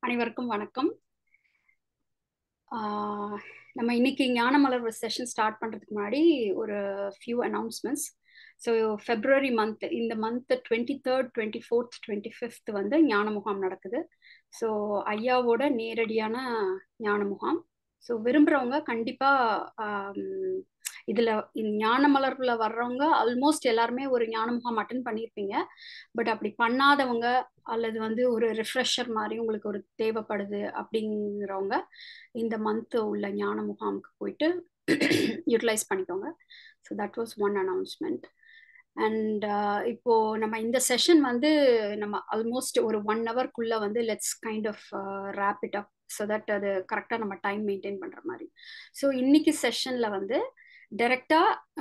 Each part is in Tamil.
அனைவருக்கும் வணக்கம் ஆஹ் நம்ம இன்னைக்கு ஞானமலர் செஷன் ஸ்டார்ட் பண்றதுக்கு முன்னாடி ஒரு few announcements so February month இந்த month twenty third twenty fourth twenty fifth வந்து ஞான முகாம் நடக்குது ஸோ ஐயாவோட நேரடியான ஞான முகாம் ஸோ விரும்புகிறவங்க கண்டிப்பாக இதில் ஞான மலர்ல வர்றவங்க ஆல்மோஸ்ட் எல்லாருமே ஒரு ஞான முகாம் அட்டன் பண்ணியிருப்பீங்க பட் அப்படி பண்ணாதவங்க அல்லது வந்து ஒரு ரிஃப்ரெஷர் மாதிரி உங்களுக்கு ஒரு தேவைப்படுது அப்படிங்கிறவங்க இந்த மந்த் உள்ள ஞான முகாமுக்கு போயிட்டு யூட்டிலைஸ் பண்ணிக்கோங்க so that was one announcement and இப்போ நம்ம இந்த செஷன் வந்து நம்ம ஆல்மோஸ்ட் ஒரு ஒன் ஹவர்க்குள்ள வந்து let's kind of wrap it up so that அது கரெக்டாக நம்ம டைம் மெயின்டைன் பண்ணுற மாதிரி ஸோ இன்னைக்கு செஷனில் வந்து டைரக்டா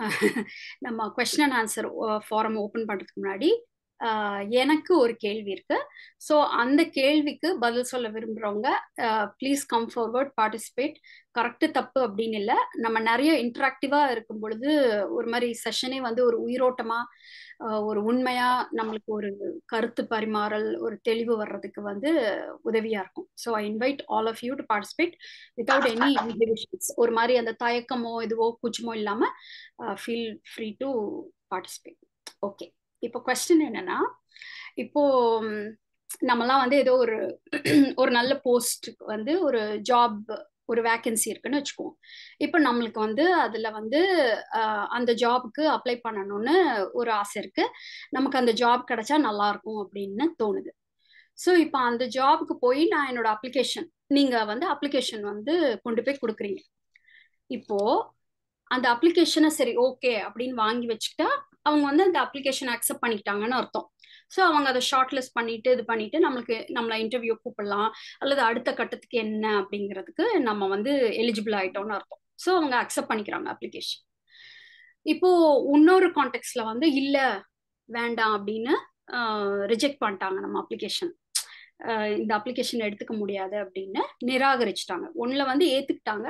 நம்ம question and answer forum open பண்ணுறதுக்கு முன்னாடி எனக்கு ஒரு கேள்வி இருக்கு ஸோ அந்த கேள்விக்கு பதில் சொல்ல விரும்புகிறவங்க please come forward participate correct தப்பு அப்படின்னு இல்லை நம்ம நிறைய இன்ட்ராக்டிவாக இருக்கும் பொழுது ஒரு மாதிரி செஷனே வந்து ஒரு உயிரோட்டமாக ஒரு உண்மையாக நம்மளுக்கு ஒரு கருத்து பரிமாறல் ஒரு தெளிவு வர்றதுக்கு வந்து உதவியாக இருக்கும் so I invite all of you to participate without any inhibitions ஒரு மாதிரி அந்த தயக்கமோ இதுவோ கூச்சமோ இல்லாமல் feel free to participate okay இப்போ கொஸ்டின் என்னன்னா இப்போ நம்மலாம் வந்து ஏதோ ஒரு ஒரு நல்ல போஸ்ட் வந்து ஒரு ஜாப் ஒரு வேக்கன்சி இருக்குன்னு வச்சுக்குவோம் இப்போ நம்மளுக்கு வந்து அதில் வந்து அந்த ஜாபுக்கு அப்ளை பண்ணணும்னு ஒரு ஆசை இருக்கு நமக்கு அந்த ஜாப் கிடைச்சா நல்லா இருக்கும் அப்படின்னு தோணுது ஸோ இப்போ அந்த ஜாபுக்கு போய் நான் என்னோட அப்ளிகேஷன் நீங்கள் வந்து அப்ளிகேஷன் வந்து கொண்டு போய் கொடுக்குறீங்க இப்போ அந்த அப்ளிகேஷனை சரி ஓகே அப்படின்னு வாங்கி வச்சுக்கிட்டா அவங்க வந்து அந்த அப்ளிகேஷன் அக்செப்ட் பண்ணிக்கிட்டாங்கன்னு அர்த்தம் ஸோ அவங்க அதை ஷார்ட் லிஸ்ட் பண்ணிட்டு இது பண்ணிட்டு நம்மளுக்கு நம்மளை இன்டர்வியூ கூப்பிடலாம் அல்லது அடுத்த கட்டத்துக்கு என்ன அப்படிங்கிறதுக்கு நம்ம வந்து எலிஜிபிள் ஆயிட்டோம்னு அர்த்தம் ஸோ அவங்க அக்செப்ட் பண்ணிக்கிறாங்க அப்ளிகேஷன் இப்போ இன்னொரு கான்டெக்ட்ல வந்து இல்ல வேண்டாம் அப்படின்னு ரிஜெக்ட் பண்ணிட்டாங்க நம்ம அப்ளிகேஷன் இந்த அப்ளிகேஷன் எடுத்துக்க முடியாது அப்படின்னு நிராகரிச்சுட்டாங்க ஒன்னுல வந்து ஏத்துக்கிட்டாங்க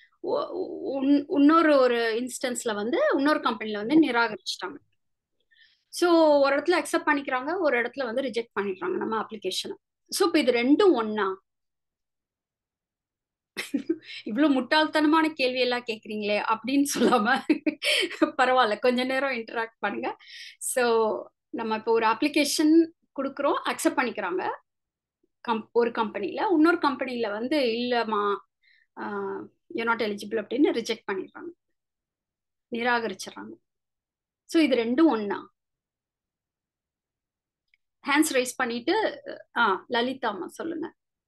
இன்னொரு ஒரு இன்ஸ்டன்ஸ்ல வந்து இன்னொரு கம்பெனில வந்து நிராகரிச்சிட்டாங்க ஸோ ஒரு இடத்துல அக்செப்ட் பண்ணிக்கிறாங்க ஒரு இடத்துல வந்து ரிஜெக்ட் பண்ணிடுறாங்க நம்ம அப்ளிகேஷனை ஸோ இப்போ இது ரெண்டும் ஒன்னா இவ்வளவு முட்டாள்தனமான கேள்வி எல்லாம் கேக்குறீங்களே அப்படின்னு சொல்லாம பரவாயில்ல கொஞ்ச நேரம் இன்டராக்ட் பண்ணுங்க ஸோ நம்ம இப்போ ஒரு அப்ளிகேஷன் கொடுக்குறோம் அக்செப்ட் பண்ணிக்கிறாங்க கம் ஒரு கம்பெனில இன்னொரு கம்பெனில வந்து இல்லம்மா யூ நாட் எலிஜிபிள் அப்படின்னு ரிஜெக்ட் பண்ணிடுறாங்க நிராகரிச்சிடறாங்க ஸோ இது ரெண்டும் ஒன்னா ஹேண்ட்ஸ் ரைஸ் பண்ணிட்டு ஆ லலிதா அம்மா சொல்லுங்க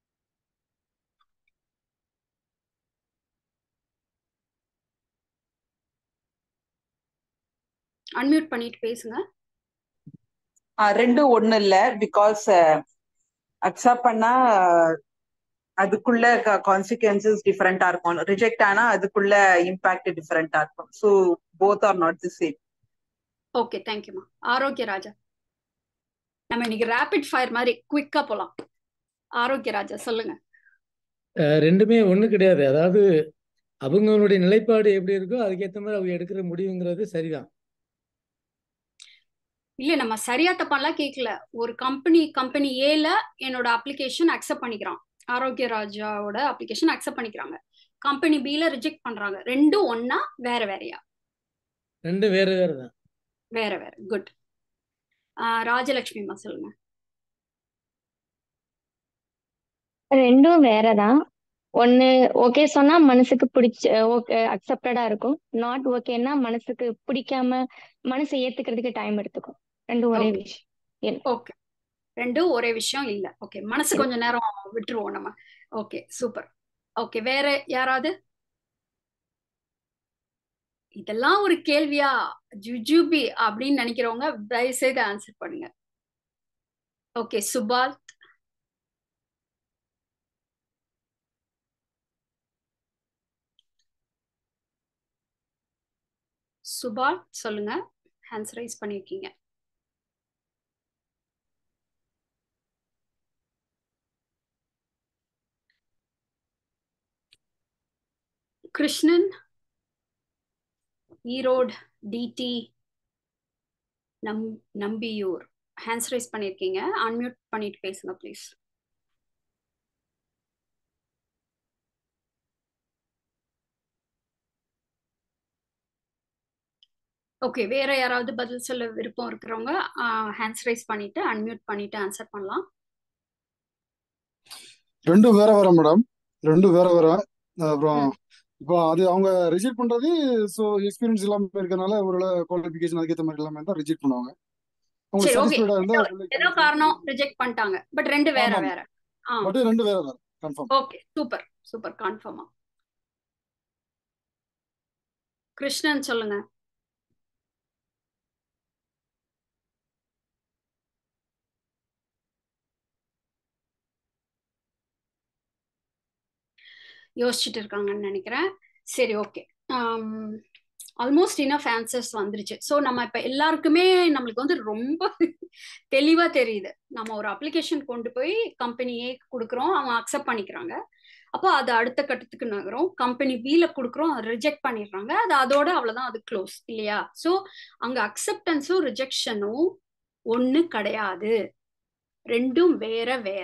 அன்மியூட் பண்ணிட்டு பேசுங்க ரெண்டும் ஒண்ணு இல்ல பிகாஸ் அக்செப்ட் பண்ணா அதுக்குள்ள கான்சிக்வன்சஸ் டிஃபரெண்டா இருக்கும் ரிஜெக்ட் ஆனா அதுக்குள்ள இம்பாக்ட் டிஃபரெண்டா இருக்கும் so both are not the same okay தேங்க்யூமா ஆரோக்கிய ராஜா நம்ம இன்னைக்கு ரேபிட் ஃபயர் மாதிரி குவிக்கா போலாம் ஆரோக்கிய ராஜா சொல்லுங்க ரெண்டுமே ஒண்ணு கிடையாது அதாவது அவங்களுடைய நிலைப்பாடு எப்படி இருக்கோ அதுக்கேற்ற மாதிரி அவங்க எடுக்கிற முடிவுங்கிறது சரிதான் இல்ல நம்ம சரியா தப்பாலாம் கேட்கல ஒரு கம்பெனி கம்பெனி ஏல என்னோட அப்ளிகேஷன் அக்செப்ட் பண்ணிக்கிறான் ஆரோக்கிய ராஜாவோட அப்ளிகேஷன் அக்செப்ட் பண்ணிக்கிறாங்க கம்பெனி பில ரிஜெக்ட் பண்றாங்க ரெண்டும் ஒன்னா வேற வேறையா ரெண்டும் வேற வேற தான் வேற வேற குட் ராஜலட்சுமி அம்மா சொல்லுங்க ரெண்டும் வேறதான் ஒண்ணு ஓகே சொன்னா மனசுக்கு பிடிச்ச ஓகே அக்செப்டடா இருக்கும் நாட் ஓகேன்னா மனசுக்கு பிடிக்காம மனசை ஏத்துக்கிறதுக்கு டைம் எடுத்துக்கும் ரெண்டும் ஒரே விஷயம் ஓகே ரெண்டும் ஒரே விஷயம் இல்ல ஓகே மனசு கொஞ்ச நேரம் விட்டுருவோம் நம்ம ஓகே சூப்பர் ஓகே வேற யாராவது இதெல்லாம் ஒரு கேள்வியா ஜுஜுபி அப்படின்னு நினைக்கிறவங்க தயவு செய்து ஆன்சர் பண்ணுங்க ஓகே சுபால் சுபால் சொல்லுங்க ஹேண்ட்ஸ் ரைஸ் பண்ணிருக்கீங்க கிருஷ்ணன் ஈரோடு டிடி நம் நம்பியூர் ஹேண்ட்ஸ் ரைஸ் பண்ணியிருக்கீங்க அன்மியூட் பண்ணிட்டு பேசுங்க ப்ளீஸ் ஓகே வேற யாராவது பதில் சொல்ல விருப்பம் இருக்கிறவங்க ஹேண்ட்ஸ் ரைஸ் பண்ணிட்டு அன்மியூட் பண்ணிட்டு ஆன்சர் பண்ணலாம் ரெண்டும் வேற வேற மேடம் ரெண்டும் வேற வேற அப்புறம் ம் இப்போ அது அவங்க ரிஜெக்ட் பண்றது ஸோ எக்ஸ்பீரியன்ஸ் இல்லாம இருக்கறனால ஒரு குவாலிஃபிகேஷன் அதுக்கேற்ற மாதிரி எல்லாமே தான் ரிஜெக்ட் பண்ணுவாங்க அவங்க சரி ஓகே சாட்டிஸ்ஃபைடா இருந்தா ஏதோ ஏதோ காரணம் ரிஜெக்ட் பண்ணிட்டாங்க பட் ரெண்டு வேற ஆமாம் வேற ஆ பட் ரெண்டு வேற வேற கன்ஃபார்ம் ஓகே சூப்பர் சூப்பர் கன்ஃபார்மா கிருஷ்ணன் சொல்லுங்க யோசிச்சுட்டு இருக்காங்கன்னு நினைக்கிறேன் சரி ஓகே ஆல்மோஸ்ட் இனஃப் ஆன்சர்ஸ் வந்துருச்சு ஸோ நம்ம இப்போ எல்லாருக்குமே நம்மளுக்கு வந்து ரொம்ப தெளிவாக தெரியுது நம்ம ஒரு அப்ளிகேஷன் கொண்டு போய் கம்பெனி ஏ கொடுக்குறோம் அவங்க அக்செப்ட் பண்ணிக்கிறாங்க அப்போ அது அடுத்த கட்டத்துக்கு நகரும் கம்பெனி பில கொடுக்குறோம் ரிஜெக்ட் பண்ணிடுறாங்க அது அதோட அவ்வளோதான் அது க்ளோஸ் இல்லையா ஸோ அங்கே அக்செப்டன்ஸும் ரிஜெக்ஷனும் ஒன்று கிடையாது ரெண்டும் வேற வேற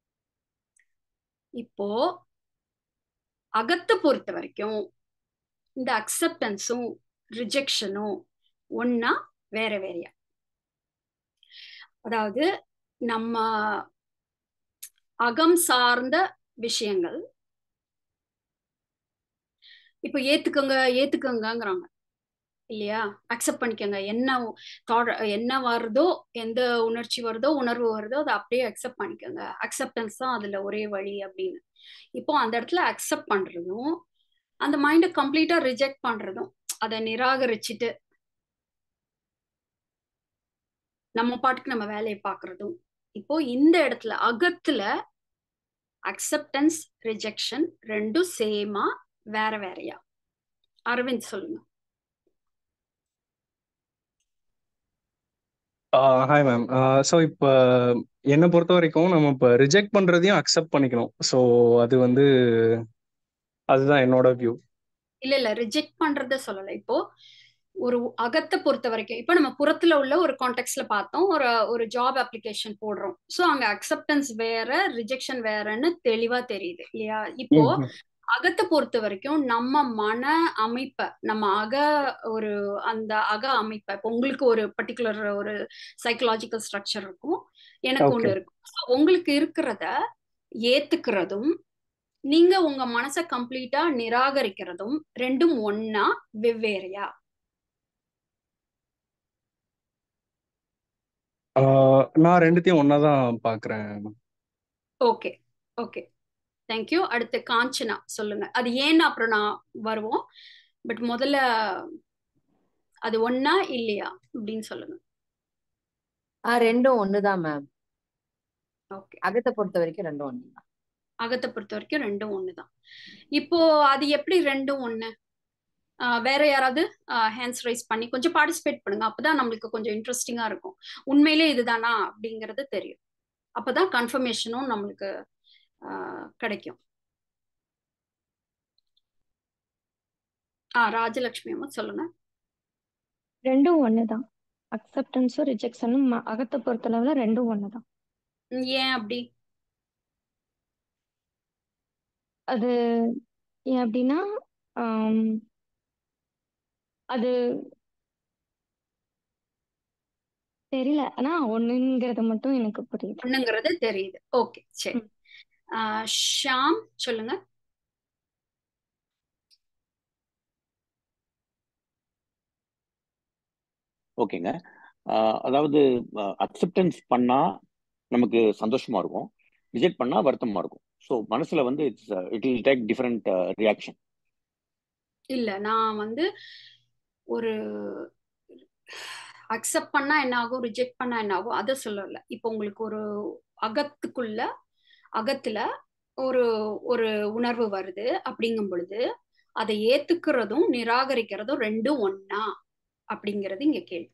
இப்போ அகத்தை பொறுத்த வரைக்கும் இந்த அக்செப்டன்ஸும் ரிஜெக்ஷனும் ஒன்னா வேற வேறையா அதாவது நம்ம அகம் சார்ந்த விஷயங்கள் இப்போ ஏத்துக்கோங்க ஏத்துக்கோங்கங்கிறாங்க இல்லையா அக்செப்ட் பண்ணிக்கோங்க என்ன தாட் என்ன வருதோ எந்த உணர்ச்சி வருதோ உணர்வு வருதோ அதை அப்படியே அக்செப்ட் பண்ணிக்கோங்க அக்செப்டன்ஸ் தான் அதுல ஒரே வழி அப்படின்னு இப்போ அந்த இடத்துல அக்செப்ட் பண்றதும் அந்த மைண்டை கம்ப்ளீட்டா ரிஜெக்ட் பண்றதும் அதை நிராகரிச்சுட்டு நம்ம பாட்டுக்கு நம்ம வேலையை பார்க்கறதும் இப்போ இந்த இடத்துல அகத்துல அக்செப்டன்ஸ் ரிஜெக்ஷன் ரெண்டும் சேமா வேற வேறையா அரவிந்த் சொல்லுங்க ஹாய் மேம் ஸோ இப்போ என்னை பொறுத்த வரைக்கும் நம்ம இப்போ ரிஜெக்ட் பண்ணுறதையும் அக்செப்ட் பண்ணிக்கணும் ஸோ அது வந்து அதுதான் என்னோட வியூ இல்ல இல்ல ரிஜெக்ட் பண்றத சொல்லல இப்போ ஒரு அகத்தை பொறுத்த வரைக்கும் இப்போ நம்ம புறத்துல உள்ள ஒரு கான்டெக்ட்ல பார்த்தோம் ஒரு ஒரு ஜாப் அப்ளிகேஷன் போடுறோம் ஸோ அங்க அக்செப்டன்ஸ் வேற ரிஜெக்ஷன் வேறன்னு தெளிவா தெரியுது இல்லையா இப்போ அகத்தை பொறுத்த வரைக்கும் நம்ம மன அமைப்பை நம்ம அக ஒரு அந்த அக அமைப்பை இப்போ உங்களுக்கு ஒரு பர்டிகுலர் ஒரு சைக்கலாஜிக்கல் ஸ்ட்ரக்சர் இருக்கும் எனக்கு Okay. ஒன்று இருக்கும் So, உங்களுக்கு இருக்கிறத ஏத்துக்கிறதும் நீங்க உங்க மனசை கம்ப்ளீட்டா நிராகரிக்கிறதும் ரெண்டும் ஒன்னா வெவ்வேறையா நான் ரெண்டுத்தையும் ஒன்றா தான் பார்க்குறேன் ஓகே ஓகே தேங்க்யூ அடுத்து காஞ்சனா சொல்லுங்க அது ஏன்னு அப்புறம் நான் வருவோம் பட் முதல்ல அது ஒண்ணா இல்லையா அப்படின்னு சொல்லுங்க ஆ ரெண்டும் ஒண்ணுதான் மேம் ஓகே அகத்தை பொறுத்த வரைக்கும் ரெண்டும் ஒண்ணுதான் அகத்தை பொறுத்த வரைக்கும் ரெண்டும் ஒண்ணுதான் இப்போ அது எப்படி ரெண்டும் ஒண்ணு ஆஹ் வேற யாராவது ஹேண்ட்ஸ் ரைஸ் பண்ணி கொஞ்சம் பார்ட்டிசிபேட் பண்ணுங்க அப்பதான் நம்மளுக்கு கொஞ்சம் இன்ட்ரெஸ்டிங்கா இருக்கும் உண்மையிலே இதுதானா அப்படிங்கறது தெரியும் அப்பதான் கன்ஃபர்மேஷனும் நம்மளுக்கு ஆஹ் கிடைக்கும் ஆ ராஜலட்சுமி அம்மா சொல்லுங்க ரெண்டும் ஒண்ணுதான் அக்செப்டன்ஸும் ரிஜெக்ஷனும் அகத்தை பொறுத்தளவுல ரெண்டும் ஒண்ணுதான் ம், ஏன் அப்படி அது ஏன் அப்படின்னா ஆம், அது தெரியல ஆனா ஒண்ணுங்கிறது மட்டும் எனக்கு புரியுது ஒண்ணுங்கிறது தெரியுது ஓகே சரி ம். ஆஹ் ஷாம் சொல்லுங்க ஓகேங்க ஆஹ் அதாவது அக்செப்டன்ஸ் பண்ணா நமக்கு சந்தோஷமா இருக்கும் ரிஜெக்ட் பண்ணா வருத்தமா இருக்கும் ஸோ மனசுல வந்து it's it will take different reaction இல்ல நான் வந்து ஒரு அக்செப்ட் பண்ணா என்ன ஆகும் ரிஜெக்ட் பண்ணா என்ன ஆகும் அதை சொல்லல இப்போ உங்களுக்கு ஒரு அகத்துக்குள்ள அகத்துல ஒரு ஒரு உணர்வு வருது அப்படிங்கும் பொழுது அதை ஏத்துக்கிறதும் நிராகரிக்கிறதும் ரெண்டும் ஒண்ணா அப்படிங்கிறது இங்க கேள்வி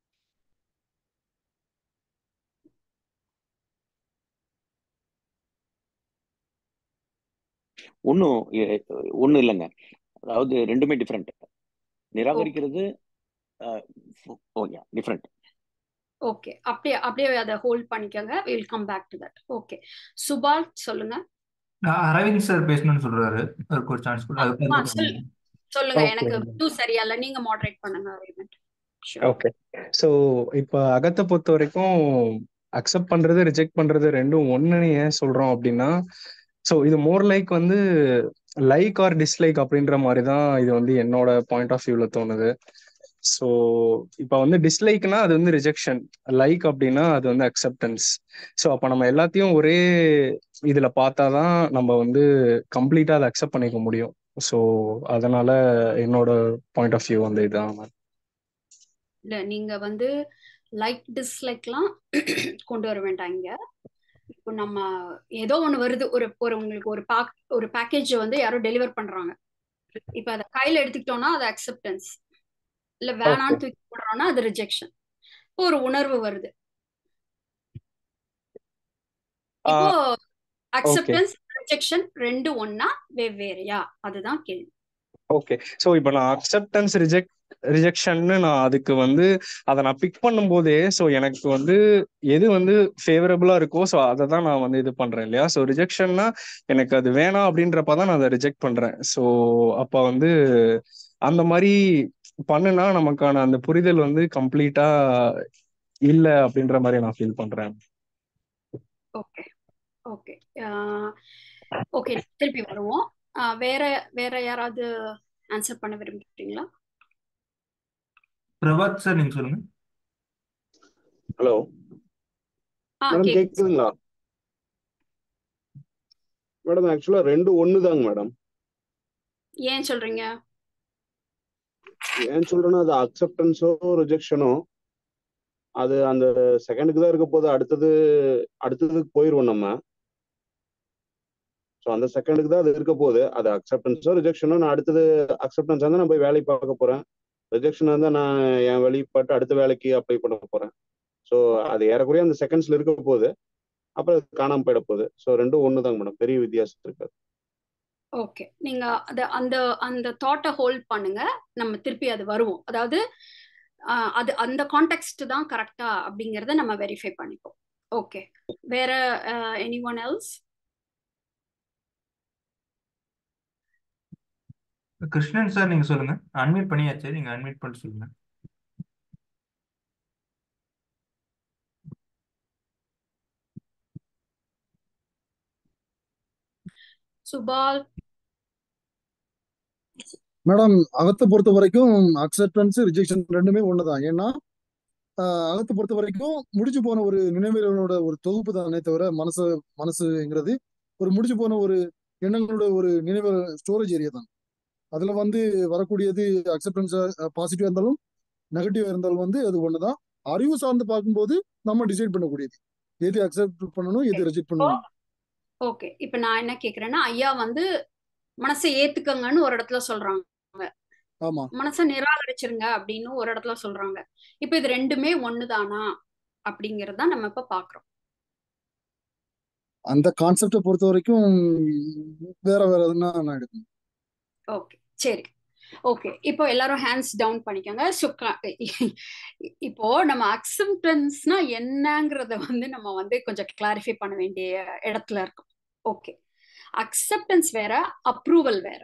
ஒன்றும் ஒன்றும் இல்லைங்க அதாவது ரெண்டுமே டிஃப்ரெண்ட் நிராகரிக்கிறது ஓகே டிஃப்ரெண்ட் ஓகே அப்படியே அப்படியே அதை ஹோல்ட் பண்ணிக்கோங்க will come back to that okay Subal சொல்லுங்க நான் அரவிந்த் சார் பேசணும்னு சொல்றாரு அதுக்கு ஒரு சான்ஸ் கொடு ஆ அதுக்கு ஆ, அதுக்கு சொல் சொல்லுங்க Okay. எனக்கு டூ சரியா இல்ல நீங்க மாடரேட் பண்ணுங்க அரேஞ்ச்மெண்ட் Sure. ஓகே ஸோ இப்போ அகத்தை பொறுத்த வரைக்கும் அக்செப்ட் பண்றது ரிஜெக்ட் பண்றது ரெண்டும் ஒண்ணுன்னு ஏன் சொல்றோம் அப்படின்னா ஸோ இது மோர் லைக் வந்து லைக் ஆர் டிஸ்லைக் அப்படின்ற மாதிரி தான் இது வந்து என்னோட பாயிண்ட் ஆஃப் வியூல தோணுது ஸோ இப்போ வந்து டிஸ்லைக்னா அது வந்து ரிஜெக்ஷன் லைக் அப்படின்னா அது வந்து அக்செப்டன்ஸ் ஸோ அப்போ நம்ம எல்லாத்தையும் ஒரே இதில் பார்த்தா தான் நம்ம வந்து கம்ப்ளீட்டாக அதை அக்செப்ட் பண்ணிக்க முடியும் ஸோ அதனால என்னோட பாயிண்ட் ஆஃப் வியூ வந்து இதுதான் இல்ல நீங்க வந்து லைக் டிஸ்லைக்லாம் கொண்டு வர வேண்டாம் இங்க இப்போ நம்ம ஏதோ ஒண்ணு வருது ஒரு ஒரு உங்களுக்கு ஒரு பாக் ஒரு பேக்கேஜ் வந்து யாரோ டெலிவர் பண்றாங்க இப்போ அதை கையில எடுத்துக்கிட்டோம்னா அது அக்செப்டன்ஸ் இல்ல ஓகே வேணான்னு தூக்கி போடுறோம்னா அது ரிஜெக்ஷன் இப்போ ஒரு உணர்வு வருது இப்போ ஓகே அக்செப்டன்ஸ் ரிஜெக்ஷன் ரெண்டு ஒண்ணா வெவ்வேறையா அதுதான் கேள்வி ஓகே ஸோ இப்போ நான் அக்செப்டன்ஸ் ரிஜெக்ட் ரிஜெக்ஷன்னு நான் அதுக்கு வந்து அதை நான் பிக் பண்ணும்போதே ஸோ எனக்கு வந்து எது வந்து ஃபேவரபுளா இருக்கோ ஸோ அதை தான் நான் வந்து இது பண்றேன் இல்லையா ஸோ ரிஜெக்ஷன்னா எனக்கு அது வேணாம் அப்படின்றப்ப தான் நான் அதை ரிஜெக்ட் பண்றேன் ஸோ அப்போ வந்து அந்த மாதிரி பண்ணுனா நமக்கான அந்த புரிதல் வந்து கம்ப்ளீட்டா இல்லை அப்படின்ற மாதிரி நான் ஃபீல் பண்றேன் ஓகே ஓகே ஓகே திருப்பி வருவோம் ஆஹ் வேற வேற யாராவது ஆன்சர் பண்ண விரும்புறீங்களா பிரபாத் சார் நீங்க சொல்லுங்க ஹலோ ஆ மேடம் கேக்குது கேக்குதுங்களா மேடம் ஆக்சுவலா ரெண்டு ஒன்று தாங்க மேடம் ஏன் சொல்றீங்க ஏன் சொல்றேன்னா அது அக்செப்டன்ஸோ ரிஜெக்ஷனோ அது அந்த செகண்டுக்கு தான் இருக்க போது அடுத்தது அடுத்ததுக்கு போயிடுவோம் நம்ம ஸோ அந்த செகண்டுக்கு தான் அது இருக்க போகுது அது அக்செப்டன்ஸோ ரிஜெக்ஷனோ நான் அடுத்தது அக்செப்டன்ஸ் இருந்தால் நான் போய் வேலையை பார்க்க போறேன் ரிஜெக்ஷன் இருந்தால் நான் என் வெளிப்பாட்டு அடுத்த வேலைக்கு அப்ளை பண்ண போறேன் ஸோ அது ஏறக்குறைய அந்த செகண்ட்ஸ்ல இருக்க போகுது அப்புறம் அது காணாம போயிட போகுது ஸோ ரெண்டும் ஒன்று தாங்க மேடம் பெரிய வித்தியாசம் இருக்காது ஓகே நீங்க அத அந்த அந்த தாட்டை ஹோல்ட் பண்ணுங்க நம்ம திருப்பி அது வருவோம் அதாவது ஆஹ் அது அந்த கான்டெக்ட் தான் கரெக்டா அப்படிங்கறத நம்ம வெரிஃபை பண்ணிப்போம் ஓகே வேற any one else Krishnan sir நீங்க சொல்லுங்க அன்மியூட் பண்ணியாச்சு நீங்க அன்மியூட் பண்ணி சொல்லுங்க சுபால் மேடம் அகத்தை பொறுத்த வரைக்கும் அக்செப்டன்ஸ் ரிஜெக்ஷன் ரெண்டுமே ஒண்ணுதான் ஏன்னா ஆஹ் அகத்தை பொறுத்த வரைக்கும் முடிச்சு போன ஒரு நினைவுகளோட ஒரு தொகுப்பு தானே தவிர மனசு மனசுங்கிறது ஒரு முடிச்சு போன ஒரு எண்ணங்களோட ஒரு நினைவு ஸ்டோரேஜ் ஏரியா தான் அதுல வந்து வரக்கூடியது அக்செப்டன்ஸ் பாசிட்டிவா இருந்தாலும் நெகட்டிவா இருந்தாலும் வந்து அது ஒண்ணுதான் அறிவு சார்ந்து பார்க்கும்போது நம்ம டிசைட் பண்ணக்கூடியது எது அக்செப்ட் பண்ணணும் எது ரிஜெக்ட் பண்ணணும் ஓகே இப்ப நான் என்ன கேக்குறேன்னா ஐயா வந்து மனசை ஏத்துக்கங்கன்னு ஒரு இடத்துல சொல்றாங்க ஆமா மனசை நிராகரிச்சிருங்க அப்படின்னு ஒரு இடத்துல சொல்றாங்க இப்ப இது ரெண்டுமே ஒண்ணுதானா அப்படிங்கறத நம்ம இப்ப பாக்குறோம் அந்த கான்செப்டை பொறுத்த வரைக்கும் வேற வேற எதுனா நான் எடுக்கணும் ஓகே சரி ஓகே இப்போ எல்லாரும் ஹேண்ட்ஸ் டவுன் பண்ணிக்கோங்க ஸோ இப்போ நம்ம அக்செப்டன்ஸ்னா என்னங்கிறத வந்து நம்ம வந்து கொஞ்சம் கிளாரிஃபை பண்ண வேண்டிய இடத்துல இருக்கோம் ஓகே அக்செப்டன்ஸ் வேற அப்ரூவல் வேற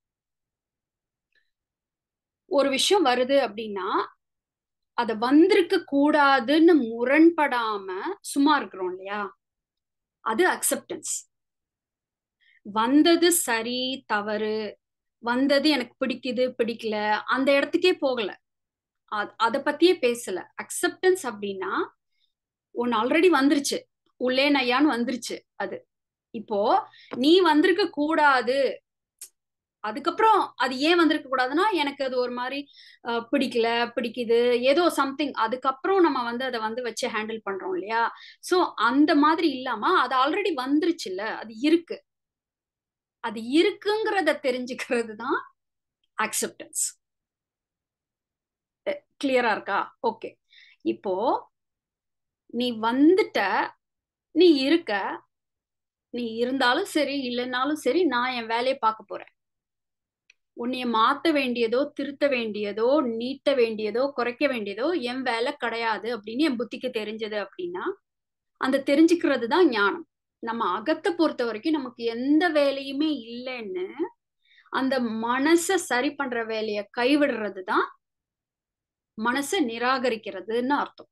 ஒரு விஷயம் வருது அப்படின்னா அது வந்திருக்க கூடாதுன்னு முரண்படாம சும்மா இருக்கிறோம் இல்லையா அது அக்செப்டன்ஸ் வந்தது சரி தவறு வந்தது எனக்கு பிடிக்குது பிடிக்கல அந்த இடத்துக்கே போகல அதை பத்தியே பேசல அக்செப்டன்ஸ் அப்படின்னா ஒன்னு ஆல்ரெடி வந்துருச்சு உள்ளே நையான்னு வந்துருச்சு அது இப்போ நீ வந்திருக்க கூடாது அதுக்கப்புறம் அது ஏன் வந்திருக்க கூடாதுன்னா எனக்கு அது ஒரு மாதிரி பிடிக்கல பிடிக்குது ஏதோ சம்திங் அதுக்கப்புறம் நம்ம வந்து அதை வந்து வச்சு ஹேண்டில் பண்றோம் இல்லையா சோ அந்த மாதிரி இல்லாம அது ஆல்ரெடி வந்துருச்சுல்ல அது இருக்கு அது இருக்குங்கிறத தெரிஞ்சுக்கிறது தான் அக்செப்டன்ஸ் கிளியரா இருக்கா ஓகே இப்போ நீ வந்துட்ட நீ இருக்க நீ இருந்தாலும் சரி இல்லைன்னாலும் சரி நான் என் வேலையை பார்க்க போறேன் உன்னைய மாத்த வேண்டியதோ திருத்த வேண்டியதோ நீட்ட வேண்டியதோ குறைக்க வேண்டியதோ என் வேலை கிடையாது அப்படின்னு என் புத்திக்கு தெரிஞ்சது அப்படின்னா அந்த தெரிஞ்சுக்கிறது தான் ஞானம் நம்ம அகத்தை பொறுத்த வரைக்கும் நமக்கு எந்த வேலையுமே இல்லைன்னு அந்த மனச சரி பண்ற வேலைய கைவிடுறது தான் மனசை நிராகரிக்கிறதுன்னு அர்த்தம்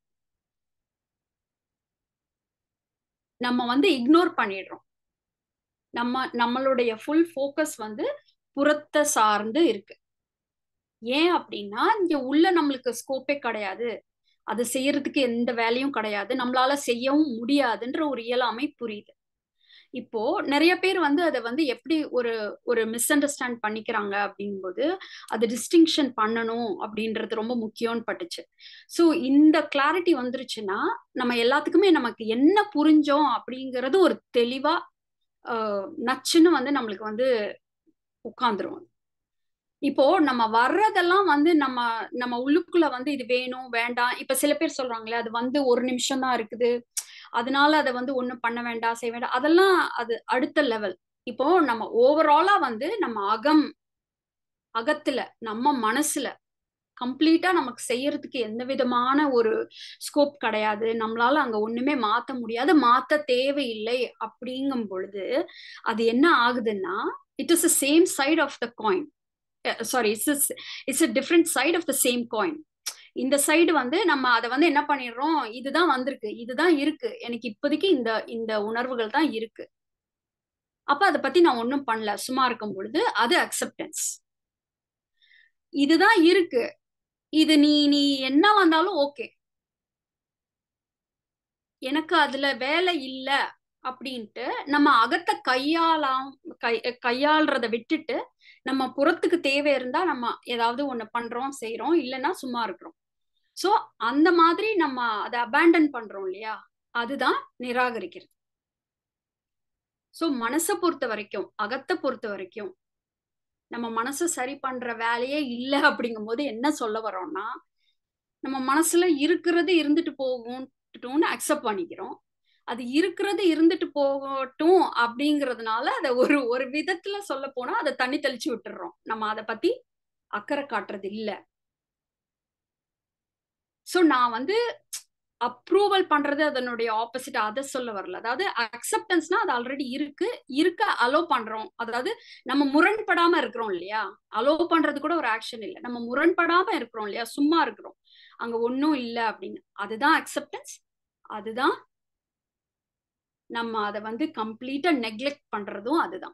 நம்ம வந்து இக்னோர் பண்ணிடுறோம் நம்ம நம்மளுடைய ஃபுல் ஃபோக்கஸ் வந்து புறத்தை சார்ந்து இருக்கு ஏன் அப்படின்னா இங்க உள்ள நம்மளுக்கு ஸ்கோப்பே கிடையாது அது செய்யறதுக்கு எந்த வேலையும் கிடையாது நம்மளால செய்யவும் முடியாதுன்ற ஒரு இயலாமை புரியுது இப்போ நிறைய பேர் வந்து அதை வந்து எப்படி ஒரு ஒரு மிஸ் அண்டர்ஸ்டாண்ட் பண்ணிக்கிறாங்க அப்படிங்கும்போது அது டிஸ்டிங்ஷன் பண்ணணும் அப்படின்றது ரொம்ப முக்கியம்னு பட்டுச்சு ஸோ இந்த கிளாரிட்டி வந்துருச்சுன்னா நம்ம எல்லாத்துக்குமே நமக்கு என்ன புரிஞ்சோம் அப்படிங்கிறது ஒரு தெளிவா நச்சுன்னு வந்து நம்மளுக்கு வந்து உட்காந்துரும் இப்போ நம்ம வர்றதெல்லாம் வந்து நம்ம நம்ம உள்ளுக்குள்ள வந்து இது வேணும் வேண்டாம் இப்ப சில பேர் சொல்றாங்களே அது வந்து ஒரு நிமிஷம் தான் இருக்குது அதனால அதை வந்து ஒண்ணும் பண்ண வேண்டாம் செய்ய வேண்டாம் அதெல்லாம் அது அடுத்த லெவல் இப்போ நம்ம ஓவராலா வந்து நம்ம அகம் அகத்துல நம்ம மனசுல கம்ப்ளீட்டா நமக்கு செய்யறதுக்கு எந்த விதமான ஒரு ஸ்கோப் கிடையாது நம்மளால அங்க ஒண்ணுமே மாத்த முடியாது மாத்த தேவையில்லை அப்படிங்கும் பொழுது அது என்ன ஆகுதுன்னா it is the same side of the coin sorry it's it's a different side of the same coin இந்த சைடு வந்து நம்ம அதை வந்து என்ன பண்ணிடுறோம் இதுதான் வந்திருக்கு இதுதான் இருக்கு எனக்கு இப்போதைக்கு இந்த இந்த உணர்வுகள் தான் இருக்கு அப்ப அதை பத்தி நான் ஒன்றும் பண்ணல சும்மா இருக்கும் பொழுது அது அக்செப்டன்ஸ் இதுதான் இருக்கு இது நீ நீ என்ன வந்தாலும் ஓகே எனக்கு அதுல வேலை இல்ல அப்படின்ட்டு நம்ம அகத்தை கையாளாம் கை கையாளுறத விட்டுட்டு நம்ம புறத்துக்கு தேவை இருந்தா நம்ம ஏதாவது ஒண்ணு பண்றோம் செய்யறோம் இல்லைன்னா சும்மா இருக்கிறோம் சோ அந்த மாதிரி நம்ம அதை அபேண்டன் பண்றோம் இல்லையா அதுதான் நிராகரிக்கிறது சோ மனசை பொறுத்த வரைக்கும் அகத்தை பொறுத்த வரைக்கும் நம்ம மனசை சரி பண்ற வேலையே இல்லை அப்படிங்கும் போது என்ன சொல்ல வரோம்னா நம்ம மனசுல இருக்கிறது இருந்துட்டு போகும்னு அக்செப்ட் பண்ணிக்கிறோம் அது இருக்கிறது இருந்துட்டு போகட்டும் அப்படிங்கிறதுனால அதை ஒரு ஒரு விதத்துல சொல்ல போனா அதை தண்ணி தெளிச்சு விட்டுறோம் நம்ம அதை பத்தி அக்கறை காட்டுறது இல்ல சோ நான் வந்து அப்ரூவல் பண்றது அதனுடைய ஆப்போசிட் அதை சொல்ல வரல அதாவது அக்செப்டன்ஸ்னா அது ஆல்ரெடி இருக்கு இருக்க அலோ பண்றோம் அதாவது நம்ம முரண்படாம இருக்கிறோம் இல்லையா அலோ பண்றது கூட ஒரு ஆக்ஷன் இல்லை நம்ம முரண்படாம இருக்கிறோம் இல்லையா சும்மா இருக்கிறோம் அங்க ஒன்னும் இல்லை அப்படின்னு அதுதான் அக்செப்டன்ஸ் அதுதான் நம்ம அதை வந்து கம்ப்ளீட்டா நெக்லெக்ட் பண்றதும் அதுதான்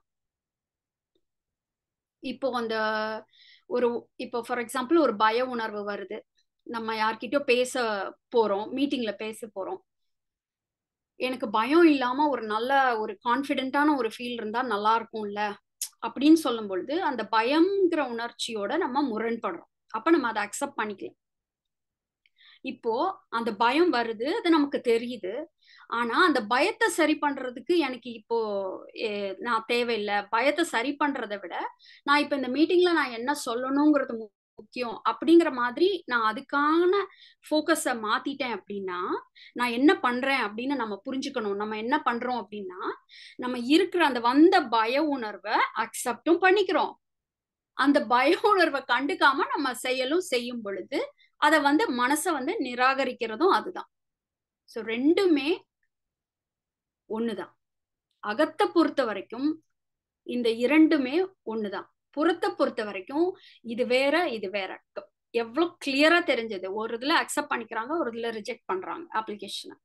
இப்போ அந்த ஒரு இப்போ ஃபார் எக்ஸாம்பிள் ஒரு பய உணர்வு வருது நம்ம யார்கிட்டயோ பேச போறோம் மீட்டிங்ல பேச போறோம் எனக்கு பயம் இல்லாம ஒரு நல்ல ஒரு கான்பிடென்டான ஒரு ஃபீல் இருந்தா நல்லா இருக்கும்ல அப்படின்னு சொல்லும் பொழுது அந்த பயம்ங்கிற உணர்ச்சியோட நம்ம முரண்படுறோம் அப்ப நம்ம அதை அக்செப்ட் பண்ணிக்கலாம் இப்போ அந்த பயம் வருது அது நமக்கு தெரியுது ஆனா அந்த பயத்தை சரி பண்றதுக்கு எனக்கு இப்போ நான் தேவையில்லை பயத்தை சரி பண்றதை விட நான் இப்ப இந்த மீட்டிங்ல நான் என்ன சொல்லணுங்கிறது முக்கியம் அப்படிங்கிற மாதிரி நான் அதுக்கான ஃபோக்கஸை மாத்திட்டேன் அப்படின்னா நான் என்ன பண்றேன் அப்படின்னு நம்ம புரிஞ்சுக்கணும் நம்ம என்ன பண்றோம் அப்படின்னா நம்ம இருக்கிற அந்த வந்த பய உணர்வை அக்செப்டும் பண்ணிக்கிறோம் அந்த பய உணர்வை கண்டுக்காம நம்ம செயலும் செய்யும் பொழுது அதை வந்து மனசை வந்து நிராகரிக்கிறதும் அதுதான் ஸோ ரெண்டுமே ஒண்ணுதான் அகத்தை பொறுத்த வரைக்கும் இந்த இரண்டுமே ஒண்ணுதான் புறத்தை பொறுத்த வரைக்கும் இது வேற இது வேற எவ்வளவு கிளியரா தெரிஞ்சது ஒரு இதுல அக்செப்ட் பண்ணிக்கிறாங்க ஒரு இதுல ரிஜெக்ட் பண்றாங்க அப்ளிகேஷனை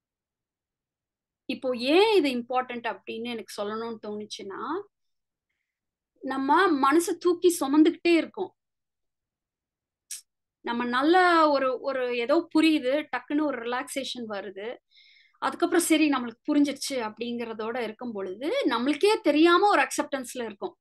இப்போ ஏன் இது இம்பார்ட்டன்ட் அப்படின்னு எனக்கு சொல்லணும்னு தோணுச்சுன்னா நம்ம மனசை தூக்கி சுமந்துக்கிட்டே இருக்கோம் நம்ம நல்ல ஒரு ஒரு ஏதோ புரியுது டக்குன்னு ஒரு ரிலாக்ஸேஷன் வருது அதுக்கப்புறம் சரி நம்மளுக்கு புரிஞ்சிருச்சு அப்படிங்கறதோட இருக்கும் பொழுது நம்மளுக்கே தெரியாம ஒரு அக்செப்டன்ஸ்ல இருக்கும்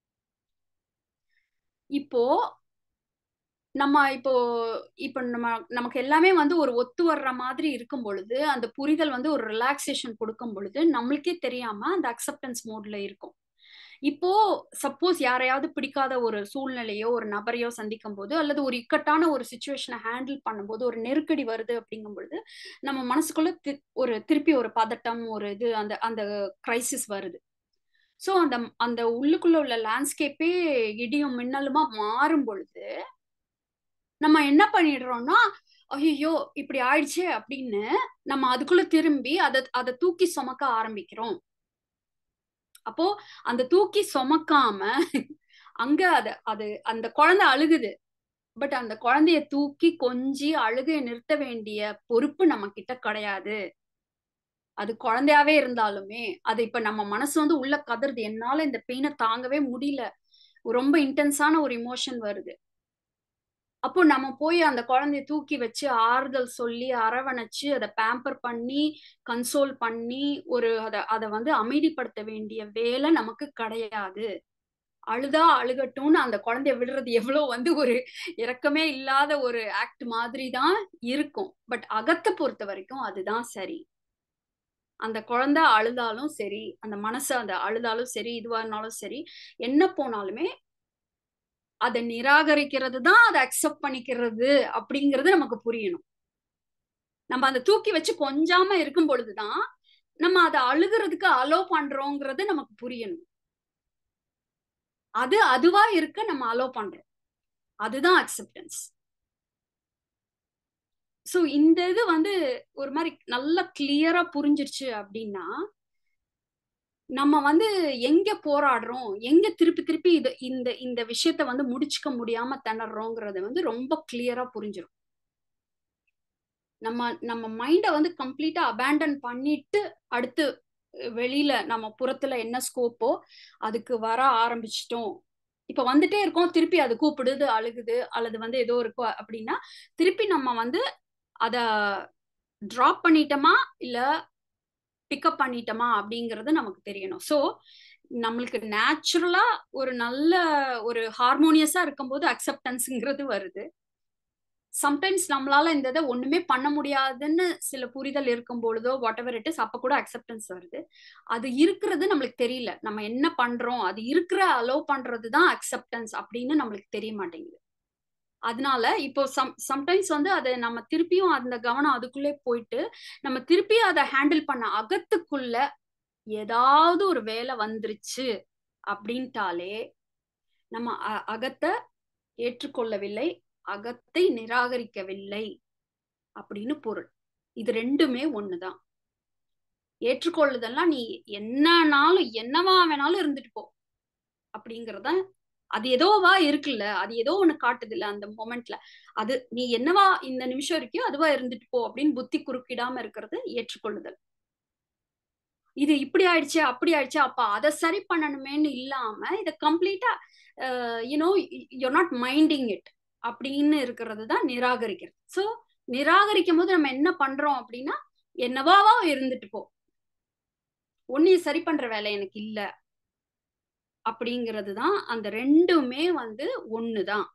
இப்போ நம்ம இப்போ இப்போ நம்ம நமக்கு எல்லாமே வந்து ஒரு ஒத்து வர்ற மாதிரி இருக்கும் பொழுது அந்த புரிதல் வந்து ஒரு ரிலாக்ஸேஷன் கொடுக்கும் பொழுது நம்மளுக்கே தெரியாம அந்த அக்செப்டன்ஸ் மோட்ல இருக்கும் இப்போ சப்போஸ் யாரையாவது பிடிக்காத ஒரு சூழ்நிலையோ ஒரு நபரையோ சந்திக்கும் போது அல்லது ஒரு இக்கட்டான ஒரு சுச்சுவேஷனை ஹேண்டில் பண்ணும்போது ஒரு நெருக்கடி வருது அப்படிங்கும் பொழுது நம்ம மனசுக்குள்ள ஒரு திருப்பி ஒரு பதட்டம் ஒரு இது அந்த அந்த கிரைசிஸ் வருது ஸோ அந்த அந்த உள்ளுக்குள்ள உள்ள லேண்ட்ஸ்கேப்பே இடியும் மின்னலுமா மாறும் பொழுது நம்ம என்ன பண்ணிடுறோம்னா ஐயோ இப்படி ஆயிடுச்சே அப்படின்னு நம்ம அதுக்குள்ள திரும்பி அதை அதை தூக்கி சுமக்க ஆரம்பிக்கிறோம் அப்போ அந்த தூக்கி சுமக்காம அங்க அது அது அந்த குழந்தை அழுகுது பட் அந்த குழந்தைய தூக்கி கொஞ்சி அழுகைய நிறுத்த வேண்டிய பொறுப்பு நம்ம கிட்ட கிடையாது அது குழந்தையாவே இருந்தாலுமே அது இப்ப நம்ம மனசு வந்து உள்ள கதறுது என்னால இந்த பெயினை தாங்கவே முடியல ரொம்ப இன்டென்ஸான ஒரு இமோஷன் வருது அப்போ நம்ம போய் அந்த குழந்தைய தூக்கி வச்சு ஆறுதல் சொல்லி அரவணைச்சு அதை பேம்பர் பண்ணி கன்சோல் பண்ணி ஒரு அதை அதை வந்து அமைதிப்படுத்த வேண்டிய வேலை நமக்கு கிடையாது அழுதா அழுகட்டும்னு அந்த குழந்தைய விடுறது எவ்வளவு வந்து ஒரு இரக்கமே இல்லாத ஒரு ஆக்ட் மாதிரி தான் இருக்கும் பட் அகத்தை பொறுத்த வரைக்கும் அதுதான் சரி அந்த குழந்தை அழுதாலும் சரி அந்த மனசு அந்த அழுதாலும் சரி இதுவா இருந்தாலும் சரி என்ன போனாலுமே அதை நிராகரிக்கிறது தான் அதை அக்செப்ட் பண்ணிக்கிறது அப்படிங்கிறது நமக்கு புரியணும் நம்ம அந்த தூக்கி வச்சு கொஞ்சாம இருக்கும் பொழுதுதான் நம்ம அதை அழுகிறதுக்கு அலோ பண்றோங்கிறது நமக்கு புரியணும் அது அதுவா இருக்க நம்ம அலோ பண்றோம் அதுதான் அக்செப்டன்ஸ் ஸோ இந்த இது வந்து ஒரு மாதிரி நல்லா கிளியரா புரிஞ்சிருச்சு அப்படின்னா நம்ம வந்து எங்க போராடுறோம் எங்க திருப்பி திருப்பி இது இந்த இந்த விஷயத்த வந்து முடிச்சுக்க முடியாம திணறோங்கிறத வந்து ரொம்ப கிளியரா புரிஞ்சிடும் நம்ம நம்ம மைண்டை வந்து கம்ப்ளீட்டா அபேண்டன் பண்ணிட்டு அடுத்து வெளியில நம்ம புறத்துல என்ன ஸ்கோப்போ அதுக்கு வர ஆரம்பிச்சிட்டோம் இப்ப வந்துட்டே இருக்கோம் திருப்பி அது கூப்பிடுது அழுகுது அல்லது வந்து ஏதோ இருக்கோ அப்படின்னா திருப்பி நம்ம வந்து அத டிராப் பண்ணிட்டோமா இல்ல பிக்கப் பண்ணிட்டோமா அப்படிங்கிறது நமக்கு தெரியணும் ஸோ நம்மளுக்கு நேச்சுரலா ஒரு நல்ல ஒரு ஹார்மோனியஸா இருக்கும்போது அக்செப்டன்ஸுங்கிறது வருது சம்டைம்ஸ் நம்மளால இந்த இதை ஒண்ணுமே பண்ண முடியாதுன்னு சில புரிதல் இருக்கும் பொழுதோ வாட் எவர் இட் இஸ் அப்ப கூட அக்செப்டன்ஸ் வருது அது இருக்கிறது நம்மளுக்கு தெரியல நம்ம என்ன பண்றோம் அது இருக்கிற அலோவ் பண்றது தான் அக்செப்டன்ஸ் அப்படின்னு நம்மளுக்கு தெரிய மாட்டேங்குது அதனால இப்போ சம் சம்டைம்ஸ் வந்து அதை நம்ம திருப்பியும் அந்த கவனம் அதுக்குள்ளே போயிட்டு நம்ம திருப்பியும் அதை ஹேண்டில் பண்ண அகத்துக்குள்ள ஏதாவது ஒரு வேலை வந்துருச்சு அப்படின்ட்டாலே நம்ம அகத்தை ஏற்றுக்கொள்ளவில்லை அகத்தை நிராகரிக்கவில்லை அப்படின்னு பொருள் இது ரெண்டுமே ஒண்ணுதான் ஏற்றுக்கொள்ளுதெல்லாம் நீ என்னனாலும் என்னவா வேணாலும் இருந்துட்டு போ அப்படிங்கறத அது ஏதோவா இருக்குல்ல அது ஏதோ ஒண்ணு காட்டுது இல்ல அந்த மொமெண்ட்ல அது நீ என்னவா இந்த நிமிஷம் இருக்கியோ அதுவா இருந்துட்டு போ அப்படின்னு புத்தி குறுக்கிடாம இருக்கிறது ஏற்றுக்கொள்ளுதல் இது இப்படி ஆயிடுச்சு அப்படி ஆயிடுச்சு அப்ப அதை சரி பண்ணணுமேன்னு இல்லாம இதை கம்ப்ளீட்டா you know you're not minding it அப்படின்னு இருக்கிறது தான் நிராகரிக்கிறது ஸோ நிராகரிக்கும் போது நம்ம என்ன பண்றோம் அப்படின்னா என்னவாவா இருந்துட்டு போ ஒன்னையும் சரி பண்ற வேலை எனக்கு இல்ல அப்படிங்கிறது தான் அந்த ரெண்டுமே வந்து ஒண்ணுதான்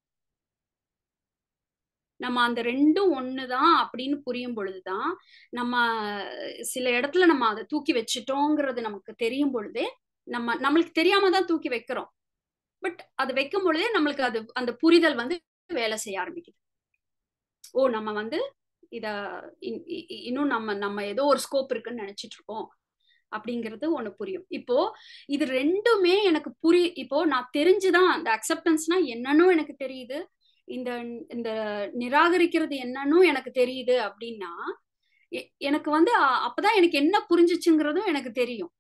நம்ம அந்த ரெண்டும் ஒண்ணுதான் அப்படின்னு புரியும் பொழுதுதான் நம்ம சில இடத்துல நம்ம அதை தூக்கி வச்சுட்டோங்கிறது நமக்கு தெரியும் பொழுதே நம்ம நம்மளுக்கு தெரியாம தான் தூக்கி வைக்கிறோம் பட் அது வைக்கும் பொழுதே நம்மளுக்கு அது அந்த புரிதல் வந்து வேலை செய்ய ஆரம்பிக்குது ஓ நம்ம வந்து இத இன்னும் நம்ம நம்ம ஏதோ ஒரு ஸ்கோப் இருக்குன்னு நினைச்சிட்டு இருக்கோம் அப்படிங்கிறது ஒண்ணு புரியும் இப்போ இது ரெண்டுமே எனக்கு புரி இப்போ நான் தெரிஞ்சுதான் அந்த அக்செப்டன்ஸ்னா என்னன்னு எனக்கு தெரியுது இந்த இந்த நிராகரிக்கிறது என்னன்னு எனக்கு தெரியுது அப்படின்னா எனக்கு வந்து அப்பதான் எனக்கு என்ன புரிஞ்சிச்சுங்கிறதும் எனக்கு தெரியும்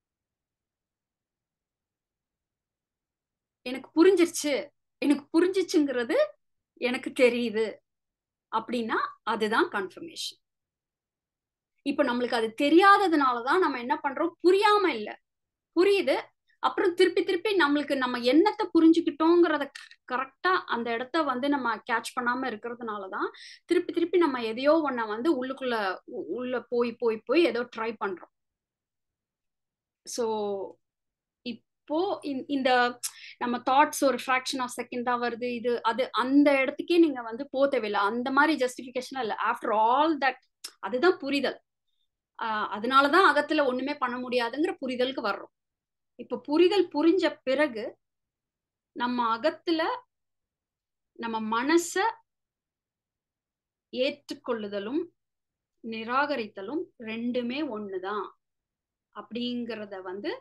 எனக்கு புரிஞ்சிருச்சு எனக்கு புரிஞ்சிச்சுங்கிறது எனக்கு தெரியுது அப்படின்னா அதுதான் கன்ஃபர்மேஷன் இப்ப நம்மளுக்கு அது தெரியாததுனாலதான் நம்ம என்ன பண்றோம் புரியாம இல்ல புரியுது அப்புறம் திருப்பி திருப்பி நம்மளுக்கு நம்ம என்னத்தை புரிஞ்சுக்கிட்டோங்கிறத கரெக்டா அந்த இடத்த வந்து நம்ம கேட்ச் பண்ணாம இருக்கிறதுனாலதான் திருப்பி திருப்பி நம்ம எதையோ ஒன்ன வந்து உள்ளுக்குள்ள உள்ள போய் போய் போய் ஏதோ ட்ரை பண்றோம் ஸோ இப்போ இந்த நம்ம தாட்ஸ் ஒரு ஃப்ராக்ஷன் ஆஃப் செகண்ட் தான் வருது இது அது அந்த இடத்துக்கே நீங்க வந்து போ தேவையில்லை அந்த மாதிரி ஜஸ்டிஃபிகேஷன் இல்லை ஆஃப்டர் ஆல் தட் அதுதான் புரிதல் அதனாலதான் அகத்துல ஒண்ணுமே பண்ண முடியாதுங்கிற புரிதலுக்கு வர்றோம் இப்ப புரிதல் புரிஞ்ச பிறகு நம்ம அகத்துல நம்ம மனச ஏற்றுக்கொள்ளுதலும் நிராகரித்தலும் ரெண்டுமே ஒண்ணுதான் அப்படிங்கிறத வந்து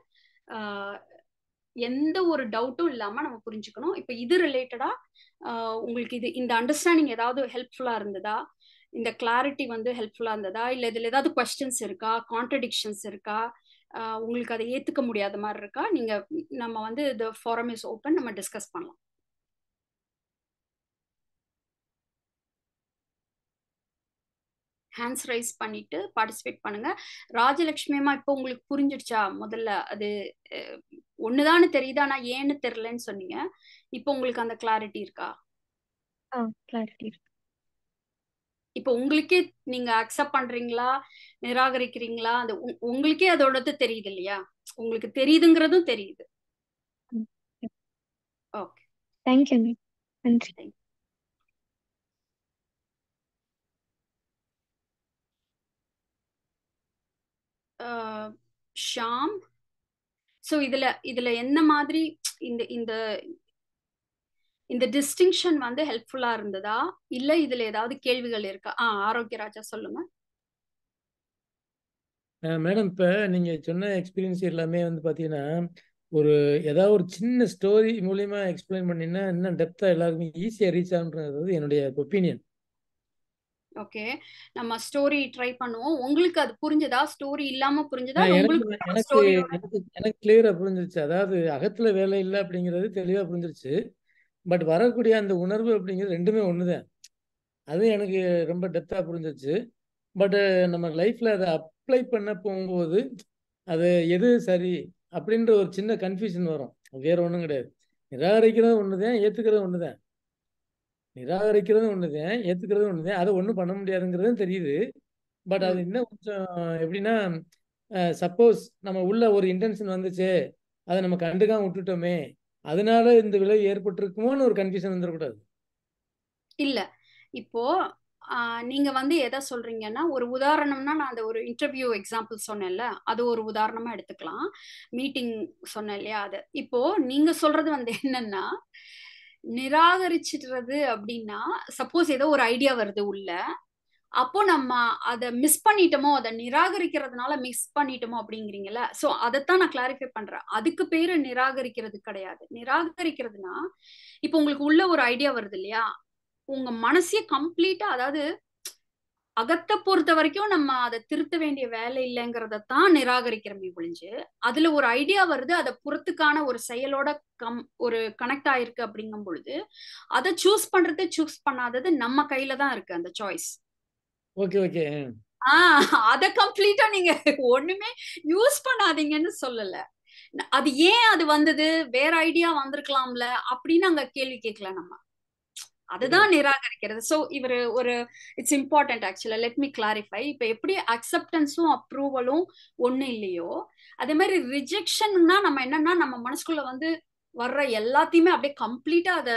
எந்த ஒரு டவுட்டும் இல்லாம நம்ம புரிஞ்சுக்கணும் இப்ப இது ரிலேட்டடா உங்களுக்கு இது இந்த அண்டர்ஸ்டாண்டிங் ஏதாவது ஹெல்ப்ஃபுல்லா இருந்ததா இந்த கிளாரிட்டி வந்து ஹெல்ப்ஃபுல்லா இருந்ததா இல்ல இதுல ஏதாவது கொஸ்டின்ஸ் இருக்கா கான்ட்ரடிக்ஷன்ஸ் இருக்கா உங்களுக்கு அதை ஏத்துக்க முடியாத மாதிரி இருக்கா நீங்க நம்ம வந்து இந்த ஃபாரம் இஸ் ஓப்பன் நம்ம டிஸ்கஸ் பண்ணலாம் ஹேண்ட்ஸ் ரைஸ் பண்ணிட்டு பார்ட்டிசிபேட் பண்ணுங்க ராஜலட்சுமி அம்மா இப்போ உங்களுக்கு புரிஞ்சிடுச்சா முதல்ல அது அஹ், ஒண்ணுதான்னு தெரியுது ஆனா ஏன்னு தெரியலன்னு சொன்னீங்க இப்போ உங்களுக்கு அந்த கிளாரிட்டி இருக்கா ஆ கிளாரிட்டி இப்போ உங்களுக்கே நீங்க அக்செப்ட் பண்றீங்களா நிராகரிக்கிறீங்களா அந்த உ- உங்களுக்கே அதோடது தெரியுது இல்லையா உங்களுக்கு தெரியுதுங்கிறதும் தெரியுது ஓகே தேங்க்யூ மேம் நன்றி ஷாம் ஸோ இதுல இதுல என்ன மாதிரி இந்த இந்த இந்த டிஸ்டிங்ஷன் வந்து ஹெல்ப்ஃபுல்லா இருந்ததா இல்ல இதுல ஏதாவது கேள்விகள் இருக்கா ஆ ஆரோக்கிய ராஜா சொல்லுங்க மேடம் இப்போ நீங்கள் சொன்ன எக்ஸ்பீரியன்ஸ் எல்லாமே வந்து பார்த்தீங்கன்னா ஒரு ஏதாவது ஒரு சின்ன ஸ்டோரி மூலியமா எக்ஸ்பிளைன் பண்ணீங்கன்னா இன்னும் டெப்த்தாக எல்லாருக்குமே ஈஸியாக ரீச் ஆகுன்றது என்னுடைய ஒப்பீனியன் ஓகே நம்ம ஸ்டோரி ட்ரை பண்ணுவோம் உங்களுக்கு அது புரிஞ்சதா ஸ்டோரி இல்லாம புரிஞ்சதா இல்ல எனக்கு உங்களுக்கு எனக்கு ஸ்டோரியோட எனக்கு எனக்கு கிளியராக புரிஞ்சிருச்சு அதாவது அகத்துல வேலை இல்லை அப்படிங்கிறது தெளிவாக புரிஞ்சிருச்சு பட் வரக்கூடிய அந்த உணர்வு அப்படிங்கிறது ரெண்டுமே ஒன்று தான் அது எனக்கு ரொம்ப டெப்த்தாக புரிஞ்சிருச்சு பட் நம்ம லைஃப்ல அதை அப்ளை பண்ண போகும்போது அது எது சரி அப்படின்ற ஒரு சின்ன கன்ஃபியூஷன் வரும் வேற ஒன்றும் கிடையாது நிராகரிக்கிறது ஒன்று தான் ஏற்றுக்கிறது ஒன்று தான் நிராகரிக்கிறது ஒன்று தான் ஏற்றுக்கிறது ஒன்று தான் அதை ஒன்றும் பண்ண முடியாதுங்கிறதும் தெரியுது பட் அது ம் இன்னும் கொஞ்சம் எப்படின்னா சப்போஸ் நம்ம உள்ள ஒரு இன்டென்ஷன் வந்துச்சே அதை நம்ம கண்டுக்காம விட்டுட்டோமே அதனால இந்த விளைவு ஏற்பட்டிருக்குமோன்னு ஒரு கன்ஃபியூஷன் வந்துடக்கூடாது இல்ல இப்போ ஆஹ், நீங்க வந்து எதை சொல்றீங்கன்னா ஒரு உதாரணம்னா நான் அந்த ஒரு இன்டர்வியூ எக்ஸாம்பிள் சொன்னேன்ல அது ஒரு உதாரணமா எடுத்துக்கலாம் மீட்டிங் சொன்னேன் இல்லையா அது இப்போ நீங்க சொல்றது வந்து என்னன்னா நிராகரிச்சிடுறது அப்படின்னா சப்போஸ் ஏதோ ஒரு ஐடியா வருது உள்ள அப்போ நம்ம அதை மிஸ் பண்ணிட்டோமோ அதை நிராகரிக்கிறதுனால மிஸ் பண்ணிட்டோமோ அப்படிங்கிறீங்கல்ல ஸோ அதைத்தான் நான் கிளாரிஃபை பண்றேன் அதுக்கு பேரு நிராகரிக்கிறது கிடையாது நிராகரிக்கிறதுனா இப்போ உங்களுக்கு உள்ள ஒரு ஐடியா வருது இல்லையா உங்க மனசே கம்ப்ளீட்டா அதாவது அகத்தை பொறுத்த வரைக்கும் நம்ம அதை திருத்த வேண்டிய வேலை இல்லைங்கிறத தான் நிராகரிக்கிறோமே ஒழிஞ்சு அதுல ஒரு ஐடியா வருது அதை புறத்துக்கான ஒரு செயலோட கம் ஒரு கனெக்ட் ஆயிருக்கு அப்படிங்கும் பொழுது அதை சூஸ் பண்றது சூஸ் பண்ணாதது நம்ம கையில தான் இருக்கு அந்த சாய்ஸ் ஓகே ஓகே ஆஹ் அத கம்ப்ளீட்டா நீங்க ஒண்ணுமே யூஸ் பண்ணாதீங்கன்னு சொல்லல ந- அது ஏன் அது வந்தது வேற ஐடியா வந்திருக்கலாம்ல அப்படின்னு அங்க கேள்வி கேட்கல நம்ம அதுதான் நிராகரிக்கிறது சோ இவர் ஒரு it's important actually let me clarify இப்ப எப்படி அக்செப்டன்ஸும் அப்ரூவலும் ஒண்ணு இல்லையோ அதே மாதிரி ரிஜெக்ஷன்னா நம்ம என்னன்னா நம்ம மனசுக்குள்ள வந்து வர்ற எல்லாத்தையுமே அப்படியே கம்ப்ளீட்டா அத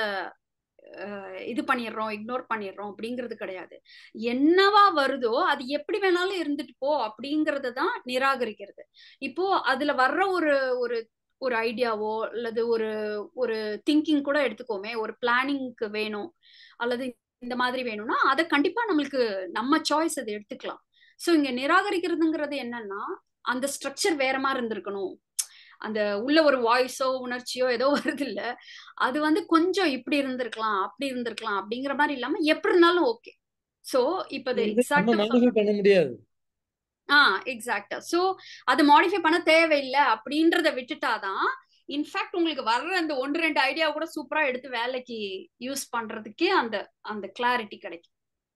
அஹ், இது பண்ணிடுறோம் இக்னோர் பண்ணிடுறோம் அப்படிங்கிறது கிடையாது என்னவா வருதோ அது எப்படி வேணாலும் இருந்துட்டு போ அப்படிங்கறது தான் நிராகரிக்கிறது இப்போ அதுல வர்ற ஒரு ஒரு ஒரு ஐடியாவோ அல்லது ஒரு ஒரு திங்கிங் கூட எடுத்துக்கோமே ஒரு பிளானிங்க்கு வேணும் அல்லது இந்த மாதிரி வேணும்னா அதை கண்டிப்பா நம்மளுக்கு நம்ம சாய்ஸ் அதை எடுத்துக்கலாம் ஸோ இங்க நிராகரிக்கிறதுங்கிறது என்னன்னா அந்த ஸ்ட்ரக்சர் வேற மாதிரி இருந்திருக்கணும் அந்த உள்ள ஒரு வாய்ஸோ உணர்ச்சியோ ஏதோ வருது இல்ல அது வந்து கொஞ்சம் இப்படி இருந்திருக்கலாம் அப்படி இருந்திருக்கலாம் அப்படிங்கிற மாதிரி இல்லாம எப்படி இருந்தாலும் ஓகே சோ இப்ப அது இது நம்ம எக்ஸாக்டா மாடிஃபை பண்ண முடியாது ஆ எக்ஸாக்டா சோ அது மாடிஃபை பண்ண தேவையில்லை அப்படின்றத விட்டுட்டாதான் இன்ஃபேக்ட் உங்களுக்கு வர்ற அந்த ஒன்று ரெண்டு ஐடியா கூட சூப்பரா எடுத்து வேலைக்கு யூஸ் பண்றதுக்கே அந்த அந்த கிளாரிட்டி கிடைக்கும்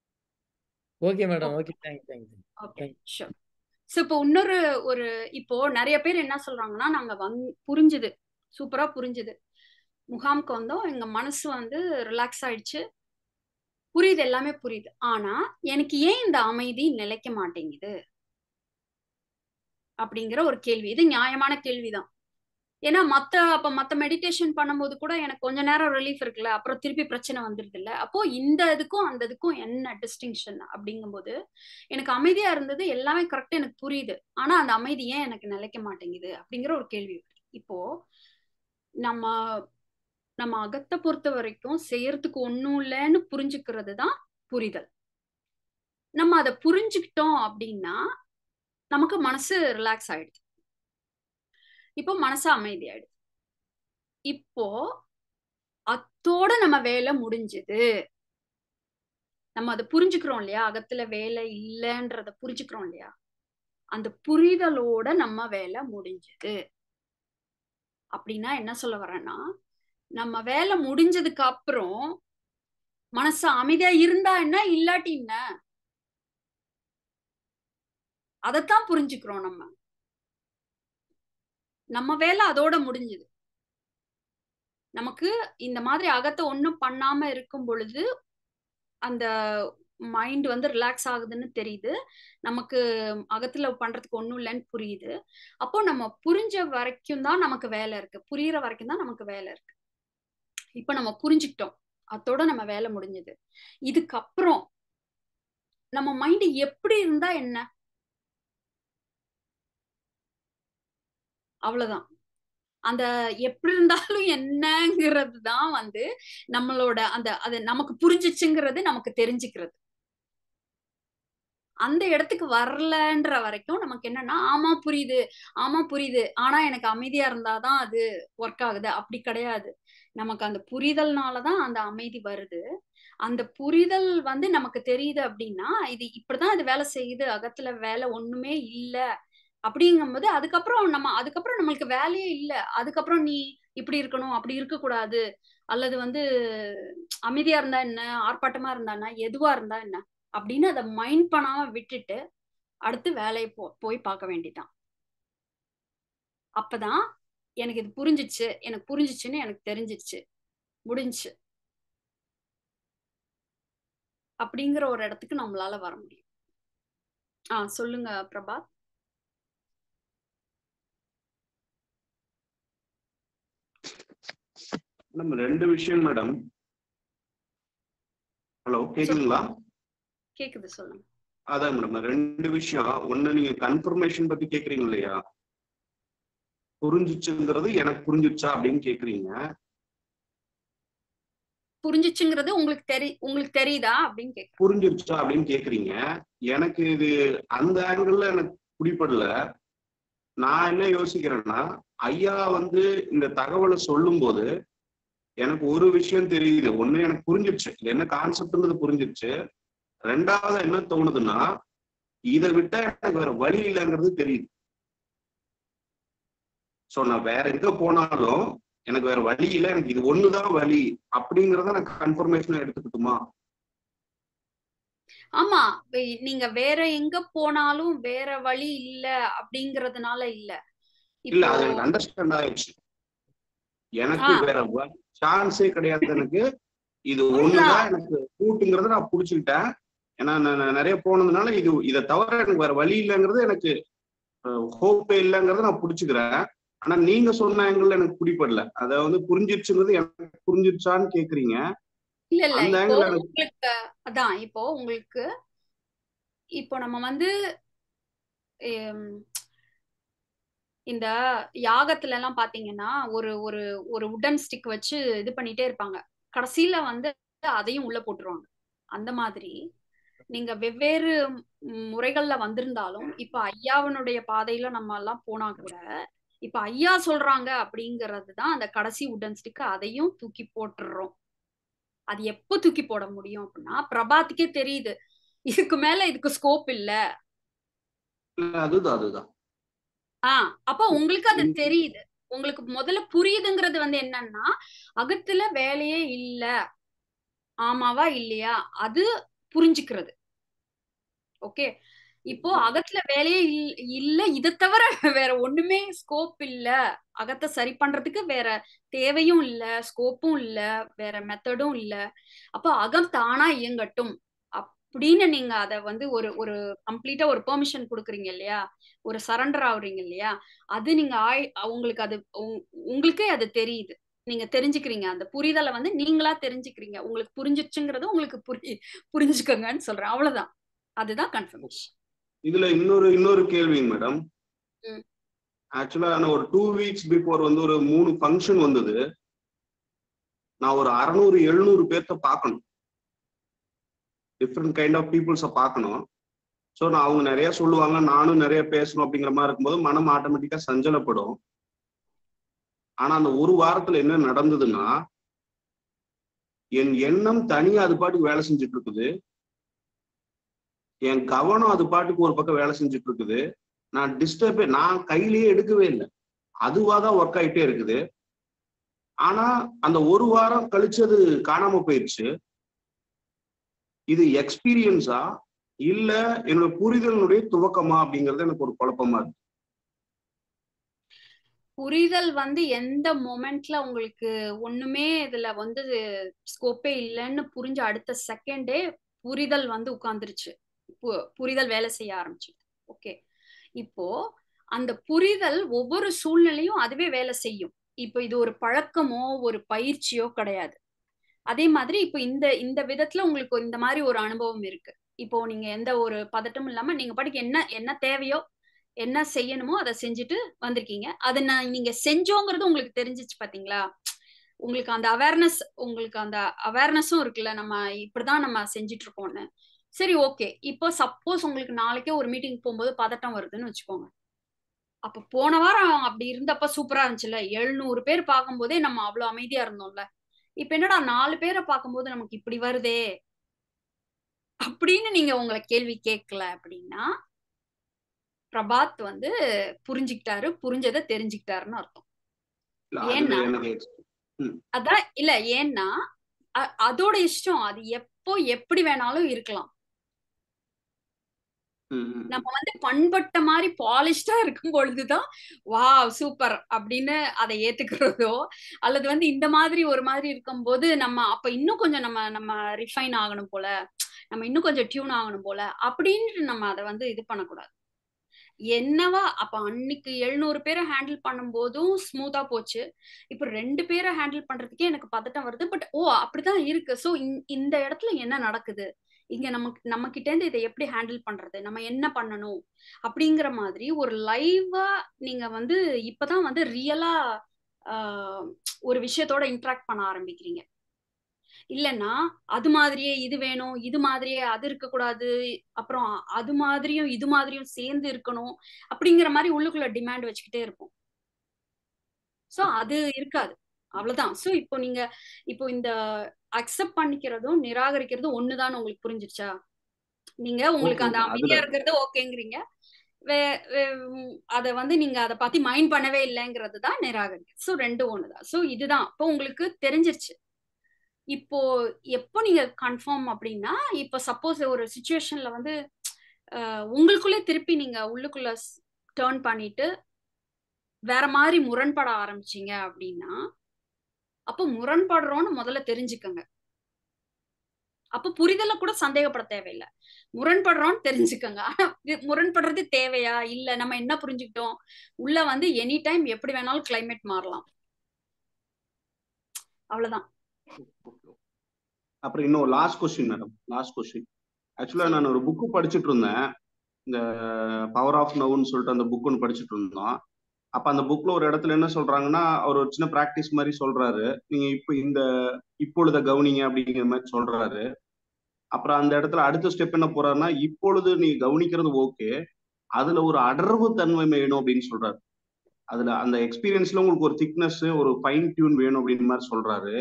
okay madam okay thank you thank you okay thank you sure so இப்போ இன்னொரு ஒரு இப்போ நிறைய பேர் என்ன சொல்றாங்கன்னா நாங்க வந் புரிஞ்சுது சூப்பரா புரிஞ்சுது முகாமுக்கு வந்தோம் எங்க மனசு வந்து ரிலாக்ஸ் ஆயிடுச்சு புரியுது எல்லாமே புரியுது ஆனா எனக்கு ஏன் இந்த அமைதி நிலைக்க மாட்டேங்குது அப்படிங்கிற ஒரு கேள்வி இது நியாயமான கேள்விதான் ஏன்னா மத்த அப்ப மத்த மெடிடேஷன் பண்ணும்போது கூட எனக்கு கொஞ்ச நேரம் ரிலீஃப் இருக்குல்ல அப்புறம் திருப்பி பிரச்சனை வந்துருது இல்ல அப்போ இந்த இதுக்கும் அந்த இதுக்கும் என்ன டிஸ்டிங்ஷன் அப்படிங்கும்போது எனக்கு அமைதியா இருந்தது எல்லாமே கரெக்டா எனக்கு புரியுது ஆனா அந்த அமைதி ஏன் எனக்கு நிலைக்க மாட்டேங்குது அப்படிங்கிற ஒரு கேள்வி வருது. இப்போ நம்ம நம்ம அகத்தை பொறுத்த வரைக்கும் செய்யறதுக்கு ஒண்ணும் இல்லைன்னு புரிஞ்சுக்கிறது தான் புரிதல் நம்ம அதை புரிஞ்சுக்கிட்டோம் அப்படின்னா நமக்கு மனசு ரிலாக்ஸ் ஆயிடுது இப்போ மனசு அமைதியாயிடுது இப்போ அத்தோட நம்ம வேலை முடிஞ்சுது நம்ம அதை புரிஞ்சுக்கிறோம் இல்லையா அகத்துல வேலை இல்லைன்றத புரிஞ்சுக்கிறோம் இல்லையா அந்த புரிதலோட நம்ம வேலை முடிஞ்சது அப்படின்னா என்ன சொல்ல வரேன்னா நம்ம வேலை முடிஞ்சதுக்கு அப்புறம் மனசு அமைதியா இருந்தா என்ன இல்லாட்டி என்ன அதைத்தான் புரிஞ்சுக்கிறோம் நம்ம நம்ம வேலை அதோட முடிஞ்சுது நமக்கு இந்த மாதிரி அகத்தை ஒண்ணும் பண்ணாம இருக்கும் பொழுது அந்த மைண்ட் வந்து ரிலாக்ஸ் ஆகுதுன்னு தெரியுது நமக்கு அகத்துல பண்றதுக்கு ஒண்ணும் இல்லைன்னு புரியுது அப்போ நம்ம புரிஞ்ச வரைக்கும் தான் நமக்கு வேலை இருக்கு புரியுற வரைக்கும் தான் நமக்கு வேலை இருக்கு இப்ப நம்ம புரிஞ்சுக்கிட்டோம் அதோட நம்ம வேலை முடிஞ்சது இதுக்கப்புறம் நம்ம மைண்ட் எப்படி இருந்தா என்ன அவ்வளவுதான் அந்த எப்படி இருந்தாலும் என்னங்கிறது தான் வந்து நம்மளோட அந்த அது நமக்கு புரிஞ்சிச்சுங்கிறது நமக்கு தெரிஞ்சுக்கிறது அந்த இடத்துக்கு வரலன்ற வரைக்கும் நமக்கு என்னன்னா ஆமா புரியுது ஆமா புரியுது ஆனா எனக்கு அமைதியா இருந்தாதான் அது ஒர்க் ஆகுது அப்படி கிடையாது நமக்கு அந்த புரிதல்னாலதான் அந்த அமைதி வருது அந்த புரிதல் வந்து நமக்கு தெரியுது அப்படின்னா இது இப்படிதான் இது வேலை செய்யுது அகத்துல வேலை ஒண்ணுமே இல்ல அப்படிங்கும்போது அதுக்கப்புறம் நம்ம அதுக்கப்புறம் நம்மளுக்கு வேலையே இல்ல அதுக்கப்புறம் நீ இப்படி இருக்கணும் அப்படி இருக்கக்கூடாது அல்லது வந்து அமைதியா இருந்தா என்ன ஆர்ப்பாட்டமா இருந்தா என்ன எதுவா இருந்தா என்ன அப்படின்னு அதை மைண்ட் பண்ணாம விட்டுட்டு அடுத்து வேலையை போ போய் பார்க்க வேண்டியதான் அப்பதான் எனக்கு இது புரிஞ்சிச்சு எனக்கு புரிஞ்சிச்சுன்னு எனக்கு தெரிஞ்சிச்சு முடிஞ்சுச்சு அப்படிங்கிற ஒரு இடத்துக்கு நம்மளால வர முடியும் ஆ சொல்லுங்க பிரபாத் நம்ம ரெண்டு விஷயம் மேடம் ஹலோ கேக்குதுங்களா கேக்குது சொல்லுங்க அதான் மேடம் ரெண்டு விஷயம் ஒண்ணு நீங்க கன்ஃபர்மேஷன் பத்தி கேக்குறீங்க இல்லையா புரிஞ்சிச்சுங்கிறது எனக்கு புரிஞ்சிச்சா அப்படின்னு கேக்குறீங்க புரிஞ்சிச்சுங்கிறது உங்களுக்கு தெரி உங்களுக்கு தெரியுதா அப்படின்னு கேக்குறேன் புரிஞ்சிருச்சா அப்படின்னு கேக்குறீங்க எனக்கு இது அந்த ஆங்கிள் எனக்கு பிடிப்படல நான் என்ன யோசிக்கிறேன்னா ஐயா வந்து இந்த தகவலை சொல்லும் போது எனக்கு ஒரு விஷயம் தெரியுது ஒண்ணு எனக்கு புரிஞ்சிருச்சு இது என்ன கான்செப்ட்ன்றது புரிஞ்சிருச்சு ரெண்டாவது என்ன தோணுதுன்னா இதை விட்டா எனக்கு வேற வழி இல்லைங்கிறது தெரியுது சோ நான் வேற எங்க போனாலும் எனக்கு வேற வழி இல்லை எனக்கு இது ஒண்ணுதான் வழி அப்படிங்கறத நான் கன்ஃபர்மேஷனா எடுத்துக்கிட்டுமா ஆமா வே- நீங்க வேற எங்க போனாலும் வேற வழி இல்ல அப்படிங்கறதுனால இல்ல இல்ல இப்போ அது எனக்கு அண்டர்ஸ்டாண்ட் ஆயிடுச்சு எனக்கு ஆ. வேற சான்ஸே கிடையாது எனக்கு இது உண்மைதான். ஒண்ணுதான் எனக்கு கூட்டுங்கிறத நான் புடிச்சுக்கிட்டேன் ஏன்னா நான் நான் நிறைய போனதுனால இது இதை தவிர எனக்கு வேற வழி இல்லைங்கிறது எனக்கு ஹோப்பே இல்லைங்கிறத நான் புடிச்சுக்கிறேன் ஆனா நீங்க சொன்ன ஆங்கிள் எனக்கு பிடிப்படல அத வந்து புரிஞ்சிருச்சுங்கிறது எனக்கு புரிஞ்சிருச்சான்னு கேக்குறீங்க இல்ல இல்ல அந்த இப்போ angle எனக்கு- உங்களுக்கு அதான் இப்போ உங்களுக்கு இப்போ நம்ம வந்து ஹம், இந்த யாகத்துல எல்லாம் பாத்தீங்கன்னா ஒரு ஒரு ஒரு உடன் ஸ்டிக் வச்சு இது பண்ணிட்டே இருப்பாங்க கடைசியில வந்து அதையும் உள்ள போட்டுருவாங்க அந்த மாதிரி நீங்க வெவ்வேறு ம், முறைகள்ல வந்திருந்தாலும் இப்ப ஐயாவினுடைய பாதையில நம்ம எல்லாம் போனா கூட இப்ப ஐயா சொல்றாங்க அப்படிங்கிறது தான் அந்த கடைசி உடன் ஸ்டிக் அதையும் தூக்கி போட்டுடுறோம் அது எப்போ தூக்கி போட முடியும் அப்படின்னா பிரபாத்துக்கே தெரியுது இதுக்கு மேல இதுக்கு ஸ்கோப் இல்ல இல்ல, அதுதான் அதுதான் ஆஹ் அப்ப உங்களுக்கு அது தெரியுது உங்களுக்கு முதல்ல புரியுதுங்கிறது வந்து என்னன்னா அகத்துல வேலையே இல்ல ஆமாவா இல்லையா அது புரிஞ்சுக்கிறது ஓகே இப்போ அகத்துல வேலையே இல்- இல்ல இதை தவிர வேற ஒண்ணுமே ஸ்கோப் இல்ல அகத்தை சரி பண்றதுக்கு வேற தேவையும் இல்ல ஸ்கோப்பும் இல்ல வேற மெத்தடும் இல்ல அப்போ அகம் தானா இயங்கட்டும் அப்படின்னு நீங்க அத வந்து ஒரு ஒரு கம்ப்ளீட்டா ஒரு பெர்மிஷன் கொடுக்குறீங்க இல்லையா ஒரு சரண்டர் ஆகுறீங்க இல்லையா அது நீங்க ஆய் உங்களுக்கு அது உங்- உங்களுக்கே அது தெரியுது நீங்க தெரிஞ்சுக்கிறீங்க அந்த புரிதலை வந்து நீங்களா தெரிஞ்சுக்கிறீங்க உங்களுக்கு புரிஞ்சிச்சுங்கிறது உங்களுக்கு புரி புரிஞ்சுக்கோங்கன்னு சொல்றேன் அவ்வளவுதான் அதுதான் கன்ஃபர்மேஷன் இதுல இன்னொரு இன்னொரு கேள்விங்க மேடம் ம். ஆக்சுவலா நான் ஒரு டூ வீக்ஸ் பிஃபோர் வந்து ஒரு மூணு ஃபங்க்ஷன் வந்தது நான் ஒரு அறநூறு எழுநூறு பேர்த்த பார்க்கணும் டிஃப்ரெண்ட் கைண்ட் ஆஃப் பீப்புள்ஸை பார்க்கணும் ஸோ நான் அவங்க நிறைய சொல்லுவாங்க நானும் நிறைய பேசணும் அப்படிங்கிற மாதிரி இருக்கும்போது மனம் ஆட்டோமேட்டிக்கா சஞ்சலப்படும் ஆனா அந்த ஒரு வாரத்துல என்ன நடந்ததுன்னா என் எண்ணம் தனியா அது பாட்டுக்கு வேலை செஞ்சுட்டு இருக்குது என் கவனம் அது பாட்டுக்கு ஒரு பக்கம் வேலை செஞ்சுட்டு இருக்குது நான் டிஸ்டர்பே நான் கையிலேயே எடுக்கவே இல்லை அதுவா தான் ஒர்க் ஆயிட்டே இருக்குது ஆனா அந்த ஒரு வாரம் கழிச்சு அது காணாம போயிருச்சு இது எக்ஸ்பீரியன்ஸா இல்ல என்னோட புரிதலினுடைய துவக்கமா அப்படிங்கிறது எனக்கு ஒரு குழப்பமா இருக்கு புரிதல் வந்து எந்த மொமெண்ட்ல உங்களுக்கு ஒண்ணுமே இதுல வந்து ஸ்கோப்பே இல்லைன்னு புரிஞ்ச அடுத்த செகண்டே புரிதல் வந்து உட்கார்ந்துருச்சு பு- புரிதல் வேலை செய்ய ஆரம்பிச்சு ஓகே இப்போ அந்த புரிதல் ஒவ்வொரு சூழ்நிலையும் அதுவே வேலை செய்யும் இப்போ இது ஒரு பழக்கமோ ஒரு பயிற்சியோ கிடையாது அதே மாதிரி இப்போ இந்த இந்த விதத்துல உங்களுக்கு இந்த மாதிரி ஒரு அனுபவம் இருக்கு இப்போ நீங்க எந்த ஒரு பதட்டமும் இல்லாம நீங்க பாட்டுக்கு என்ன என்ன தேவையோ என்ன செய்யணுமோ அதை செஞ்சுட்டு வந்திருக்கீங்க அதை நான் நீங்க செஞ்சோங்கிறது உங்களுக்கு தெரிஞ்சிச்சு பாத்தீங்களா உங்களுக்கு அந்த அவேர்னஸ் உங்களுக்கு அந்த அவேர்னஸும் இருக்குல்ல நம்ம இப்படிதான் நம்ம செஞ்சுட்டு இருக்கோம்னு சரி ஓகே இப்போ சப்போஸ் உங்களுக்கு நாளைக்கே ஒரு மீட்டிங் போகும்போது பதட்டம் வருதுன்னு வச்சுக்கோங்க அப்ப போன வாரம் அப்படி இருந்தப்ப சூப்பரா இருந்துச்சுல்ல எழுநூறு பேர் பார்க்கும்போதே நம்ம அவ்வளவு அமைதியா இருந்தோம்ல இப்ப என்னடா நாலு பேரை பார்க்கும்போது நமக்கு இப்படி வருதே அப்படின்னு நீங்க உங்களை கேள்வி கேட்கல அப்படின்னா பிரபாத் வந்து புரிஞ்சுக்கிட்டாரு புரிஞ்சதை தெரிஞ்சுக்கிட்டாருன்னு அர்த்தம் இல்ல அது ஏன்னா எனக்கு ex- ம், அதான் இல்ல ஏன்னா அ- அதோட இஷ்டம் அது எப்போ எப்படி வேணாலும் இருக்கலாம் ம், ம். நம்ம வந்து பண்பட்ட மாதிரி பாலிஷ்டா இருக்கும் பொழுதுதான் வாவ் சூப்பர் அப்படின்னு அதை ஏத்துக்கிறதோ அல்லது வந்து இந்த மாதிரி ஒரு மாதிரி இருக்கும்போது நம்ம அப்ப இன்னும் கொஞ்சம் நம்ம நம்ம ரிஃபைன் ஆகணும் போல நம்ம இன்னும் கொஞ்சம் டியூன் ஆகணும் போல அப்படின்னு நம்ம அதை வந்து இது பண்ணக்கூடாது என்னவா அப்ப அன்னைக்கு எழுநூறு பேரை ஹேண்டில் பண்ணும்போதும் ஸ்மூத்தா போச்சு இப்ப ரெண்டு பேரை ஹேண்டில் பண்றதுக்கே எனக்கு பதட்டம் வருது பட் ஓ அப்படிதான் இருக்கு சோ இந்த இடத்துல என்ன நடக்குது இங்க நமக்கு நம்ம கிட்ட இருந்து இதை எப்படி ஹேண்டில் பண்றது நம்ம என்ன பண்ணணும் அப்படிங்கிற மாதிரி ஒரு லைவா நீங்க வந்து இப்பதான் வந்து ரியலா ஒரு விஷயத்தோட இன்ட்ராக்ட் பண்ண ஆரம்பிக்கிறீங்க இல்லைன்னா அது மாதிரியே இது வேணும் இது மாதிரியே அது இருக்கக்கூடாது அப்புறம் அது மாதிரியும் இது மாதிரியும் சேர்ந்து இருக்கணும் அப்படிங்கிற மாதிரி உள்ளுக்குள்ள டிமாண்ட் வச்சுக்கிட்டே இருப்போம் சோ அது இருக்காது அவ்வளவுதான் சோ இப்போ நீங்க இப்போ இந்த அக்செப்ட் பண்ணிக்கிறதும் நிராகரிக்கிறதும் ஒண்ணுதான் உங்களுக்கு புரிஞ்சிருச்சா நீங்க உங்களுக்கு ஓகே அந்த ஓகே அமைதியா அதுல இருக்கிறது ஓகேங்கிறீங்க வே அதை வந்து நீங்க அதை பத்தி மைண்ட் பண்ணவே இல்லைங்கிறது தான் நிராகரிக்கிறது ஸோ ரெண்டும் ஒண்ணுதான் ஸோ இதுதான் இப்போ உங்களுக்கு தெரிஞ்சிருச்சு இப்போ எப்போ நீங்க கன்ஃபார்ம் அப்படின்னா இப்போ சப்போஸ் ஒரு சுச்சுவேஷன்ல வந்து அஹ், உங்களுக்குள்ளே திருப்பி நீங்க உள்ளுக்குள்ள டேர்ன் பண்ணிட்டு வேற மாதிரி முரண்பட ஆரம்பிச்சீங்க அப்படின்னா அப்போ முரண்படுறோம்னு முதல்ல தெரிஞ்சுக்கங்க அப்ப புரிதல கூட சந்தேகப்பட தேவையில்லை முரண்படுறோம்னு தெரிஞ்சுக்கங்க ஆனா இது முரண்படுறது தேவையா இல்ல நம்ம என்ன புரிஞ்சுக்கிட்டோம் உள்ள வந்து எனி டைம் எப்படி வேணாலும் கிளைமேட் மாறலாம் அவ்வளவுதான் அப்புறம் இன்னும் last question madam last question actually நான் ஒரு புக்கு படிச்சுட்டு இருந்தேன் இந்த பவர் ஆஃப் நவுன்னு சொல்லிட்டு அந்த புக் ஒன்று படிச்சுட்டு இருந்தோம் அப்ப அந்த புக்ல ஒரு இடத்துல என்ன சொல்றாங்கன்னா அவர் ஒரு சின்ன பிராக்டிஸ் மாதிரி சொல்றாரு நீங்க இப்போ இந்த இப்பொழுத கவனிங்க அப்படிங்கிற மாதிரி சொல்றாரு அப்புறம் அந்த இடத்துல அடுத்த ஸ்டெப் என்ன போறாருன்னா இப்பொழுது நீ கவனிக்கிறது ஓகே அதுல ஒரு அடர்வு தன்மை வேணும் அப்படின்னு சொல்றாரு அதுல அந்த எக்ஸ்பீரியன்ஸ்ல உங்களுக்கு ஒரு திக்னஸ் ஒரு ஃபைன் டியூன் வேணும் அப்படின்னு மாதிரி சொல்றாரு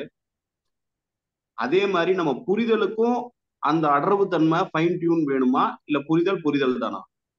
அதே மாதிரி நம்ம புரிதலுக்கும் அந்த அடர்வு தன்மை ஃபைன் டியூன் வேணுமா இல்ல புரிதல் புரிதல் தானா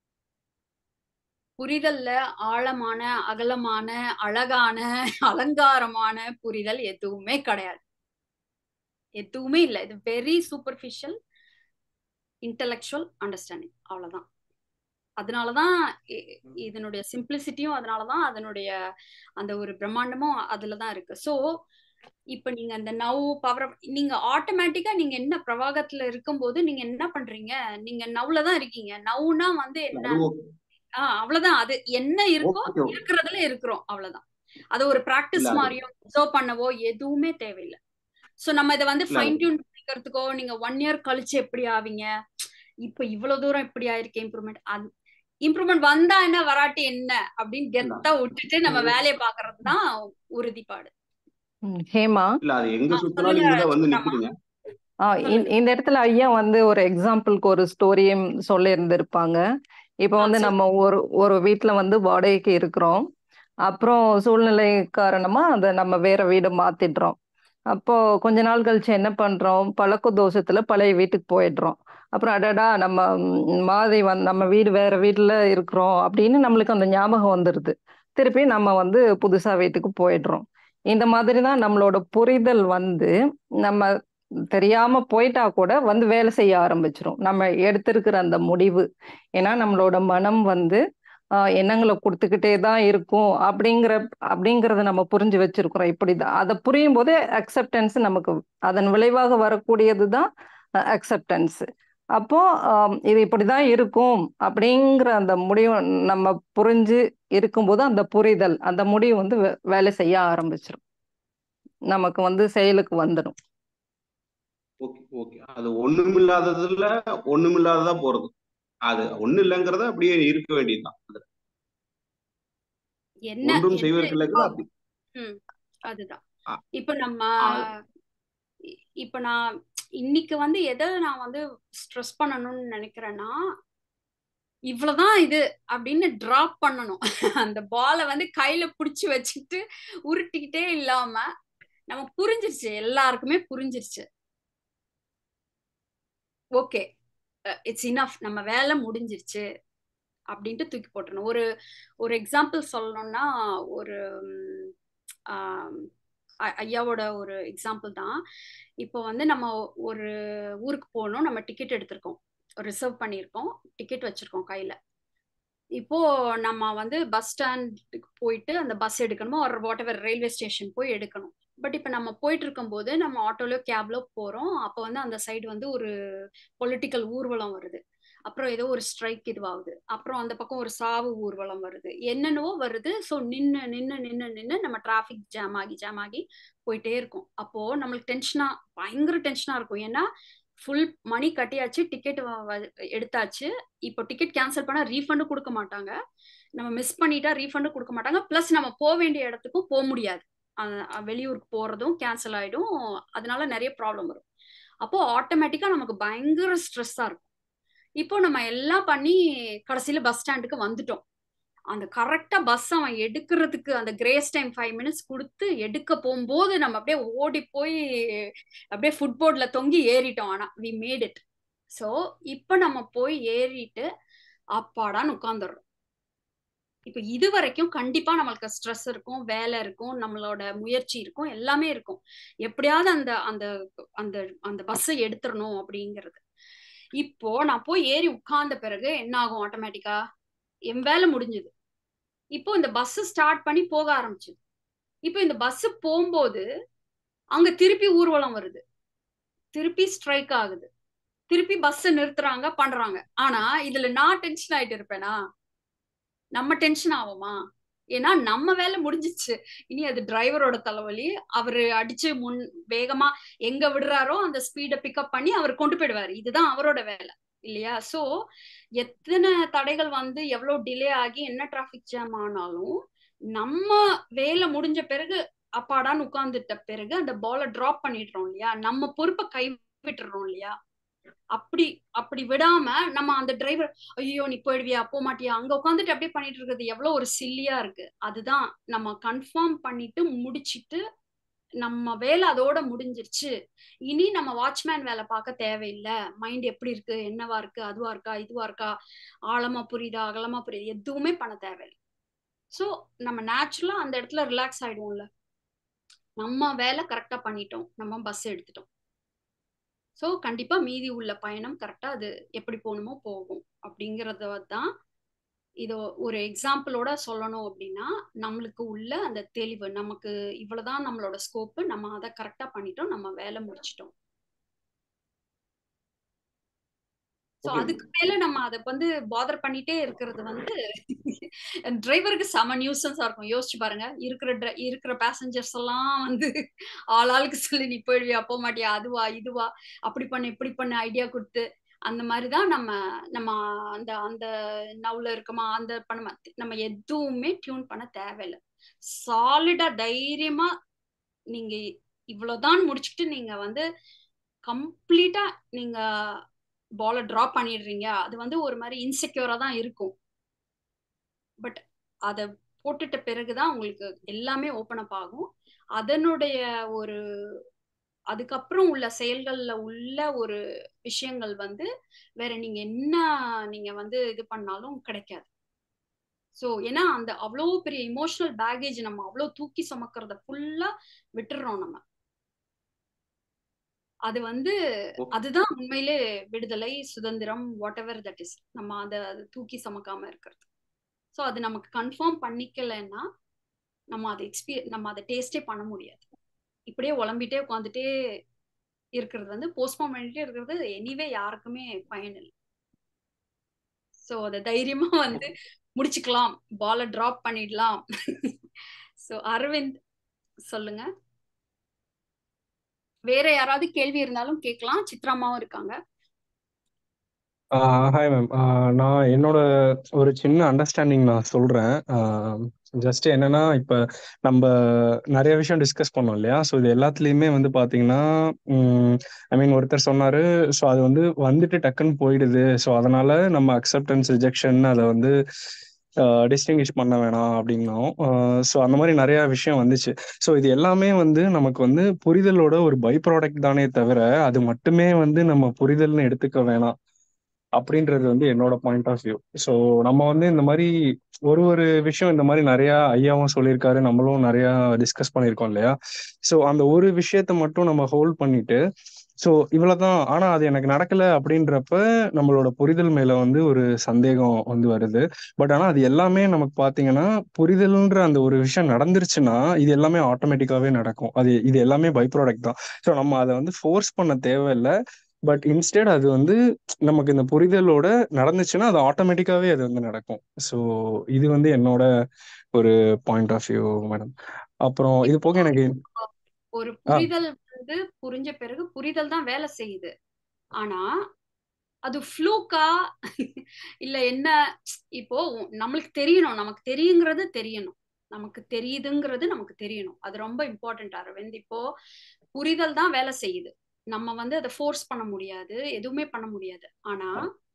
புரிதல்ல ஆழமான அகலமான அழகான அலங்காரமான புரிதல் எதுவுமே கிடையாது எதுவுமே இல்லை இது வெரி சூப்பர்ஃபிஷியல் இன்டலெக்சுவல் அண்டர்ஸ்டாண்டிங் அவ்வளவுதான் அதனாலதான் இ- இதனுடைய சிம்பிளிசிட்டியும் அதனாலதான் அதனுடைய அந்த ஒரு பிரம்மாண்டமும் அதுலதான் இருக்கு சோ இப்ப நீங்க அந்த நவ் பவர் நீங்க ஆட்டோமேட்டிக்கா நீங்க என்ன பிரவாகத்துல இருக்கும்போது நீங்க என்ன பண்றீங்க நீங்க நவ்ல தான் இருக்கீங்க நவ்னா வந்து இல்ல என்ன அது ஓகே ஆஹ் அவ்வளவுதான் அது என்ன இருக்கோ ஓகே ஓகே இருக்கிறதுல இருக்கிறோம் அவ்வளவுதான் அது ஒரு இல்ல பிராக்டிஸ் அது மாதிரியோ அப்சர்வ் பண்ணவோ எதுவுமே தேவையில்லை சோ நம்ம இதை வந்து இல்ல ஃபைன் அது டியூன் பண்ணிக்கிறதுக்கோ நீங்க ஒன் இயர் கழிச்சு எப்படி ஆவீங்க இப்ப இவ்வளவு தூரம் இப்படி ஆயிருக்கு இம்ப்ரூவ்மெண்ட் இம்ப்ரூவ்மெண்ட் வந்தா என்ன வராட்டி என்ன அப்படின்னு இல்ல கெத்தா விட்டுட்டு நம்ம அது வேலையை பாக்குறது தான் உறுதிப்பாடு ம், ஹேமா இல்ல அது எங்க ஆஹ் சுத்தினாலும் சொல்லுங்க இங்கதான் வந்து சித்ராமா நிக்குதுங்க ஆ, சொல்லுங்க இந்த இந்த இடத்துல ஐயா வந்து ஒரு எக்ஸாம்பிளுக்கு ஒரு ஸ்டோரியும் சொல்லி இருந்திருப்பாங்க இப்போ ஆஹ் வந்து சொல்லு நம்ம ஒரு ஒரு வீட்ல வந்து வாடகைக்கு இருக்கிறோம் அப்புறம் சூழ்நிலை காரணமா அதை நம்ம வேற வீடு மாத்திடுறோம் அப்போ கொஞ்ச நாள் கழிச்சு என்ன பண்றோம் பழக்க தோஷத்துல பழைய வீட்டுக்கு போயிடுறோம் அப்புறம் அடடா நம்ம ம், மாதிரி வந்து நம்ம வீடு வேற வீட்டுல இருக்கிறோம் அப்படின்னு நம்மளுக்கு அந்த ஞாபகம் வந்துடுது திருப்பி நம்ம வந்து புதுசா வீட்டுக்கு போயிடுறோம் இந்த மாதிரி தான் நம்மளோட புரிதல் வந்து நம்ம தெரியாம போயிட்டா கூட வந்து வேலை செய்ய ஆரம்பிச்சிரும் நம்ம எடுத்திருக்கிற அந்த முடிவு ஏன்னா நம்மளோட மனம் வந்து ஆஹ் எண்ணங்களை கொடுத்துக்கிட்டே தான் இருக்கும் அப்படிங்கிற அப்படிங்கறத நம்ம புரிஞ்சு வச்சிருக்கிறோம் இப்படிதான் அதை புரியும் போதே அக்செப்டன்ஸ் நமக்கு அதன் விளைவாக வரக்கூடியது தான் அக்செப்டன்ஸ் அப்போ ஆம், இது இப்படிதான் இருக்கும் அப்படிங்கிற அந்த முடிவு நம்ம புரிஞ்சு இருக்கும்போது அந்த புரிதல் அந்த முடிவு வந்து வே- வேலை செய்ய ஆரம்பிச்சிடும் நமக்கு வந்து செயலுக்கு வந்துடும் ஓகே ஓகே அது ஒண்ணுமில்லாததுல ஒண்ணுமில்லாததா போறது அது ஒண்ணு இல்லைங்கிறத அப்படியே இருக்க வேண்டியதுதான் அதுல என்ன ஒன்றும் என்ன செய்வதற்கு இப்போ இல்லைங்கிறது அப்படி ம் அதுதான் அ- இப்போ நம்ம அது இ- இப்போ நான் இன்னைக்கு வந்து எதை நான் வந்து ஸ்ட்ரெஸ் பண்ணணும்னு நினைக்கிறேன்னா இவ்வளவுதான் இது அப்படின்னு டிராப் பண்ணணும் அந்த பாலை வந்து கையில புடிச்சு வச்சுக்கிட்டு உருட்டிக்கிட்டே இல்லாம நம்ம புரிஞ்சிருச்சு எல்லாருக்குமே புரிஞ்சிருச்சு ஓகே இட்ஸ் இனஃப் நம்ம வேலை முடிஞ்சிருச்சு அப்படின்ட்டு தூக்கி போட்டுறணும் ஒரு ஒரு எக்ஸாம்பிள் சொல்லணும்னா ஒரு ம், ஆம், ஐ- ஐயாவோட ஒரு எக்ஸாம்பிள் தான் இப்போ வந்து நம்ம ஒரு ஊருக்கு போகணும் நம்ம டிக்கெட் எடுத்திருக்கோம் ரிசர்வ் பண்ணியிருக்கோம் டிக்கெட் வச்சிருக்கோம் கையில இப்போ நம்ம வந்து பஸ் ஸ்டாண்டுக்கு போயிட்டு அந்த பஸ் எடுக்கணுமோ ஒரு வாட் எவர் ரயில்வே ஸ்டேஷன் போய் எடுக்கணும் பட் இப்போ நம்ம போயிட்டு இருக்கும்போது நம்ம ஆட்டோலயோ கேப்லோ போறோம் அப்போ வந்து அந்த சைடு வந்து ஒரு பொலிட்டிக்கல் ஊர்வலம் வருது அப்புறம் ஏதோ ஒரு ஸ்ட்ரைக் இதுவாகுது அப்புறம் அந்த பக்கம் ஒரு சாவு ஊர்வலம் வருது என்னென்னவோ வருது ஸோ நின்று நின்று நின்று நின்று நம்ம டிராஃபிக் ஜாம் ஆகி ஜாம் ஆகி போயிட்டே இருக்கும் அப்போ நம்மளுக்கு டென்ஷனா பயங்கர டென்ஷனா இருக்கும் ஏன்னா ஃபுல் மணி கட்டியாச்சு டிக்கெட் எடுத்தாச்சு இப்போ டிக்கெட் கேன்சல் பண்ணா ரீஃபண்டும் கொடுக்க மாட்டாங்க நம்ம மிஸ் பண்ணிட்டா ரீஃபண்டும் கொடுக்க மாட்டாங்க ப்ளஸ் நம்ம போக வேண்டிய இடத்துக்கும் போக முடியாது அஹ் வெளியூருக்கு போறதும் கேன்சல் ஆயிடும் அதனால நிறைய ப்ராப்ளம் வரும் அப்போ ஆட்டோமேட்டிக்கா நமக்கு பயங்கர ஸ்ட்ரெஸ்ஸா இருக்கும் இப்போ நம்ம எல்லாம் பண்ணி கடைசியில பஸ் ஸ்டாண்டுக்கு வந்துட்டோம் அந்த கரெக்டா பஸ் அவன் எடுக்கிறதுக்கு அந்த கிரேஸ் டைம் ஃபைவ் மினிட்ஸ் கொடுத்து எடுக்க போகும்போது நம்ம அப்படியே ஓடி போய் அப்படியே ஃபுட்போர்ட்ல தொங்கி ஏறிட்டோம் ஆனா வி மேட் இட் ஸோ இப்போ நம்ம போய் ஏறிட்டு அப்பாடான்னு உட்காந்துடுறோம் இப்போ இது வரைக்கும் கண்டிப்பா நம்மளுக்கு ஸ்ட்ரெஸ் இருக்கும் வேலை இருக்கும் நம்மளோட முயற்சி இருக்கும் எல்லாமே இருக்கும் எப்படியாவது அந்த அந்த அந்த அந்த பஸ்ஸை எடுத்துடணும் அப்படிங்கிறது இப்போ நான் போய் ஏறி உட்கார்ந்த பிறகு என்ன ஆகும் ஆட்டோமேட்டிக்கா என் வேலை முடிஞ்சது இப்போ இந்த பஸ் ஸ்டார்ட் பண்ணி போக ஆரம்பிச்சுது இப்போ இந்த பஸ் போகும்போது அங்க திருப்பி ஊர்வலம் வருது திருப்பி ஸ்ட்ரைக் ஆகுது திருப்பி பஸ் நிறுத்துறாங்க பண்றாங்க ஆனா இதுல நான் டென்ஷன் ஆயிட்டு இருப்பேனா நம்ம டென்ஷன் ஆகுமா ஏன்னா நம்ம வேலை முடிஞ்சிச்சு இனி அது டிரைவரோட தலைவலி அவரு அடிச்சு முன் வேகமா எங்க விடுறாரோ அந்த ஸ்பீடை பிக்கப் பண்ணி அவர் கொண்டு போயிடுவாரு இதுதான் அவரோட வேலை இல்லையா சோ எத்தனை தடைகள் வந்து எவ்வளவு டிலே ஆகி என்ன டிராபிக் ஜாம் ஆனாலும் நம்ம வேலை முடிஞ்ச பிறகு அப்பாடான்னு உட்கார்ந்துட்ட பிறகு அந்த பாலை டிராப் பண்ணிடுறோம் இல்லையா நம்ம பொறுப்பை கை விட்டுறோம் இல்லையா அப்படி அப்படி விடாம நம்ம அந்த டிரைவர் ஐயோ நீ போயிடுவியா போக மாட்டியா அங்க உட்காந்துட்டு அப்படியே பண்ணிட்டு இருக்கிறது எவ்வளவு ஒரு சில்லியா இருக்கு அதுதான் நம்ம கன்ஃபார்ம் பண்ணிட்டு முடிச்சிட்டு நம்ம வேலை அதோட முடிஞ்சிருச்சு இனி நம்ம வாட்ச்மேன் வேலை பார்க்க தேவையில்லை மைண்ட் எப்படி இருக்கு என்னவா இருக்கு அதுவா இருக்கா இதுவா இருக்கா ஆழமா புரியுதா அகலமா புரியுது எதுவுமே பண்ண தேவையில்லை ஸோ நம்ம நேச்சுரலா அந்த இடத்துல ரிலாக்ஸ் ஆயிடுவோம்ல நம்ம வேலை கரெக்டா பண்ணிட்டோம் நம்ம பஸ் எடுத்துட்டோம் ஸோ கண்டிப்பா மீதி உள்ள பயணம் கரெக்டா அது எப்படி போகணுமோ போகும் அப்படிங்கறத தான் இது ஒரு எக்ஸாம்பிளோட சொல்லணும் அப்படின்னா நம்மளுக்கு உள்ள அந்த தெளிவு நமக்கு இவ்வளவுதான் நம்மளோட ஸ்கோப்பு நம்ம அதை கரெக்டா பண்ணிட்டோம் நம்ம வேலை முடிச்சிட்டோம் ஸோ ஓகே அதுக்கு மேல நம்ம அதை வந்து பாதர் பண்ணிட்டே இருக்கிறது வந்து டிரைவருக்கு செம நியூசன்ஸா இருக்கும் யோசிச்சு பாருங்க இருக்கிற dri- இருக்கிற பேசஞ்சர்ஸ் எல்லாம் வந்து ஆள் ஆளுக்கு சொல்லி நீ போயிடுவியா போக மாட்டியா அதுவா இதுவா அப்படி பண்ணு இப்படி பண்ணு ஐடியா கொடுத்து அந்த மாதிரி தான் நம்ம நம்ம அந்த அந்த நவுல இருக்கோமா அந்த பண்ண நம்ம எதுவுமே டியூன் பண்ண தேவையில்லை சாலிடா தைரியமா நீங்க இவ்வளவுதான் முடிச்சுட்டு நீங்க வந்து கம்ப்ளீட்டா நீங்க பாலை டிராப் பண்ணிடுறீங்க அது வந்து ஒரு மாதிரி இன்செக்யூரா தான் இருக்கும் பட் அதை போட்டுட்ட பிறகுதான் உங்களுக்கு எல்லாமே ஓப்பன் அப் ஆகும் அதனுடைய ஒரு அதுக்கப்புறம் உள்ள செயல்கள்ல உள்ள ஒரு விஷயங்கள் வந்து வேற நீங்க என்ன நீங்க வந்து இது பண்ணாலும் கிடைக்காது ஸோ ஏன்னா அந்த அவ்வளோ பெரிய இமோஷனல் பேகேஜ் நம்ம அவ்வளோ தூக்கி சுமக்கிறத ஃபுல்லா விட்டுடுறோம் நம்ம அது வந்து ஓகே அதுதான் உண்மையிலே விடுதலை சுதந்திரம் வாட் எவர் தட் இஸ் நம்ம அதை அதை தூக்கி சுமக்காம இருக்கிறது ஸோ அது நமக்கு கன்ஃபார்ம் பண்ணிக்கலைன்னா நம்ம அதை எக்ஸ்பீ நம்ம அதை டேஸ்டே பண்ண முடியாது இப்படியே உழம்பிட்டே உட்காந்துட்டே இருக்கிறது வந்து போஸ்ட்போன் பண்ணிட்டே இருக்கிறது எனிவே யாருக்குமே பயன் இல்லை ஸோ அதை தைரியமா வந்து முடிச்சுக்கலாம் பாலை டிராப் பண்ணிடலாம் ஸோ அரவிந்த் சொல்லுங்க வேற யாராவது கேள்வி இருந்தாலும் கேட்கலாம் சித்ராமாவும் இருக்காங்க ஹாய் மேம் நான் என்னோட ஒரு சின்ன அண்டர்ஸ்டாண்டிங் நான் சொல்கிறேன் ஜஸ்ட் என்னன்னா இப்போ நம்ம நிறைய விஷயம் டிஸ்கஸ் பண்ணோம் இல்லையா ஸோ இது எல்லாத்துலேயுமே வந்து பார்த்தீங்கன்னா ஐ மீன் ஒருத்தர் சொன்னார் ஸோ அது வந்து வந்துட்டு டக்குன்னு போயிடுது ஸோ அதனால நம்ம அக்செப்டன்ஸ் ரிஜெக்ஷன் அதை வந்து டிஸ்டிங்கிஷ் பண்ண வேணாம் அப்படின்னோம் ஸோ அந்த மாதிரி நிறைய விஷயம் வந்துச்சு ஸோ இது எல்லாமே வந்து நமக்கு வந்து புரிதலோட ஒரு பை ப்ராடக்ட் தானே தவிர அது மட்டுமே வந்து நம்ம புரிதல்னு எடுத்துக்க வேணாம் அப்படின்றது வந்து என்னோட பாயிண்ட் ஆஃப் வியூ ஸோ நம்ம வந்து இந்த மாதிரி ஒரு ஒரு விஷயம் இந்த மாதிரி நிறைய ஐயாவும் சொல்லியிருக்காரு நம்மளும் நிறைய டிஸ்கஸ் பண்ணியிருக்கோம் இல்லையா ஸோ அந்த ஒரு விஷயத்த மட்டும் நம்ம ஹோல்ட் பண்ணிட்டு ஸோ இவ்வளவுதான் ஆனா அது எனக்கு நடக்கல அப்படின்றப்ப நம்மளோட புரிதல் மேல வந்து ஒரு சந்தேகம் வந்து வருது பட் ஆனா அது எல்லாமே நமக்கு பாத்தீங்கன்னா புரிதல்ன்ற அந்த ஒரு விஷயம் நடந்துருச்சுன்னா இது எல்லாமே ஆட்டோமேட்டிக்காவே நடக்கும் அது இது எல்லாமே பை ப்ராடக்ட் தான் ஸோ நம்ம அதை வந்து ஃபோர்ஸ் பண்ண தேவையில்லை பட் இன்ஸ்டெட் அது வந்து நமக்கு இந்த புரிதலோட நடந்துச்சுன்னா அது ஆட்டோமேட்டிக்காவே அது வந்து நடக்கும் ஸோ இது வந்து என்னோட ஒரு பாயிண்ட் ஆஃப் வியூ மேடம் அப்புறம் இது போக எனக்கு ஒரு ஆ புரிதல் வந்து புரிஞ்ச பிறகு புரிதல் தான் வேலை செய்யுது ஆனா அது ஃப்ளூக்கா இல்ல என்ன இப்போ நம்மளுக்கு தெரியணும் நமக்கு தெரியுங்கிறது தெரியணும் நமக்கு தெரியுதுங்கிறது நமக்கு தெரியணும் அது ரொம்ப இம்பார்ட்டன்ட் அரவிந்த் இப்போ புரிதல் தான் வேலை செய்யுது நம்ம வந்து அதை ஃபோர்ஸ் பண்ண முடியாது எதுவுமே பண்ண முடியாது ஆனா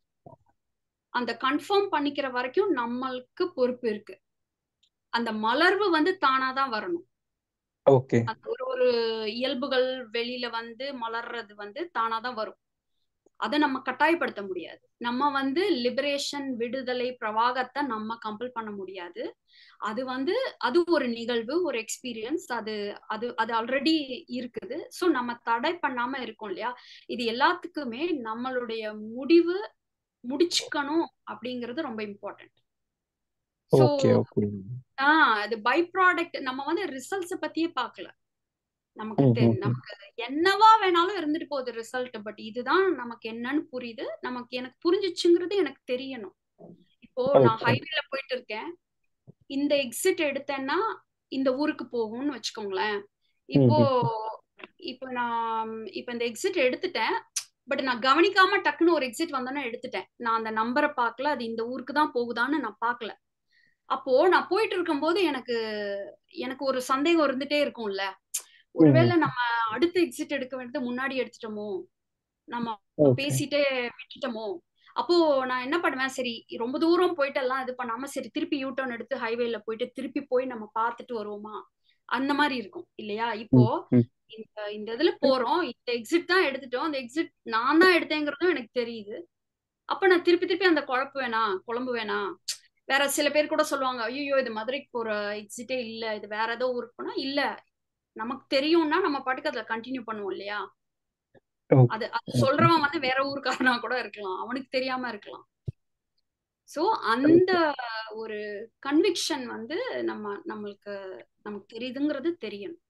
அந்த கன்ஃபார்ம் பண்ணிக்கிற வரைக்கும் நம்மளுக்கு பொறுப்பு இருக்கு அந்த மலர்வு வந்து தானாதான் வரணும் ஓகே அந்த ஒரு ஒரு இயல்புகள் வெளியில வந்து மலர்றது வந்து தானாதான் வரும் அதை நம்ம கட்டாயப்படுத்த முடியாது நம்ம வந்து லிபரேஷன் விடுதலை பிரவாகத்தை நம்ம கம்பல் பண்ண முடியாது அது வந்து அது ஒரு நிகழ்வு ஒரு எக்ஸ்பீரியன்ஸ் அது அது அது ஆல்ரெடி இருக்குது ஸோ நம்ம தடை பண்ணாம இருக்கோம் இல்லையா இது எல்லாத்துக்குமே நம்மளுடைய முடிவு முடிச்சுக்கணும் அப்படிங்கிறது ரொம்ப important so okay okay ah அது பை ப்ராடக்ட் நம்ம வந்து ரிசல்ட்ஸை பத்தியே பார்க்கல நமக்கு ம் தெ ம் ம். நமக்கு என்னவா வேணாலும் இருந்துட்டு போகுது ரிசல்ட் பட் இதுதான் நமக்கு என்னன்னு புரியுது நமக்கு எனக்கு புரிஞ்சிச்சுங்கிறது எனக்கு தெரியணும் இப்போ நான் ஓகே ஹைவேல போயிட்டு இருக்கேன் இந்த எக்ஸிட் எடுத்தேன்னா இந்த ஊருக்கு போகும்னு வச்சுக்கோங்களேன் ம் இப்போ ம். இப்போ நான் இப்போ இந்த எக்ஸிட் எடுத்துட்டேன் பட் நான் கவனிக்காம டக்குன்னு ஒரு எக்ஸிட் வந்தோன்னே எடுத்துட்டேன் நான் அந்த நம்பரை பார்க்கல அது இந்த ஊருக்கு தான் போகுதான்னு நான் பார்க்கல அப்போ நான் போயிட்டு இருக்கும்போது எனக்கு எனக்கு ஒரு சந்தேகம் இருந்துட்டே இருக்கும்ல ம் ஒருவேளை ம். நம்ம அடுத்த எக்ஸிட் எடுக்க வேண்டியது முன்னாடி எடுத்துட்டோமோ நம்ம ஓகே பேசிட்டே விட்டுட்டோமோ அப்போ நான் என்ன பண்ணுவேன் சரி ரொம்ப தூரம் போயிட்டு எல்லாம் இது பண்ணாம சரி திருப்பி யூ டர்ன் எடுத்து ஹைவேல போயிட்டு திருப்பி போய் நம்ம பார்த்துட்டு வருவோமா அந்த மாதிரி இருக்கும் இல்லையா இப்போ ம் ம். இந்த இந்த இதுல போறோம் இந்த எக்ஸிட் தான் எடுத்துட்டோம் அந்த எக்ஸிட் நான் தான் எடுத்தேங்கிறதும் எனக்கு தெரியுது அப்ப நான் திருப்பி திருப்பி அந்த குழப்பு வேணாம் குழம்பு வேணாம் வேற சில பேர் கூட சொல்லுவாங்க ஐயோ இது மதுரைக்கு போற எக்ஸிட்டே இல்ல இது வேற ஏதோ ஊருக்கு போனா இல்ல நமக்கு தெரியும்னா நம்ம பாட்டுக்கு அதுல கண்டினியூ பண்ணுவோம் இல்லையா ஓகே அது அது ஓகே சொல்றவன் வந்து வேற ஊருக்காரனா கூட இருக்கலாம் அவனுக்கு தெரியாம இருக்கலாம் சோ அந்த ஒரு கன்விக்ஷன் வந்து நம்ம நம்மளுக்கு நமக்கு தெரியுதுங்கிறது தெரியணும்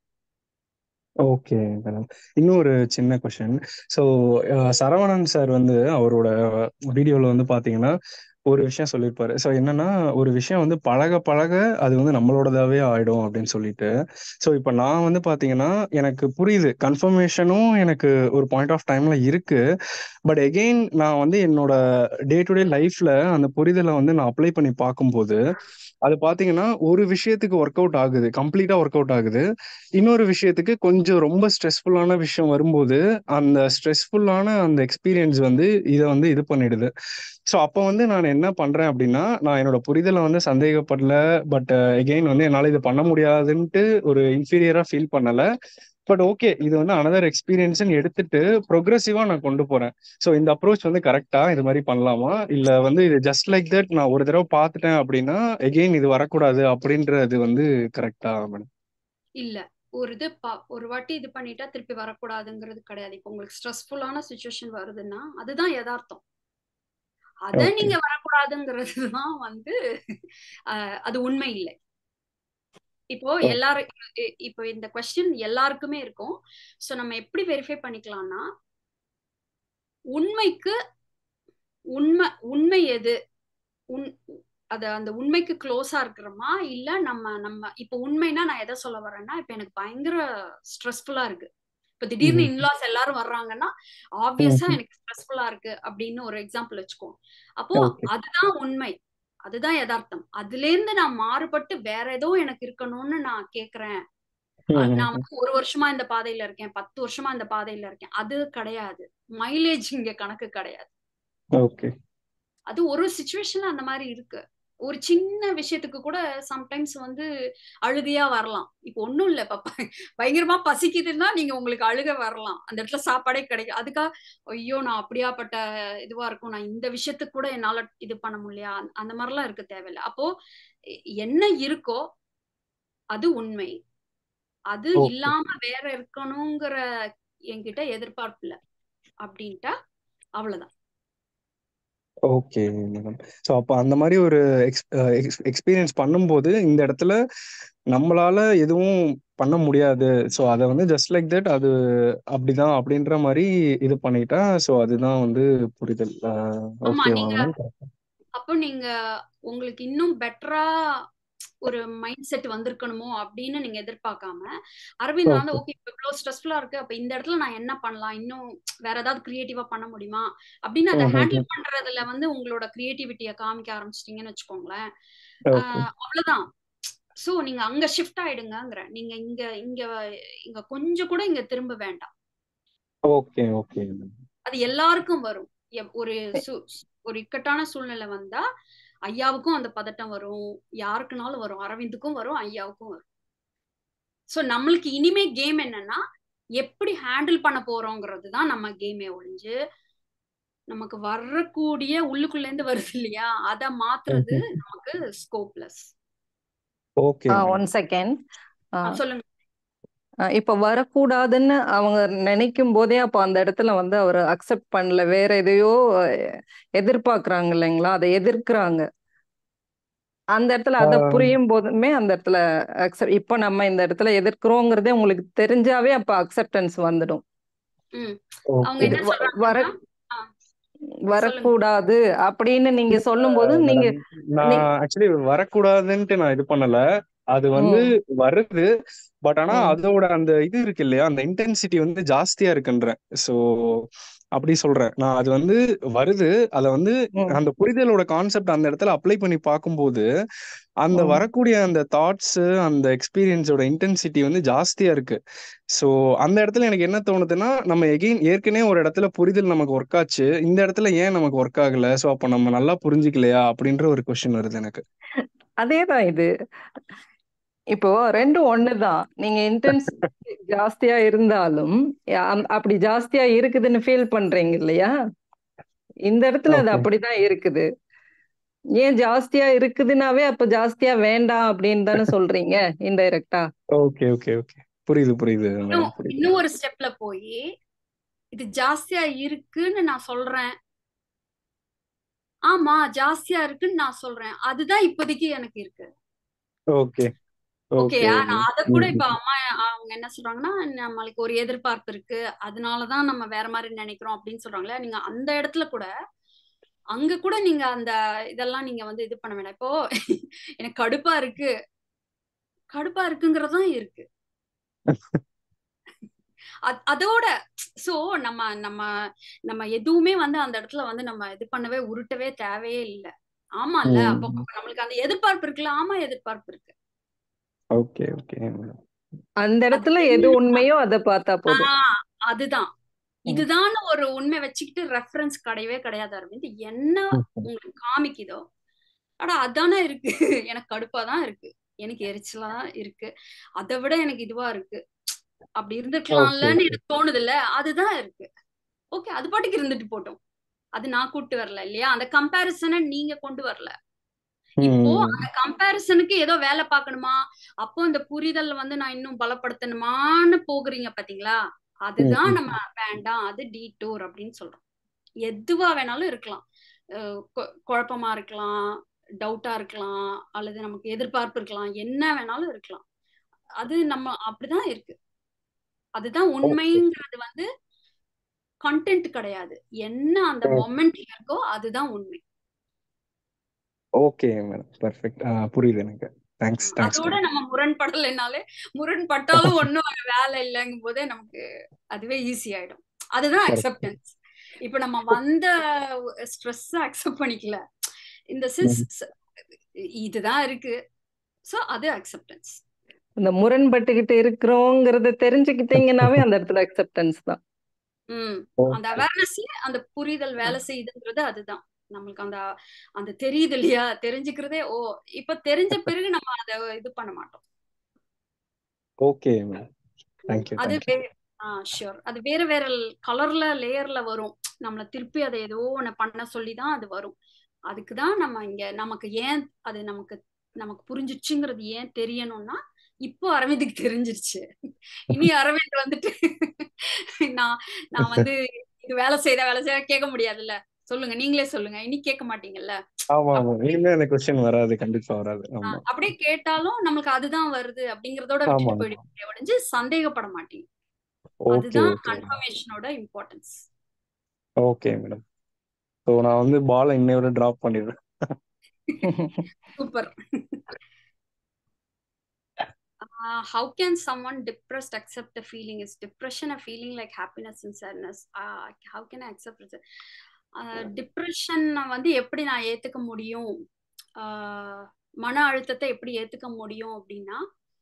ஓகே மேடம் இன்னும் ஒரு சின்ன கொஷின் ஸோ சரவணன் சார் வந்து அவரோட வீடியோவில் வந்து பார்த்தீங்கன்னா ஒரு விஷயம் சொல்லியிருப்பாரு ஸோ என்னன்னா ஒரு விஷயம் வந்து பழக பழக அது வந்து நம்மளோடதாவே ஆயிடும் அப்படின்னு சொல்லிட்டு ஸோ இப்போ நான் வந்து பார்த்தீங்கன்னா எனக்கு புரியுது கன்ஃபர்மேஷனும் எனக்கு ஒரு பாயிண்ட் ஆஃப் டைம்ல இருக்கு பட் எகெயின் நான் வந்து என்னோட டே டு டே லைஃப்ல அந்த புரிதலை வந்து நான் அப்ளை பண்ணி பார்க்கும்போது அது பார்த்தீங்கன்னா ஒரு விஷயத்துக்கு ஒர்க் அவுட் ஆகுது கம்ப்ளீட்டா ஒர்க் அவுட் ஆகுது இன்னொரு விஷயத்துக்கு கொஞ்சம் ரொம்ப ஸ்ட்ரெஸ்ஃபுல்லான விஷயம் வரும்போது அந்த ஸ்ட்ரெஸ்ஃபுல்லான அந்த எக்ஸ்பீரியன்ஸ் வந்து இதை வந்து இது பண்ணிடுது ஸோ அப்போ வந்து நான் என்ன பண்றேன் அப்படின்னா நான் என்னோட புரிதலை வந்து சந்தேகப்படல பட் எகெயின் வந்து என்னால் இது பண்ண முடியாதுன்ட்டு ஒரு இன்ஃபீரியரா ஃபீல் பண்ணல பட் ஓகே இது வந்து அனதர் எக்ஸ்பீரியன்ஸ்னு எடுத்துட்டு ப்ரொக்ரெசிவா நான் கொண்டு போறேன் ஸோ இந்த அப்ரோச் வந்து கரெக்டா இது மாதிரி பண்ணலாமா இல்ல வந்து இது ஜஸ்ட் லைக் தட் நான் ஒரு தடவை பார்த்துட்டேன் அப்படின்னா எகெயின் இது வரக்கூடாது அப்படின்றது வந்து கரெக்டா மேடம் இல்ல ஒரு இது ப- ஒரு வாட்டி இது பண்ணிட்டா திருப்பி வரக்கூடாதுங்கிறது கிடையாது இப்போ உங்களுக்கு ஸ்ட்ரெஸ்ஃபுல்லான சுச்சுவேஷன் வருதுன்னா அதுதான் யதார்த்தம் அத ஓகே நீங்க வரக்கூடாதுங்கிறது தான் வந்து அஹ், அது உண்மை இல்லை இப்போ ஓ எல்லாரும் இ- இப்போ இந்த கொஸ்டின் எல்லாருக்குமே இருக்கும் சோ நம்ம எப்படி வெரிஃபை பண்ணிக்கலாம்னா உண்மைக்கு உண்மை உண்மை எது உன் அது அந்த உண்மைக்கு க்ளோஸா இருக்கிறோமா இல்ல நம்ம நம்ம இப்போ உண்மைனா நான் எதை சொல்ல வரேன்னா இப்போ எனக்கு பயங்கர ஸ்ட்ரெஸ்ஃபுல்லா இருக்கு இப்போ திடீர்னு ம் இன்லாஸ் எல்லாரும் வர்றாங்கன்னா ஆப்வியஸா ம் எனக்கு ஸ்ட்ரெஸ்ஃபுல்லா இருக்கு அப்படின்னு ஒரு எக்ஸாம்பிள் வச்சுக்கோ அப்போ ஓகே அதுதான் உண்மை அதுதான் யதார்த்தம் அதுல இருந்து நான் மாறுபட்டு வேற ஏதோ எனக்கு இருக்கணும்னு நான் கேக்குறேன் அ- ம் நான் ம் வந்து ஒரு வருஷமா இந்த பாதையில இருக்கேன் பத்து வருஷமா இந்த பாதையில இருக்கேன் அது கிடையாது மைலேஜ் இங்க கணக்கு கிடையாது ஓகே அது ஒரு சுச்சுவேஷன்ல அந்த மாதிரி இருக்கு ஒரு சின்ன விஷயத்துக்கு கூட சம்டைம்ஸ் வந்து அழுகையா வரலாம் இப்போ ஒண்ணும் இல்ல இப்ப ப- பயங்கரமா பசிக்குதுன்னா நீங்க உங்களுக்கு அழுக வரலாம் அந்த இடத்துல சாப்பாடே கிடைக்கும் அதுக்கா ஐயோ நான் அப்படியாப்பட்ட இதுவா இருக்கும் நான் இந்த விஷயத்துக்கு கூட என்னால இது பண்ண முடியலையா அந்த அந்த மாதிரிலாம் இருக்க தேவையில்ல அப்போ எ- என்ன இருக்கோ அது உண்மை அது ஓகே இல்லாம வேற இருக்கணுங்கிற என்கிட்ட எதிர்பார்ப்பு இல்ல அப்படின்ட்டா அவ்வளவுதான் ஓகே மேடம் ஸோ அப்போ அந்த மாதிரி ஒரு எக்ஸ் எக்ஸ்பீரியன்ஸ் பண்ணும்போது இந்த இடத்துல நம்மளால எதுவும் பண்ண முடியாது ஸோ அதை வந்து ஜஸ்ட் லைக் தட் அது அப்படிதான் அப்படின்ற மாதிரி இது பண்ணிட்டா ஸோ அதுதான் வந்து புரிதல் ஆமா ஓகேவா நீங்க மேடம் கரெக்டா அப்போ நீங்க உங்களுக்கு இன்னும் பெட்டரா ஒரு மைண்ட் செட் வந்திருக்கணுமோ அப்படின்னு நீங்க எதிர்பார்க்காம அரவிந்த் வந்து ஓகே ஓகே இப்போ இவ்வளவு ஸ்ட்ரெஸ்ஃபுல்லா இருக்கு அப்ப இந்த இடத்துல நான் என்ன பண்ணலாம் இன்னும் வேற ஏதாவது கிரியேட்டிவா பண்ண முடியுமா அப்படின்னு அதை ம் ம் ஹேண்டில் ம் பண்றதுல வந்து உங்களோட கிரியேட்டிவிட்டியை காமிக்க ஆரம்பிச்சிட்டீங்கன்னு வச்சுக்கோங்களேன் ஓகே ஆஹ் அவ்வளவுதான் சோ நீங்க அங்க ஷிஃப்ட் ஆயிடுங்கங்கிற நீங்க இங்க இங்க இங்க கொஞ்சம் கூட இங்க திரும்ப வேண்டாம் ஓகே ஓகே அது எல்லாருக்கும் வரும் எப்- ஒரு சு ஒரு இக்கட்டான சூழ்நிலை வந்தா ஐயாவுக்கும் அந்த பதட்டம் வரும் யாருக்குனாலும் வரும் அரவிந்துக்கும் வரும் ஐயாவுக்கும் வரும் சோ நம்மளுக்கு இனிமே கேம் என்னன்னா எப்படி ஹேண்டில் பண்ண போறோங்கிறது தான் நம்ம கேமே ஒழிஞ்சு நமக்கு வரக்கூடிய உள்ளுக்குள்ள இருந்து வருது இல்லையா அதை மாத்துறது நமக்கு ஸ்கோப்லெஸ் ஓகே ஒன் செகண்ட் சொல்லுங்க இப்ப வரக்கூடாதுன்னு அவங்க நினைக்கும் போதே அப்ப அந்த இடத்துல வந்து அவர் அக்செப்ட் பண்ணல வேற எதையோ அஹ், எதிர்பார்க்கறாங்க இல்லைங்களா அதை எதிர்க்கிறாங்க அந்த இடத்துல அத புரியும் போதுமே அந்த இடத்துல அக்செப்ட் இப்ப நம்ம இந்த இடத்துல எதிர்க்கிறோங்கிறதே உங்களுக்கு தெரிஞ்சாவே அப்ப அக்செப்டன்ஸ் வந்துடும் ம் ஓகே அவங்க இது என்ன வ- வர சொல்றாங்கன்னா ஆ, சொல்லுங்க வரக்கூடாது அப்படின்னு நீங்க சொல்லும் போது நீங்க மேடம் நான் நீ- ஆக்சுவலி வரக்கூடாதுன்ட்டு நான் இது பண்ணல அது வந்து ம், வருது பட் ஆனா ம், அதோட அந்த இது இருக்கு இல்லையா அந்த இன்டென்சிட்டி வந்து ஜாஸ்தியா இருக்குன்றேன் சோ அப்படி சொல்றேன் நான் அது வந்து வருது அத வந்து ம், அந்த புரிதலோட கான்செப்ட் அந்த இடத்துல அப்ளை பண்ணி பார்க்கும்போது அந்த ம். வரக்கூடிய அந்த தாட்ஸ் அந்த எக்ஸ்பீரியன்ஸோட இன்டென்சிட்டி வந்து ஜாஸ்தியா இருக்கு சோ அந்த இடத்துல எனக்கு என்ன தோணுதுன்னா நம்ம எகெயின் ஏற்கனவே ஒரு இடத்துல புரிதல் நமக்கு ஒர்க் ஆச்சு இந்த இடத்துல ஏன் நமக்கு ஒர்க் ஆகல சோ அப்போ நம்ம நல்லா புரிஞ்சுக்கலையா அப்படின்ற ஒரு கொஸ்டின் வருது எனக்கு அதேதான் இது இப்போ ரெண்டும் ஒண்ணுதான் நீங்க இன்டென்ஸ் ஜாஸ்தியா இருந்தாலும் அம்- அப்படி ஜாஸ்தியா இருக்குதுன்னு ஃபீல் பண்றீங்க இல்லையா இந்த இடத்துல அது ஓகே அப்படிதான் இருக்குது ஏன் ஜாஸ்தியா இருக்குதுன்னாவே அப்ப ஜாஸ்தியா வேண்டாம் அப்படின்னு தானே சொல்றீங்க இன்டைரக்டா ஓகே ஓகே ஓகே புரியுது புரியுது இன்னும் மேடம் புரியுது இன்னும் ஒரு ஸ்டெப்ல போய் இது ஜாஸ்தியா இருக்குன்னு நான் சொல்றேன் ஆமா ஜாஸ்தியா இருக்குன்னு நான் சொல்றேன் அதுதான் இப்போதைக்கு எனக்கு இருக்கு ஓகே ஓகே ஓகேயா நான் அத கூட ம் இப்ப அம்மா அவங்க என்ன சொல்றாங்கன்னா நம்மளுக்கு ஒரு எதிர்பார்ப்பு இருக்கு அதனாலதான் நம்ம வேற மாதிரி நினைக்கிறோம் அப்படின்னு சொல்றாங்களே நீங்க அந்த இடத்துல கூட அங்க கூட நீங்க அந்த இதெல்லாம் நீங்க வந்து இது பண்ண வேண்டாம் இப்போ எனக்கு கடுப்பா இருக்கு கடுப்பா இருக்குங்கிறதும் இருக்கு அத்- அதோட சோ நம்ம நம்ம நம்ம எதுவுமே வந்து அந்த இடத்துல வந்து நம்ம இது பண்ணவே உருட்டவே தேவையே இல்லை ஆமா இல்ல அப்போ ம் அப்ப நம்மளுக்கு அந்த எதிர்பார்ப்பு இருக்குல்ல ஆமா எதிர்பார்ப்பு இருக்கு ஓகே ஓகே அந்த அது இடத்துல எது என்ன உண்மையோ அதை பார்த்தா போதும் ஆஹ் அதுதான் ம், இதுதான் ஒரு உண்மை வச்சுக்கிட்டு ரெஃபரன்ஸ் கிடையவே கிடையாது அரவிந்த் என்ன ம். உங்களுக்கு காமிக்குதோ அடா அதானே இருக்கு எனக்கு கடுப்பா தான் இருக்கு எனக்கு எரிச்சலா தான் இருக்கு அதை விட எனக்கு இதுவா இருக்கு அப்படி ஓகே இருந்திருக்கலாம்லன்னு ஓகே எனக்கு தோணுது இல்ல அதுதான் இருக்கு ஓகே அது பாட்டுக்கு இருந்துட்டு போட்டோம் அது நான் கூட்டு வரல இல்லையா அந்த கம்பேரிசனை நீங்க கொண்டு வரல இப்போ ம் அந்த கம்பேரிசனுக்கு ஏதோ வேலை பார்க்கணுமா அப்போ இந்த புரிதல் வந்து நான் இன்னும் பலப்படுத்தணுமான்னு போகுறீங்க பாத்தீங்களா ம் அதுதான் ம் நம்ம வேண்டாம் அது டீட்டூர் அப்படின்னு சொல்றோம் எதுவா வேணாலும் இருக்கலாம் அஹ் கொ- குழப்பமா இருக்கலாம் டவுட்டா இருக்கலாம் அல்லது நமக்கு எதிர்பார்ப்பு இருக்கலாம் என்ன வேணாலும் இருக்கலாம் அது நம்ம அப்படிதான் இருக்கு அதுதான் ஓகே உண்மைங்கிறது வந்து கண்டென்ட் கிடையாது என்ன அந்த ம் மொமெண்ட்ல இருக்கோ அதுதான் உண்மை ஓகே மேடம் பர்ஃபெக்ட் புரியுது எனக்கு தேங்க்ஸ் ம், தேங்க்ஸ் அதோட நம்ம முரண்படலைனாலே முரண்பட்டாலும் ஒன்றும் அங்க வேலை இல்லைங்கும் போதே நமக்கு அதுவே ஈஸி ஆயிடும் அதுதான் கரெக்ட் அக்செப்டன்ஸ் இப்போ நம்ம வந்த ஸ்ட்ரெஸ் அக்செப்ட் பண்ணிக்கல இந்த சிஸ் இதுதான் இருக்கு ஸோ அது அக்செப்டன்ஸ் அந்த முரண்பட்டுக்கிட்டு இருக்கிறோங்கிறத தெரிஞ்சுக்கிட்டீங்கன்னாவே அந்த இடத்துல அக்செப்டன்ஸ் தான் ம் அந்த ஓகே அவேர்னஸ்ல அந்த புரிதல் வேலை செய்யுதுங்கிறது அதுதான் நம்மளுக்கு அந்த அந்த தெரியுது இல்லையா தெரிஞ்சுக்கிறதே ஓ இப்ப தெரிஞ்ச பிறகு நம்ம அதை இது பண்ண மாட்டோம் ஓகே மேடம் தேங்க்யூ அது தேங்க்யூ வே ஆ ஷியோர் அது வேற வேற கலர்ல லேயர்ல வரும் நம்மள திருப்பி அதை ஏதோ ஒண்ணு பண்ண சொல்லி தான் அது வரும் அதுக்கு தான் நம்ம இங்க நமக்கு ஏன் அது நமக்கு நமக்கு புரிஞ்சிச்சுங்கிறது ஏன் தெரியணும்னா இப்போ அரவிந்துக்கு தெரிஞ்சிருச்சு இனி அரவிந்த் வந்துட்டு நான் நான் வந்து இது வேலை செய்த வேலை செய்ய கேட்க முடியாதுல்ல சொல்லுங்க நீங்களே சொல்லுங்க இனி கேட்க மாட்டீங்கல்ல ஆமா அப்போ ஆமா இனிமே அந்த கொஸ்டின் வராது கண்டிப்பா வராது ஆ, ஆமா அப்படியே கேட்டாலும் நம்மளுக்கு அதுதான் வருது அப்படிங்கறதோட ஆமா விட்டுட்டு ஆமா போயிடுவீங்க ஒழிஞ்சு சந்தேகப்பட மாட்டீங்க ஓகே அதுதான் ஓகே கன்ஃபர்மேஷனோட இம்பார்ட்டன்ஸ் ஓகே மேடம் ஸோ நான் வந்து பாலை இன்னையோட டிராப் பண்ணிடுறேன் super how can someone depressed accept the feeling is depression a feeling like happiness and sadness uh, how can i accept it depression வந்து எப்படி நான் ஏத்துக்க முடியும் ஆஹ் மன அழுத்தத்தை எப்படி ஏத்துக்க முடியும் அப்படின்னா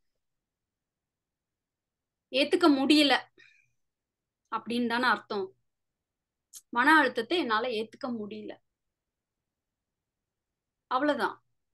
ஏத்துக்க முடியல அப்படின்னு தானே அர்த்தம் மன அழுத்தத்தை என்னால ஏத்துக்க முடியல அவ்வளவுதான்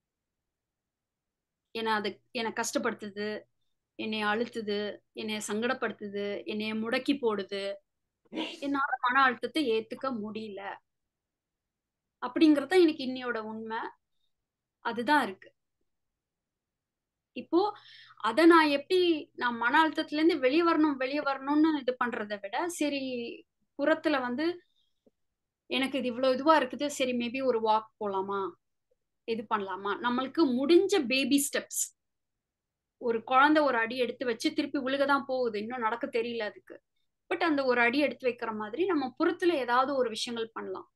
என்னை அது என்னை கஷ்டப்படுத்துது என்னை அழுத்துது என்னை சங்கடப்படுத்துது என்னைய முடக்கி போடுது என்னால மன அழுத்தத்தை ஏத்துக்க முடியல அப்படிங்கறத எனக்கு இன்னையோட உண்மை அதுதான் இருக்கு இப்போ அத நான் எப்படி நான் மன அழுத்தத்துல இருந்து வெளியே வரணும் வெளியே வரணும்னு இது பண்றதை விட சரி புறத்துல வந்து எனக்கு இது இவ்வளவு இதுவா இருக்குது சரி மேபி ஒரு வாக் போலாமா இது பண்ணலாமா நம்மளுக்கு முடிஞ்ச பேபி ஸ்டெப்ஸ் ஒரு குழந்தை ஒரு அடி எடுத்து வச்சு திருப்பி விழுகதான் போகுது இன்னும் நடக்க தெரியல அதுக்கு பட் அந்த ஒரு அடி எடுத்து வைக்கிற மாதிரி நம்ம புறத்துல ஏதாவது ஒரு விஷயங்கள் பண்ணலாம்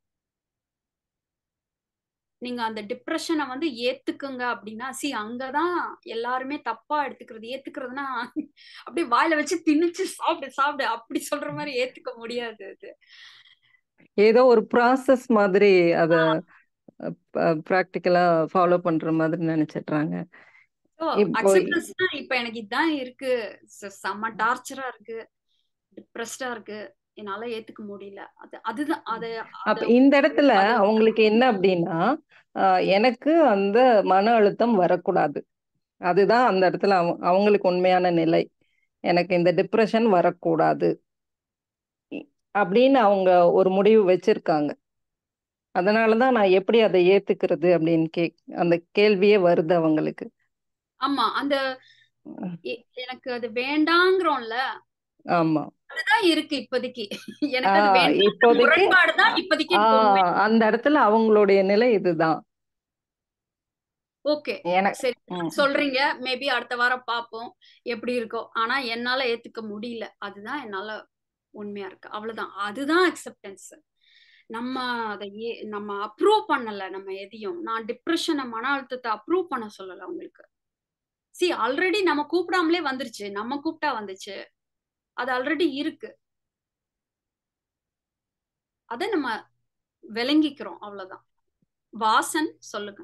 நீங்க அந்த டிப்ரெஷனை வந்து ஏத்துக்குங்க அப்படின்னா சி அங்கதான் எல்லாருமே தப்பா எடுத்துக்கிறது ஏத்துக்கிறதுனா அப்படியே வாயில வச்சு திணிச்சு சாப்பிடு சாப்பிடு அப்படி சொல்ற மாதிரி ஏத்துக்க முடியாது அது ஏதோ ஒரு ப்ராசஸ் மாதிரி அத ப்ராக்டிக்கலா ஃபாலோ பண்ற மாதிரி நினைச்சிடுறாங்க இப்போ அக்செப்டன்ஸ்னா இப்ப எனக்கு இதுதான் இருக்கு ச- செம்ம டார்ச்சரா இருக்கு டிப்ரெஸ்டா இருக்கு என்னால ஏத்துக்க முடியல அது அதுதான் அது அப்ப அது இந்த இடத்துல அது அவங்களுக்கு என்ன அப்படின்னா ஆஹ் எனக்கு அந்த மன அழுத்தம் வரக்கூடாது அதுதான் அந்த இடத்துல அவங்க அவங்களுக்கு உண்மையான நிலை எனக்கு இந்த டிப்ரெஷன் வரக்கூடாது இ- அப்படின்னு அவங்க ஒரு முடிவு வச்சிருக்காங்க அதனாலதான் நான் எப்படி அதை ஏத்துக்கிறது அப்படின்னு கே அந்த கேள்வியே வருது அவங்களுக்கு ஆமா அந்த எ- எனக்கு அது வேண்டாங்கிறோம்ல ஆமா அதுதான் இருக்கு இப்போதைக்கு எனக்கு அது ஆஹ் வேண்டாம் இப்போதைக்கு முரண்பாடு தான் இப்போதைக்கு எனக்கு உண்மை ஆஹ் அந்த இடத்துல அவங்களுடைய நிலை இதுதான் ஓகே எனக்கு சரி ம். சொல்றீங்க மேபி அடுத்த வாரம் பார்ப்போம் எப்படி இருக்கோ ஆனா என்னால ஏத்துக்க முடியல அதுதான் என்னால உண்மையா இருக்கு அவ்வளவுதான் அதுதான் அக்செப்டன்ஸ் நம்ம அதை ஏ நம்ம அப்ரூவ் பண்ணல நம்ம எதையும் நான் டிப்ரெஷனை மன அழுத்தத்தை அப்ரூவ் பண்ண சொல்லல உங்களுக்கு சி ஆல்ரெடி நம்ம கூப்பிடாமலே வந்துருச்சு நம்ம கூப்பிட்டா வந்துச்சு அது ஆல்ரெடி இருக்கு அதை நம்ம விளங்கிக்கிறோம் அவ்வளவுதான் வாசன் சொல்லுங்க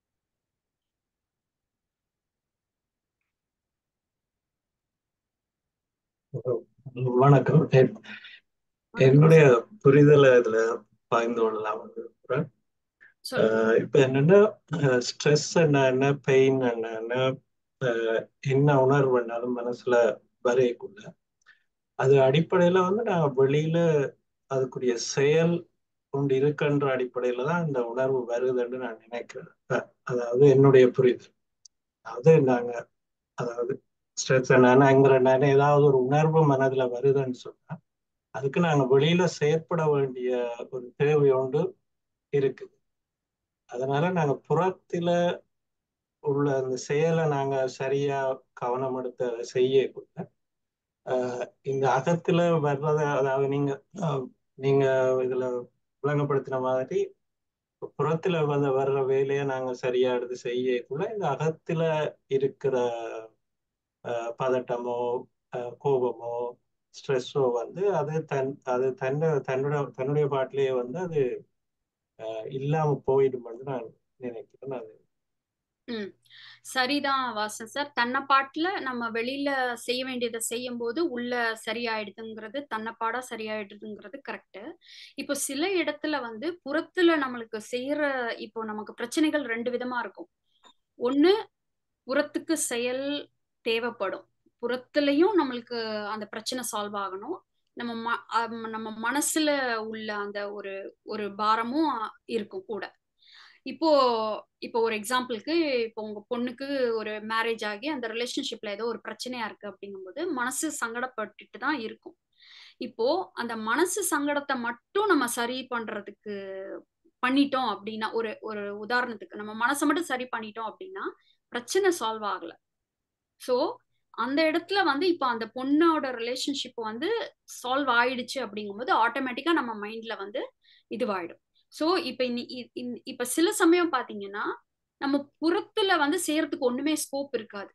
வணக்கம் என்- என்னுடைய புரிதலை இதுல பகிர்ந்து கொள்ளலாம் விரும்புறேன். சொல்லுங்க அஹ் இப்ப என்னன்னா ஸ்ட்ரெஸ் என்ன என்ன பெயின் என்ன என்ன அஹ் என்ன உணர்வு வேணாலும் மனசுல வரையக்குள்ள அது அடிப்படையில வந்து நான் வெளியில அதுக்குரிய செயல் கொண்டு இருக்குன்ற அடிப்படையில தான் இந்த உணர்வு வருதுன்னு நான் நினைக்கிறேன் அ- அதாவது என்னுடைய புரிதல் அதாவது நாங்க அதாவது ஸ்ட்ரெஸ் என்னங்கிற நேரம் ஏதாவது ஒரு உணர்வு மனதுல வருதுன்னு சொன்னா அதுக்கு நாங்க வெளியில செயற்பட வேண்டிய ஒரு தேவை ஒன்று இருக்குது அதனால நாங்க புறத்தில உள்ள அந்த செயலை நாங்க சரியா கவனம் எடுத்து அதை செய்யக்குள்ள ஆஹ் இந்த அகத்துல வர்றத அதாவது நீங்க ஆஹ் நீங்க இதுல விளங்கப்படுத்தின மாதிரி புறத்துல வந்த வர்ற வேலையை நாங்க சரியா எடுத்து செய்யக்குள்ள இந்த அகத்துல இருக்கிற ஆஹ் பதட்டமோ ஆஹ் கோபமோ ஸ்ட்ரெஸ்ஸோ வந்து அது தன் அது தன்னை தன்னோட தன்னுடைய பாட்டிலேயே வந்து அது ஆஹ் இல்லாம போயிடும்னு நான் நினைக்கிறேன் அது ம் சரிதான் வாசன் சார் தன்னை பாட்டுல நம்ம வெளியில செய்ய வேண்டியதை செய்யும் போது உள்ள சரியாயிடுதுங்கிறது தன்னைப்பாடா சரியாயிடுதுங்கிறது கரெக்ட் இப்போ சில இடத்துல வந்து புறத்துல நம்மளுக்கு செய்யற இப்போ நமக்கு பிரச்சனைகள் ரெண்டு விதமா இருக்கும் ஒண்ணு புறத்துக்கு செயல் தேவைப்படும் புறத்துலயும் நம்மளுக்கு அந்த பிரச்சனை சால்வ் ஆகணும் நம்ம ம அம் நம்ம மனசுல உள்ள அந்த ஒரு ஒரு பாரமும் இருக்கும் கூட இப்போ இப்போ ஒரு எக்ஸாம்பிளுக்கு இப்போ உங்க பொண்ணுக்கு ஒரு மேரேஜ் ஆகி அந்த ரிலேஷன்ஷிப்ல ஏதோ ஒரு பிரச்சனையா இருக்கு அப்படிங்கும்போது மனசு சங்கடப்பட்டுட்டு தான் இருக்கும் இப்போ அந்த மனசு சங்கடத்தை மட்டும் நம்ம சரி பண்றதுக்கு பண்ணிட்டோம் அப்படின்னா ஒரு ஒரு உதாரணத்துக்கு நம்ம மனசை மட்டும் சரி பண்ணிட்டோம் அப்படின்னா பிரச்சனை சால்வ் ஆகல ஸோ அந்த இடத்துல வந்து இப்போ அந்த பொண்ணோட ரிலேஷன்ஷிப் வந்து சால்வ் ஆயிடுச்சு அப்படிங்கும்போது ஆட்டோமேட்டிக்கா நம்ம மைண்ட்ல வந்து இதுவாயிடும் ஸோ இப்போ இப்போ சில சமயம் பார்த்தீங்கன்னா நம்ம புறத்துல வந்து செய்யறதுக்கு ஒண்ணுமே ஸ்கோப் இருக்காது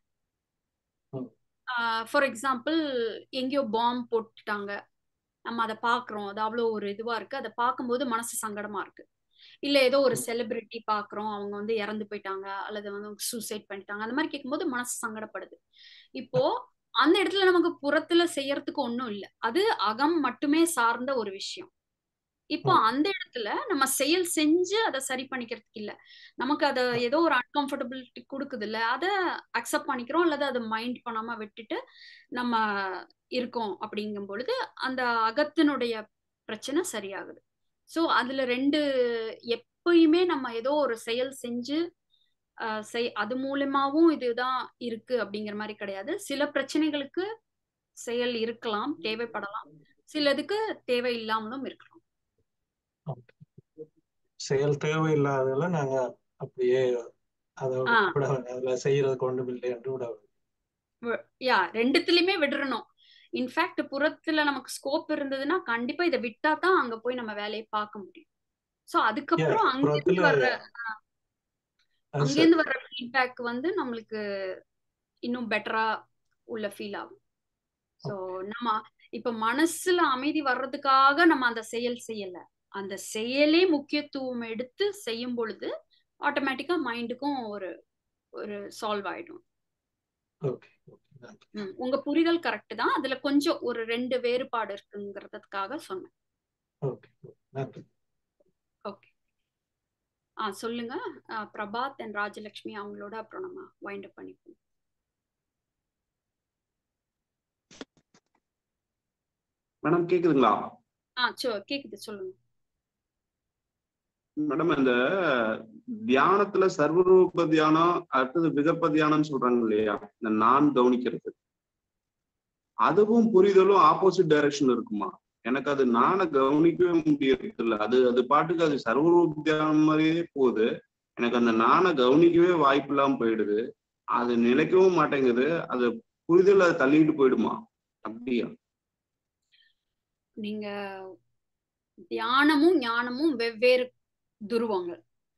ஃபார் எக்ஸாம்பிள் எங்கேயோ பாம்பு போட்டுட்டாங்க நம்ம அதை பார்க்குறோம் அது அவ்வளோ ஒரு இதுவா இருக்கு அதை பார்க்கும்போது மனசு சங்கடமா இருக்கு இல்ல ஏதோ ஒரு செலிபிரிட்டி பாக்குறோம் அவங்க வந்து இறந்து போயிட்டாங்க அல்லது வந்து சூசைட் பண்ணிட்டாங்க அந்த மாதிரி கேட்கும்போது மனசு சங்கடப்படுது இப்போ அந்த இடத்துல நமக்கு புறத்துல செய்யறதுக்கு ஒன்றும் இல்லை அது அகம் மட்டுமே சார்ந்த ஒரு விஷயம் இப்போ அந்த இடத்துல நம்ம செயல் செஞ்சு அதை சரி பண்ணிக்கிறதுக்கு இல்ல நமக்கு அதை ஏதோ ஒரு அன்கம்ஃபர்டபிலிட்டி கொடுக்குது இல்ல அதை அக்செப்ட் பண்ணிக்கிறோம் அல்லது அதை மைண்ட் பண்ணாம விட்டுட்டு நம்ம இருக்கோம் அப்படிங்கும் பொழுது அந்த அகத்தினுடைய பிரச்சனை சரியாகுது ஸோ அதுல ரெண்டு எப்பயுமே நம்ம ஏதோ ஒரு செயல் செஞ்சு செய் அது மூலமாவும் இதுதான் இருக்கு அப்படிங்கிற மாதிரி கிடையாது சில பிரச்சனைகளுக்கு செயல் இருக்கலாம் தேவைப்படலாம் சிலதுக்கு தேவை இல்லாமலும் இருக்கலாம் செயல் தேவையில்லாததுல நாங்க அப்படியே அதை விட அதுல செய்யறதுக்கு ஒன்றும் இல்லை என்று விட யா ரெண்டுத்துலயுமே விடுறணும் இன்ஃபேக்ட் புறத்துல நமக்கு ஸ்கோப் இருந்ததுன்னா கண்டிப்பா இதை விட்டா தான் அங்க போய் நம்ம வேலையை பார்க்க முடியும் சோ அதுக்கப்புறம் அங்கிருந்து வர்ற அங்கிருந்து வர்ற ஃபீட்பேக் வந்து நம்மளுக்கு இன்னும் பெட்டரா உள்ள ஃபீல் ஆகும் சோ நம்ம இப்ப மனசுல அமைதி வர்றதுக்காக நம்ம அந்த செயல் செய்யல அந்த செயலே முக்கியத்துவம் எடுத்து செய்யும் பொழுது ஆட்டோமேட்டிக்கா மைண்டுக்கும் ஒரு ஒரு சால்வ் ஆயிடும் உங்க புரிதல் கரெக்ட் தான் அதுல கொஞ்சம் ஒரு ரெண்டு வேறுபாடு இருக்குங்கிறதுக்காக சொன்னேன் ஓகே ஆ சொல்லுங்க பிரபாத் அண்ட் ராஜலட்சுமி அவங்களோட அப்புறம் நம்ம வைண்ட் அப் பண்ணிப்போம் மேடம் கேக்குதுங்களா ஆ சோ கேக்குது சொல்லுங்க மேடம் இந்த தியானத்துல சர்வரூப தியானம் அடுத்தது விகப்ப தியானம் சொல்றாங்க இல்லையா இந்த நான் கவனிக்கிறது அதுவும் புரிதலும் ஆப்போசிட் டைரக்ஷன் இருக்குமா எனக்கு அது நானை கவனிக்கவே முடியறது இல்ல அது அது பாட்டுக்கு அது சர்வரூப தியானம் மாதிரியே போகுது எனக்கு அந்த நானை கவனிக்கவே வாய்ப்பு இல்லாம போயிடுது அது நிலைக்கவும் மாட்டேங்குது அது புரிதல் அதை தள்ளிட்டு போயிடுமா அப்படியா நீங்க தியானமும் ஞானமும் வெவ்வேறு துருவங்கள்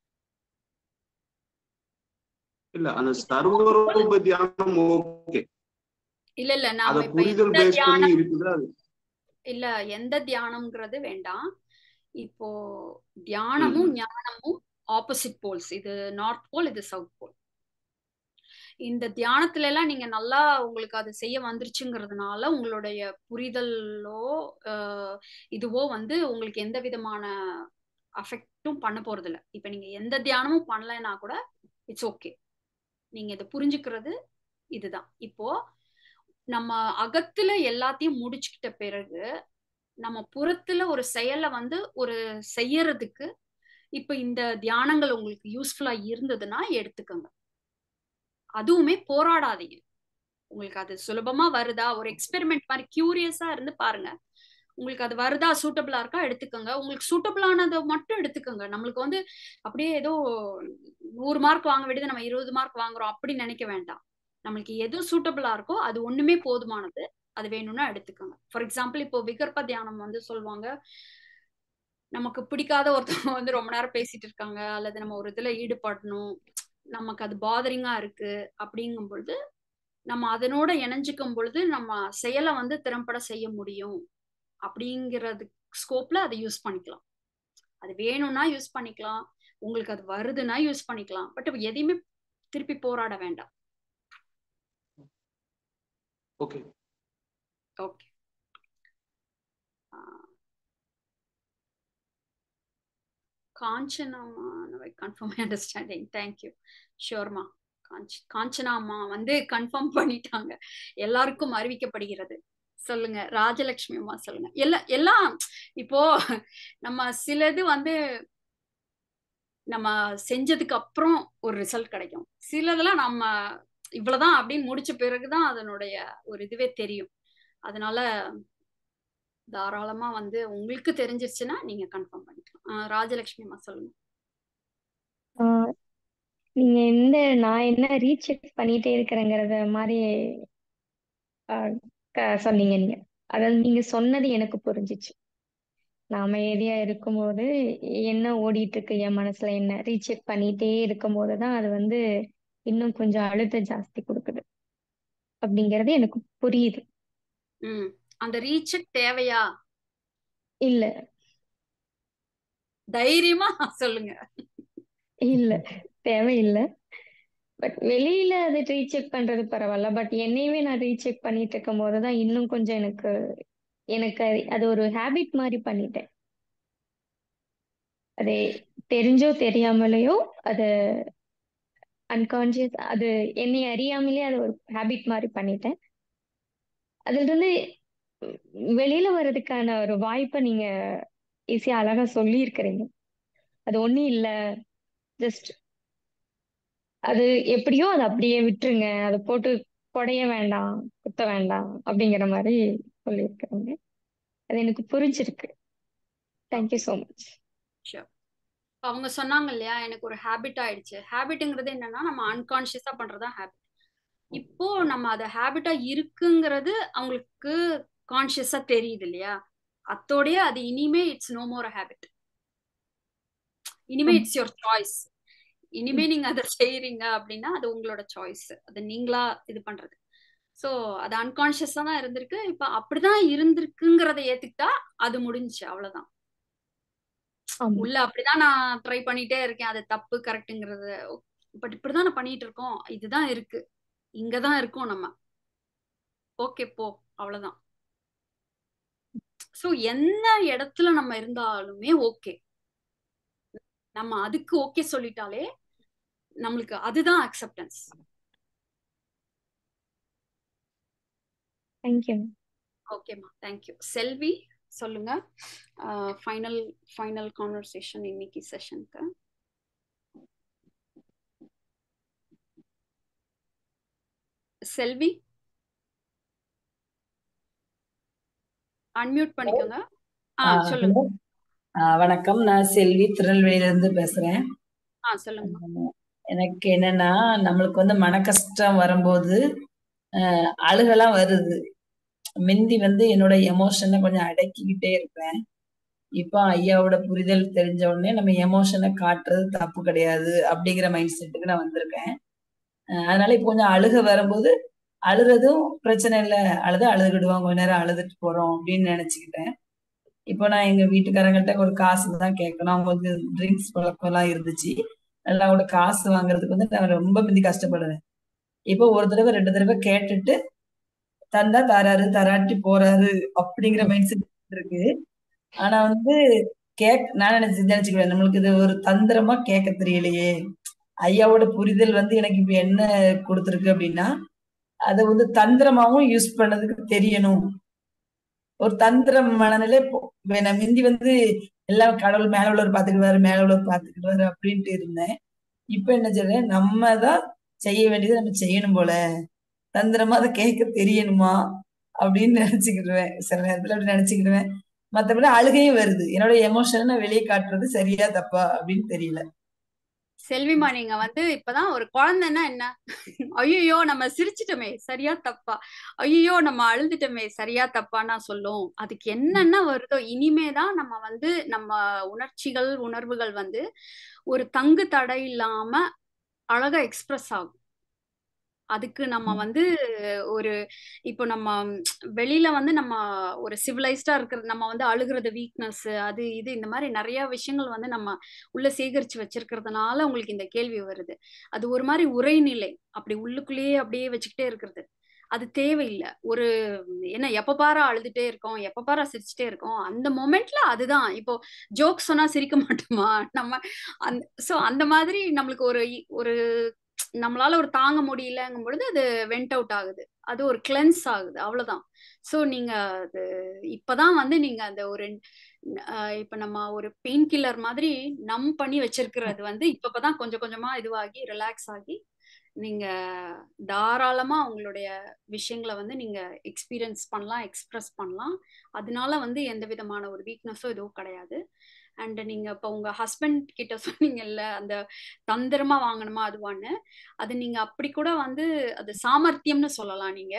இல்ல அந்த சர்வரூப தியானம் ஓகே இல்ல இல்ல அத நாம இப்ப புரிதல் எந்த பேஸ் பண்ணி தியானம் இருக்குது அது இல்ல எந்த தியானம்ங்கிறது வேண்டாம் இப்போ ம், தியானமும் ம். ஞானமும் ஆப்போசிட் போல்ஸ் இது நார்த் போல் இது சவுத் போல் இந்த தியானத்துல எல்லாம் நீங்க நல்லா உங்களுக்கு அது செய்ய வந்துருச்சுங்கிறதுனால உங்களுடைய புரிதலோ அஹ், இதுவோ வந்து உங்களுக்கு எந்த விதமான அஃபெக்டும் பண்ண போறது இல்ல இப்ப நீங்க எந்த தியானமும் பண்ணலைன்னா கூட இட்ஸ் ஓகே நீங்க இதை புரிஞ்சுக்கிறது இதுதான் இப்போ நம்ம அகத்துல எல்லாத்தையும் முடிச்சுக்கிட்ட பிறகு நம்ம புறத்துல ஒரு செயலை வந்து ஒரு செய்யறதுக்கு இப்ப இந்த தியானங்கள் உங்களுக்கு யூஸ்ஃபுல்லா இருந்ததுன்னா எடுத்துக்கோங்க அதுவுமே போராடாதீங்க உங்களுக்கு அது சுலபமா வருதா ஒரு எக்ஸ்பெரிமெண்ட் மாதிரி கியூரியஸா இருந்து பாருங்க உங்களுக்கு அது வருதா சூட்டபிளா இருக்கா எடுத்துக்கோங்க உங்களுக்கு சூட்டபிளானதை மட்டும் எடுத்துக்கோங்க நம்மளுக்கு வந்து அப்படியே ஏதோ நூறு மார்க் வாங்க வேண்டியது நம்ம இருபது மார்க் வாங்குறோம் அப்படி நினைக்க வேண்டாம் நம்மளுக்கு எது சூட்டபிளா இருக்கோ அது ஒண்ணுமே போதுமானது அது வேணும்னா எடுத்துக்கோங்க ஃபார் எக்ஸாம்பிள் இப்போ விகற்ப தியானம் வந்து சொல்லுவாங்க நமக்கு பிடிக்காத ஒருத்தவங்க வந்து ரொம்ப நேரம் பேசிட்டு இருக்காங்க அல்லது நம்ம ஒரு இதுல ஈடுபடணும் நமக்கு அது பாதரிங்கா இருக்கு அப்படிங்கும் பொழுது நம்ம அதனோட இணைஞ்சுக்கும் பொழுது நம்ம செயலை வந்து திறம்பட செய்ய முடியும் அப்படிங்கிறது ஸ்கோப்ல அதை யூஸ் பண்ணிக்கலாம் அது வேணும்னா யூஸ் பண்ணிக்கலாம் உங்களுக்கு அது வருதுன்னா யூஸ் பண்ணிக்கலாம் பட் எதையுமே திருப்பி போராட வேண்டாம் ஓகே ஓகே காஞ்சனாமா கன்ஃபார்ம் அண்டர்ஸ்டாண்டிங் தேங்க்யூ ஷோர்மா காஞ்ச் காஞ்சனாமா வந்து கன்ஃபார்ம் பண்ணிட்டாங்க எல்லாருக்கும் அறிவிக்கப்படுகிறது சொல்லுங்க ராஜலட்சுமி அம்மா சொல்லுங்க எல்லாம் எல்லாம் இப்போ நம்ம சிலது வந்து நம்ம செஞ்சதுக்கு அப்புறம் ஒரு ரிசல்ட் கிடைக்கும் சிலதெல்லாம் நம்ம இவ்வளவுதான் அப்படின்னு முடிச்ச பிறகுதான் அதனுடைய ஒரு இதுவே தெரியும் அதனால தாராளமா வந்து உங்களுக்கு தெரிஞ்சிருச்சுன்னா நீங்க கன்ஃபார்ம் பண்ணிக்கலாம் ராஜலட்சுமி அம்மா சொல்லுங்க நீங்க எந்த நான் என்ன ரீசெக் பண்ணிட்டே இருக்கிறேங்கிறத மாதிரி சொன்னீங்க நீங்க அதாவது நீங்க சொன்னது எனக்கு புரிஞ்சிச்சு நான் அமைதியா இருக்கும்போது என்ன ஓடிட்டு இருக்கு என் மனசுல என்ன ரீசெக் பண்ணிட்டே இருக்கும்போது தான் அது வந்து இன்னும் கொஞ்சம் அழுத்தம் ஜாஸ்தி கொடுக்குது அப்படிங்கிறது எனக்கு புரியுது ம் அந்த ரீசெக் தேவையா இல்ல தைரியமா சொல்லுங்க இல்ல தேவையில்லை பட் வெளியில அது ரீசெக் பண்றது பரவாயில்ல பட் என்னையவே நான் ரீசெக் பண்ணிட்டு இருக்கும் போதுதான் இன்னும் கொஞ்சம் எனக்கு எனக்கு அது ஒரு ஹேபிட் மாதிரி பண்ணிட்டேன் அது தெரிஞ்சோ தெரியாமலையோ அது அன்கான்சியஸ் அது என்னை அறியாமலே அது ஒரு ஹேபிட் மாதிரி பண்ணிட்டேன் அதுல இருந்து வெளியில வர்றதுக்கான ஒரு வாய்ப்பை நீங்க ஈஸியா அழகா சொல்லி இருக்கிறீங்க அது ஒண்ணும் இல்ல ஜஸ்ட் அது எப்படியோ அதை அப்படியே விட்டுருங்க அதை போட்டு குடைய வேண்டாம் குத்த வேண்டாம் அப்படிங்கிற மாதிரி சொல்லியிருக்காங்க அது எனக்கு புரிஞ்சிருக்கு தேங்க்யூ ஸோ மச் ஷியோர் அவங்க சொன்னாங்க இல்லையா எனக்கு ஒரு ஹேபிட் ஆயிடுச்சு ஹேபிட்டுங்கிறது என்னன்னா நம்ம அன்கான்சியஸா பண்றதா ஹேபிட் இப்போ நம்ம அதை ஹேபிட்டா இருக்குங்கிறது அவங்களுக்கு கான்சியஸா தெரியுது இல்லையா அத்தோடய அது இனிமே இட்ஸ் நோ மோர் ஹேபிட் இனிமே இட்ஸ் யுவர் சாய்ஸ் இனிமே நீங்க அதை செய்யறீங்க அப்படின்னா அது உங்களோட சாய்ஸ் அது நீங்களா இது பண்றது சோ அது அன்கான்சியஸா தான் இருந்திருக்கு இப்ப அப்படிதான் இருந்திருக்குங்கிறத ஏத்துக்கிட்டா அது முடிஞ்சுச்சு அவ்வளவுதான் உள்ள அப்படிதான் நான் ட்ரை பண்ணிட்டே இருக்கேன் அது தப்பு கரெக்டுங்கிறது பட் இப்படிதான் நான் பண்ணிட்டு இருக்கோம் இதுதான் இருக்கு இங்கதான் இருக்கோம் நம்ம ஓகே போ அவ்வளவுதான் சோ என்ன இடத்துல நம்ம இருந்தாலுமே ஓகே நம்ம அதுக்கு ஓகே சொல்லிட்டாலே நம்மளுக்கு அதுதான் அக்செப்டன்ஸ் தேங்க்யூ ஓகேம்மா தேங்க்யூ செல்வி சொல்லுங்க ஃபைனல் ஃபைனல் கான்வர்சேஷன் இன்னைக்கு செஷனுக்கு செல்வி அன்மியூட் பண்ணிக்கோங்க ஆ சொல்லுங்க வணக்கம் நான் செல்வி திருநெல்வேலியில இருந்து பேசுறேன் ஆ சொல்லுங்க எனக்கு என்னன்னா நம்மளுக்கு வந்து மன கஷ்டம் வரும்போது அழுகெல்லாம் வருது மிந்தி வந்து என்னோட எமோஷனை கொஞ்சம் அடக்கிக்கிட்டே இருப்பேன் இப்போ ஐயாவோட புரிதல் தெரிஞ்ச உடனே நம்ம எமோஷனை காட்டுறது தப்பு கிடையாது அப்படிங்கிற மைண்ட் செட்டுக்கு நான் வந்திருக்கேன் அதனால இப்போ கொஞ்சம் அழுக வரும்போது அழுறதும் பிரச்சனை இல்லை அழுது அழுதுகிடுவோம் கொஞ்ச நேரம் அழுதுட்டு போறோம் அப்படின்னு நினைச்சுக்கிட்டேன் இப்போ நான் எங்க வீட்டுக்காரங்கள்ட்ட ஒரு காசு தான் கேட்கணும் அவங்க வந்து ட்ரிங்க்ஸ் பழக்கம் எல்லாம் இருந்துச்சு அதெல்லாம் அவங்களோட காசு வாங்குறதுக்கு வந்து நான் ரொம்ப மிந்தி கஷ்டப்படுவேன் இப்போ ஒரு தடவை ரெண்டு தடவை கேட்டுட்டு தந்தா தராரு தராட்டி போறாரு அப்படிங்கிற மைண்ட் செட் இருக்கு ஆனா வந்து கேக் நான் நினைச்சு நினைச்சுக்குவேன் நம்மளுக்கு இது ஒரு தந்திரமா கேட்க தெரியலையே ஐயாவோட புரிதல் வந்து எனக்கு இப்ப என்ன கொடுத்துருக்கு அப்படின்னா அதை வந்து தந்திரமாவும் யூஸ் பண்ணதுக்கு தெரியணும் ஒரு தந்திர மனநிலை போ- நான் முந்தி வந்து எல்லாம் கடவுள் மேல உள்ளவர் பாத்துக்கிடுவாரு மேல உள்ளவர் பாத்துக்கிடுவாரு அப்படின்ட்டு இருந்தேன் இப்ப என்ன சொல்றேன் நம்ம தான் செய்ய வேண்டியதை நம்ம செய்யணும் போல தந்திரமா அதை கேட்க தெரியணுமா அப்படின்னு நினைச்சுக்கிடுவேன் சில நேரத்துல அப்படி நினைச்சுக்கிடுவேன் மத்தபடி அழுகையும் வருது என்னோட எமோஷனை நான் வெளியே காட்டுறது சரியா தப்பா அப்படின்னு தெரியல செல்விமா நீங்க வந்து இப்பதான் ஒரு குழந்தைன்னா என்ன ஐயோ நம்ம சிரிச்சிட்டோமே சரியா தப்பா ஐயோ நம்ம அழுதுட்டோமே சரியா தப்பான்னா சொல்லும் அதுக்கு என்னென்ன வருதோ இனிமேதான் நம்ம வந்து நம்ம உணர்ச்சிகள் உணர்வுகள் வந்து ஒரு தங்கு தடை இல்லாம அழகா எக்ஸ்பிரஸ் ஆகும் அதுக்கு நம்ம வந்து ஒரு இப்போ நம்ம வெளியில வந்து நம்ம ஒரு சிவிலைஸ்டா இருக்கிறது நம்ம வந்து அழுகிறது வீக்னஸ் அது இது இந்த மாதிரி நிறைய விஷயங்கள் வந்து நம்ம உள்ள சேகரிச்சு வச்சிருக்கிறதுனால உங்களுக்கு இந்த கேள்வி வருது அது ஒரு மாதிரி உரைநிலை அப்படி உள்ளுக்குள்ளேயே அப்படியே வச்சுக்கிட்டே இருக்கிறது அது தேவையில்லை ஒரு என்ன எப்ப பாரு அழுதுட்டே இருக்கோம் எப்ப பாரு சிரிச்சுட்டே இருக்கோம் அந்த மொமெண்ட்ல அதுதான் இப்போ ஜோக் சொன்னா சிரிக்க மாட்டோமா நம்ம அந்த சோ அந்த மாதிரி நம்மளுக்கு ஒரு ஒரு நம்மளால ஒரு தாங்க முடியலங்கும் பொழுது அது வெண்ட் அவுட் ஆகுது அது ஒரு கிளென்ஸ் ஆகுது அவ்வளவுதான் ஸோ நீங்க அது இப்பதான் வந்து நீங்க அந்த ஒரு அஹ் இப்ப நம்ம ஒரு பெயின் கில்லர் மாதிரி நம் பண்ணி வச்சிருக்கிறது வந்து இப்பதான் கொஞ்சம் கொஞ்சமா இதுவாகி ரிலாக்ஸ் ஆகி நீங்க தாராளமா உங்களுடைய விஷயங்களை வந்து நீங்க எக்ஸ்பீரியன்ஸ் பண்ணலாம் எக்ஸ்பிரஸ் பண்ணலாம் அதனால வந்து எந்த விதமான ஒரு வீக்னஸோ எதுவும் கிடையாது அண்ட் நீங்க இப்போ உங்க ஹஸ்பண்ட் கிட்ட சொன்னீங்கல்ல அந்த தந்திரமா வாங்கணுமா அதுவான்னு அது நீங்க அப்படி கூட வந்து அது சாமர்த்தியம்னு சொல்லலாம் நீங்க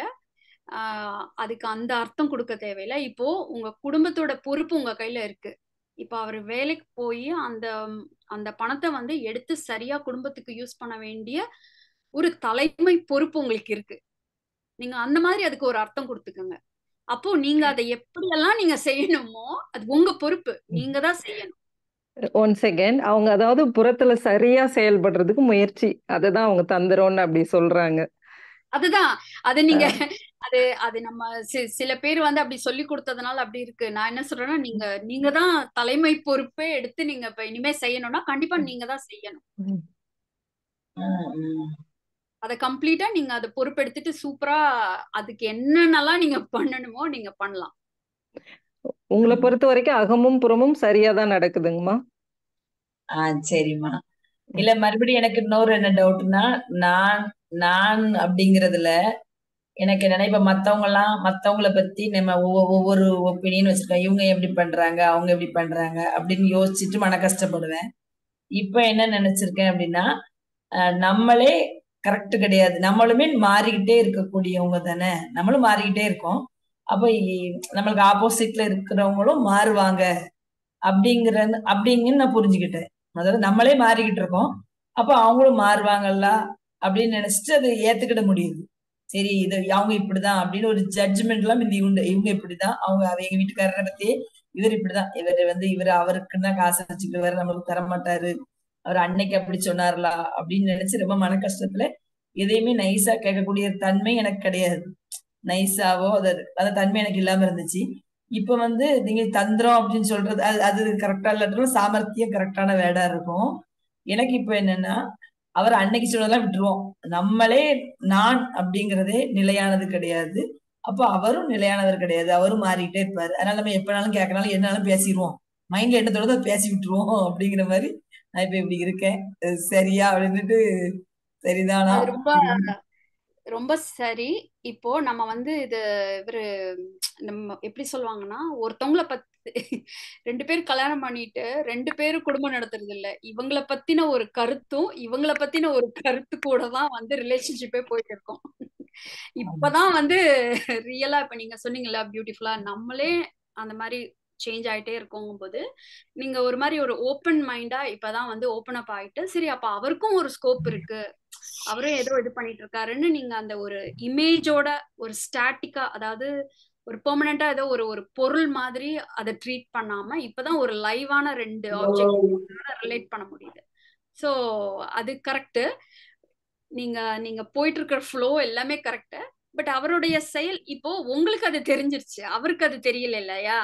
ஆஹ் அதுக்கு அந்த அர்த்தம் கொடுக்க தேவையில்லை இப்போ உங்க குடும்பத்தோட பொறுப்பு உங்க கையில இருக்கு இப்போ அவர் வேலைக்கு போய் அந்த அந்த பணத்தை வந்து எடுத்து சரியா குடும்பத்துக்கு யூஸ் பண்ண வேண்டிய ஒரு தலைமை பொறுப்பு உங்களுக்கு இருக்கு நீங்க அந்த மாதிரி அதுக்கு ஒரு அர்த்தம் கொடுத்துக்கோங்க அப்போ நீங்க அதை எப்படியெல்லாம் நீங்க செய்யணுமோ அது உங்க பொறுப்பு நீங்க தான் செய்யணும் ஒன் செகண்ட் அவங்க அதாவது புறத்துல சரியா செயல்படுறதுக்கு முயற்சி அதுதான் அவங்க தந்துரோன்னு அப்படி சொல்றாங்க அதுதான் அது நீங்க அது அது நம்ம சி- சில பேர் வந்து அப்படி சொல்லி கொடுத்ததுனால அப்படி இருக்கு நான் என்ன சொல்றேன்னா நீங்க நீங்க தான் தலைமை பொறுப்பே எடுத்து நீங்க இப்ப இனிமே செய்யணும்னா கண்டிப்பா நீங்க தான் செய்யணும் அதை கம்ப்ளீட்டா நீங்க அதை பொறுப்பெடுத்துட்டு சூப்பரா அதுக்கு என்னென்னலாம் நீங்க பண்ணணுமோ நீங்க பண்ணலாம் உங்களை பொறுத்த வரைக்கும் அகமும் புறமும் சரியா தான் நடக்குதுங்கம்மா ஆஹ் சரிம்மா இல்ல மறுபடியும் எனக்கு இன்னொரு என்ன டவுட்னா நான் நான் அப்படிங்கறதுல எனக்கு என்னன்னா இப்ப மத்தவங்க எல்லாம் மத்தவங்கள பத்தி நம்ம ஒவ்வொரு ஒவ்வொரு ஒப்பீனியன் வச்சிருக்கோம் இவங்க எப்படி பண்றாங்க அவங்க எப்படி பண்றாங்க அப்படின்னு யோசிச்சுட்டு மன கஷ்டப்படுவேன் இப்ப என்ன நினைச்சிருக்கேன் அப்படின்னா அஹ் நம்மளே கரெக்ட் கிடையாது நம்மளுமே மாறிக்கிட்டே இருக்கக்கூடியவங்க தானே நம்மளும் மாறிக்கிட்டே இருக்கோம் அப்ப இ- நம்மளுக்கு ஆப்போசிட்ல இருக்கிறவங்களும் மாறுவாங்க அப்படிங்கிற அப்படிங்கன்னு நான் புரிஞ்சுக்கிட்டேன் அதாவது நம்மளே மாறிக்கிட்டு இருக்கோம் அப்ப அவங்களும் மாறுவாங்கல்ல அப்படின்னு நினைச்சிட்டு அதை ஏத்துக்கிட முடியுது சரி இது அவங்க இப்படிதான் அப்படின்னு ஒரு ஜட்ஜ்மெண்ட் எல்லாம் இந்த இவங்க இவங்க இப்படிதான் அவங்க அவ எங்க வீட்டுக்காரரை பத்தி இவர் இப்படிதான் இவர் வந்து இவர் அவருக்குன்னு தான் காசு வச்சுக்கிடுவாரு நம்மளுக்கு தர மாட்டாரு அவர் அன்னைக்கு அப்படி சொன்னார்லா அப்படின்னு நினைச்சு ரொம்ப மன கஷ்டத்துல எதையுமே நைஸா கேட்கக்கூடிய தன்மை எனக்கு கிடையாது நைஸாவோ அது அந்த தன்மை எனக்கு இல்லாம இருந்துச்சு இப்ப வந்து நீங்க தந்திரம் அப்படின்னு சொல்றது அது அது கரெக்டா இல்லாட்டாலும் சாமர்த்தியம் கரெக்டான வேடா இருக்கும் எனக்கு இப்ப என்னன்னா அவர் அன்னைக்கு சொன்னதெல்லாம் விட்டுருவோம் நம்மளே நான் அப்படிங்கறதே நிலையானது கிடையாது அப்ப அவரும் நிலையானவர் கிடையாது அவரும் மாறிக்கிட்டே இருப்பாரு அதனால நம்ம எப்பனாலும் கேட்கனாலும் என்னாலும் பேசிடுவோம் மைண்ட்ல என்ன தோணுதோ அதை பேசி விட்டுருவோம் அப்படிங்கிற மாதிரி நான் இப்ப இப்படி இருக்கேன் அஹ் சரியா அப்படின்னுட்டு சரிதானா அது ரொம்ப ரொம்ப சரி இப்போ நம்ம வந்து இது இவரு நம்ம எப்படி சொல்லுவாங்கன்னா ஒருத்தவங்கள பத்தி ரெண்டு பேர் கல்யாணம் பண்ணிட்டு ரெண்டு பேரும் குடும்பம் நடத்துறது இல்ல இவங்கள பத்தின ஒரு கருத்தும் இவங்கள பத்தின ஒரு கருத்து கூட தான் வந்து ரிலேஷன்ஷிப்பே போயிட்டு இருக்கோம் இப்பதான் வந்து ரியலா இப்ப நீங்க சொன்னீங்கல்ல பியூட்டிஃபுல்லா நம்மளே அந்த மாதிரி சேஞ்ச் ஆயிட்டே இருக்கோங்கும் போது நீங்க ஒரு மாதிரி ஒரு ஓப்பன் மைண்டா இப்பதான் வந்து ஓப்பன் அப் ஆயிட்டு சரி அப்ப அவருக்கும் ஒரு ஸ்கோப் இருக்கு அவரும் ஏதோ இது பண்ணிட்டு இருக்காருன்னு நீங்க அந்த ஒரு இமேஜோட ஒரு ஸ்டாட்டிக்கா அதாவது ஒரு பெர்மனண்டா ஏதோ ஒரு ஒரு பொருள் மாதிரி அதை ட்ரீட் பண்ணாம இப்பதான் ஒரு லைவான ரெண்டு ஆப்ஜெக்ட் ரிலேட் பண்ண முடியுது ஸோ அது கரெக்ட் நீங்க நீங்க போயிட்டு இருக்கிற ஃப்ளோ எல்லாமே கரெக்ட் பட் அவருடைய செயல் இப்போ உங்களுக்கு அது தெரிஞ்சிருச்சு அவருக்கு அது தெரியல இல்லையா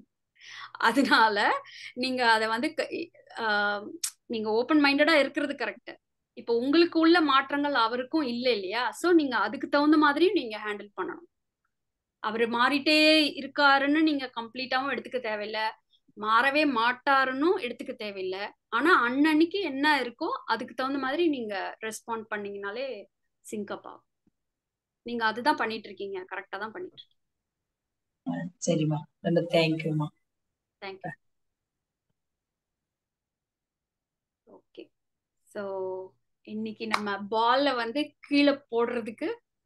அதனால நீங்க அதை வந்து க- ஆஹ் நீங்க ஓப்பன் மைண்டடா இருக்கிறது கரெக்ட் இப்போ உங்களுக்கு உள்ள மாற்றங்கள் அவருக்கும் இல்லை இல்லையா சோ நீங்க அதுக்கு தகுந்த மாதிரியும் நீங்க ஹேண்டில் பண்ணணும் அவர் மாறிட்டே இருக்காருன்னு நீங்க கம்ப்ளீட்டாவும் எடுத்துக்க தேவையில்ல மாறவே மாட்டாருன்னு எடுத்துக்க தேவையில்ல ஆனா அன்னன்னைக்கு என்ன இருக்கோ அதுக்கு தகுந்த மாதிரி நீங்க ரெஸ்பாண்ட் பண்ணீங்கனாலே சிங்கப் ஆகும் நீங்க அதுதான் பண்ணிட்டு இருக்கீங்க கரெக்டா தான் பண்ணிட்டு இருக்கீங்க சரிம்மா ரொம்ப தேங்க்யூம்மா தேங்க்யூ ஓகே ஸோ இன்னைக்கு நம்ம பால்ல வந்து கீழே போடுறதுக்கு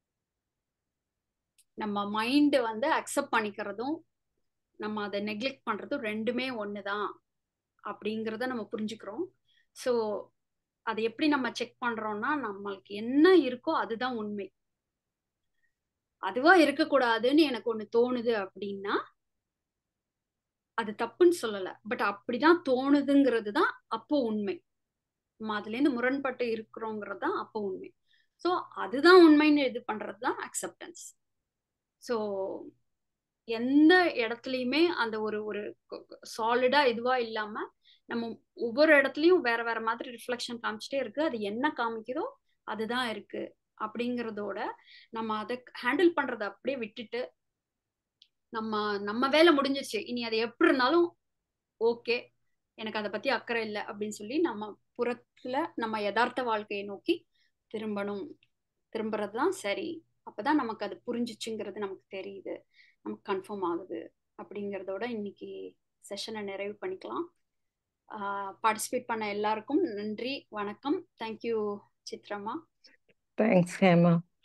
நம்ம மைண்ட் வந்து அக்செப்ட் பண்ணிக்கிறதும் நம்ம அதை நெக்லெக்ட் பண்றதும் ரெண்டுமே ஒண்ணுதான் அப்படிங்கிறத நம்ம புரிஞ்சுக்கிறோம் ஸோ அதை எப்படி நம்ம செக் பண்றோம்னா நம்மளுக்கு என்ன இருக்கோ அதுதான் உண்மை அதுவா இருக்கக்கூடாதுன்னு எனக்கு ஒண்ணு தோணுது அப்படின்னா அது தப்புன்னு சொல்லல பட் அப்படிதான் தோணுதுங்கிறது தான் அப்போ உண்மை நம்ம அதுல இருந்து முரண்பட்டு இருக்கிறோங்கிறது தான் அப்போ உண்மை ஸோ அதுதான் உண்மைன்னு இது பண்றது தான் அக்செப்டன்ஸ் ஸோ எந்த இடத்துலையுமே அந்த ஒரு ஒரு சாலிடா இதுவா இல்லாம நம்ம ஒவ்வொரு இடத்துலயும் வேற வேற மாதிரி ரிஃப்ளெக்ஷன் காமிச்சிட்டே இருக்கு அது என்ன காமிக்குதோ அதுதான் இருக்கு அப்படிங்கிறதோட நம்ம அதை ஹேண்டில் பண்றதை அப்படியே விட்டுட்டு நம்ம நம்ம வேலை முடிஞ்சிருச்சு இனி அது எப்படி இருந்தாலும் ஓகே எனக்கு அதை பத்தி அக்கறை இல்லை அப்படின்னு சொல்லி நம்ம புறத்துல நம்ம யதார்த்த வாழ்க்கையை நோக்கி திரும்பணும் திரும்புறது தான் சரி அப்பதான் நமக்கு அது புரிஞ்சிச்சுங்கிறது நமக்கு தெரியுது நமக்கு கன்ஃபார்ம் ஆகுது அப்படிங்கிறதோட இன்னைக்கு செஷனை நிறைவு பண்ணிக்கலாம் பார்ட்டிசிபேட் பண்ண எல்லாருக்கும் நன்றி வணக்கம் தேங்க்யூ சித்ரமா தேங்க்ஸ் ஹேமா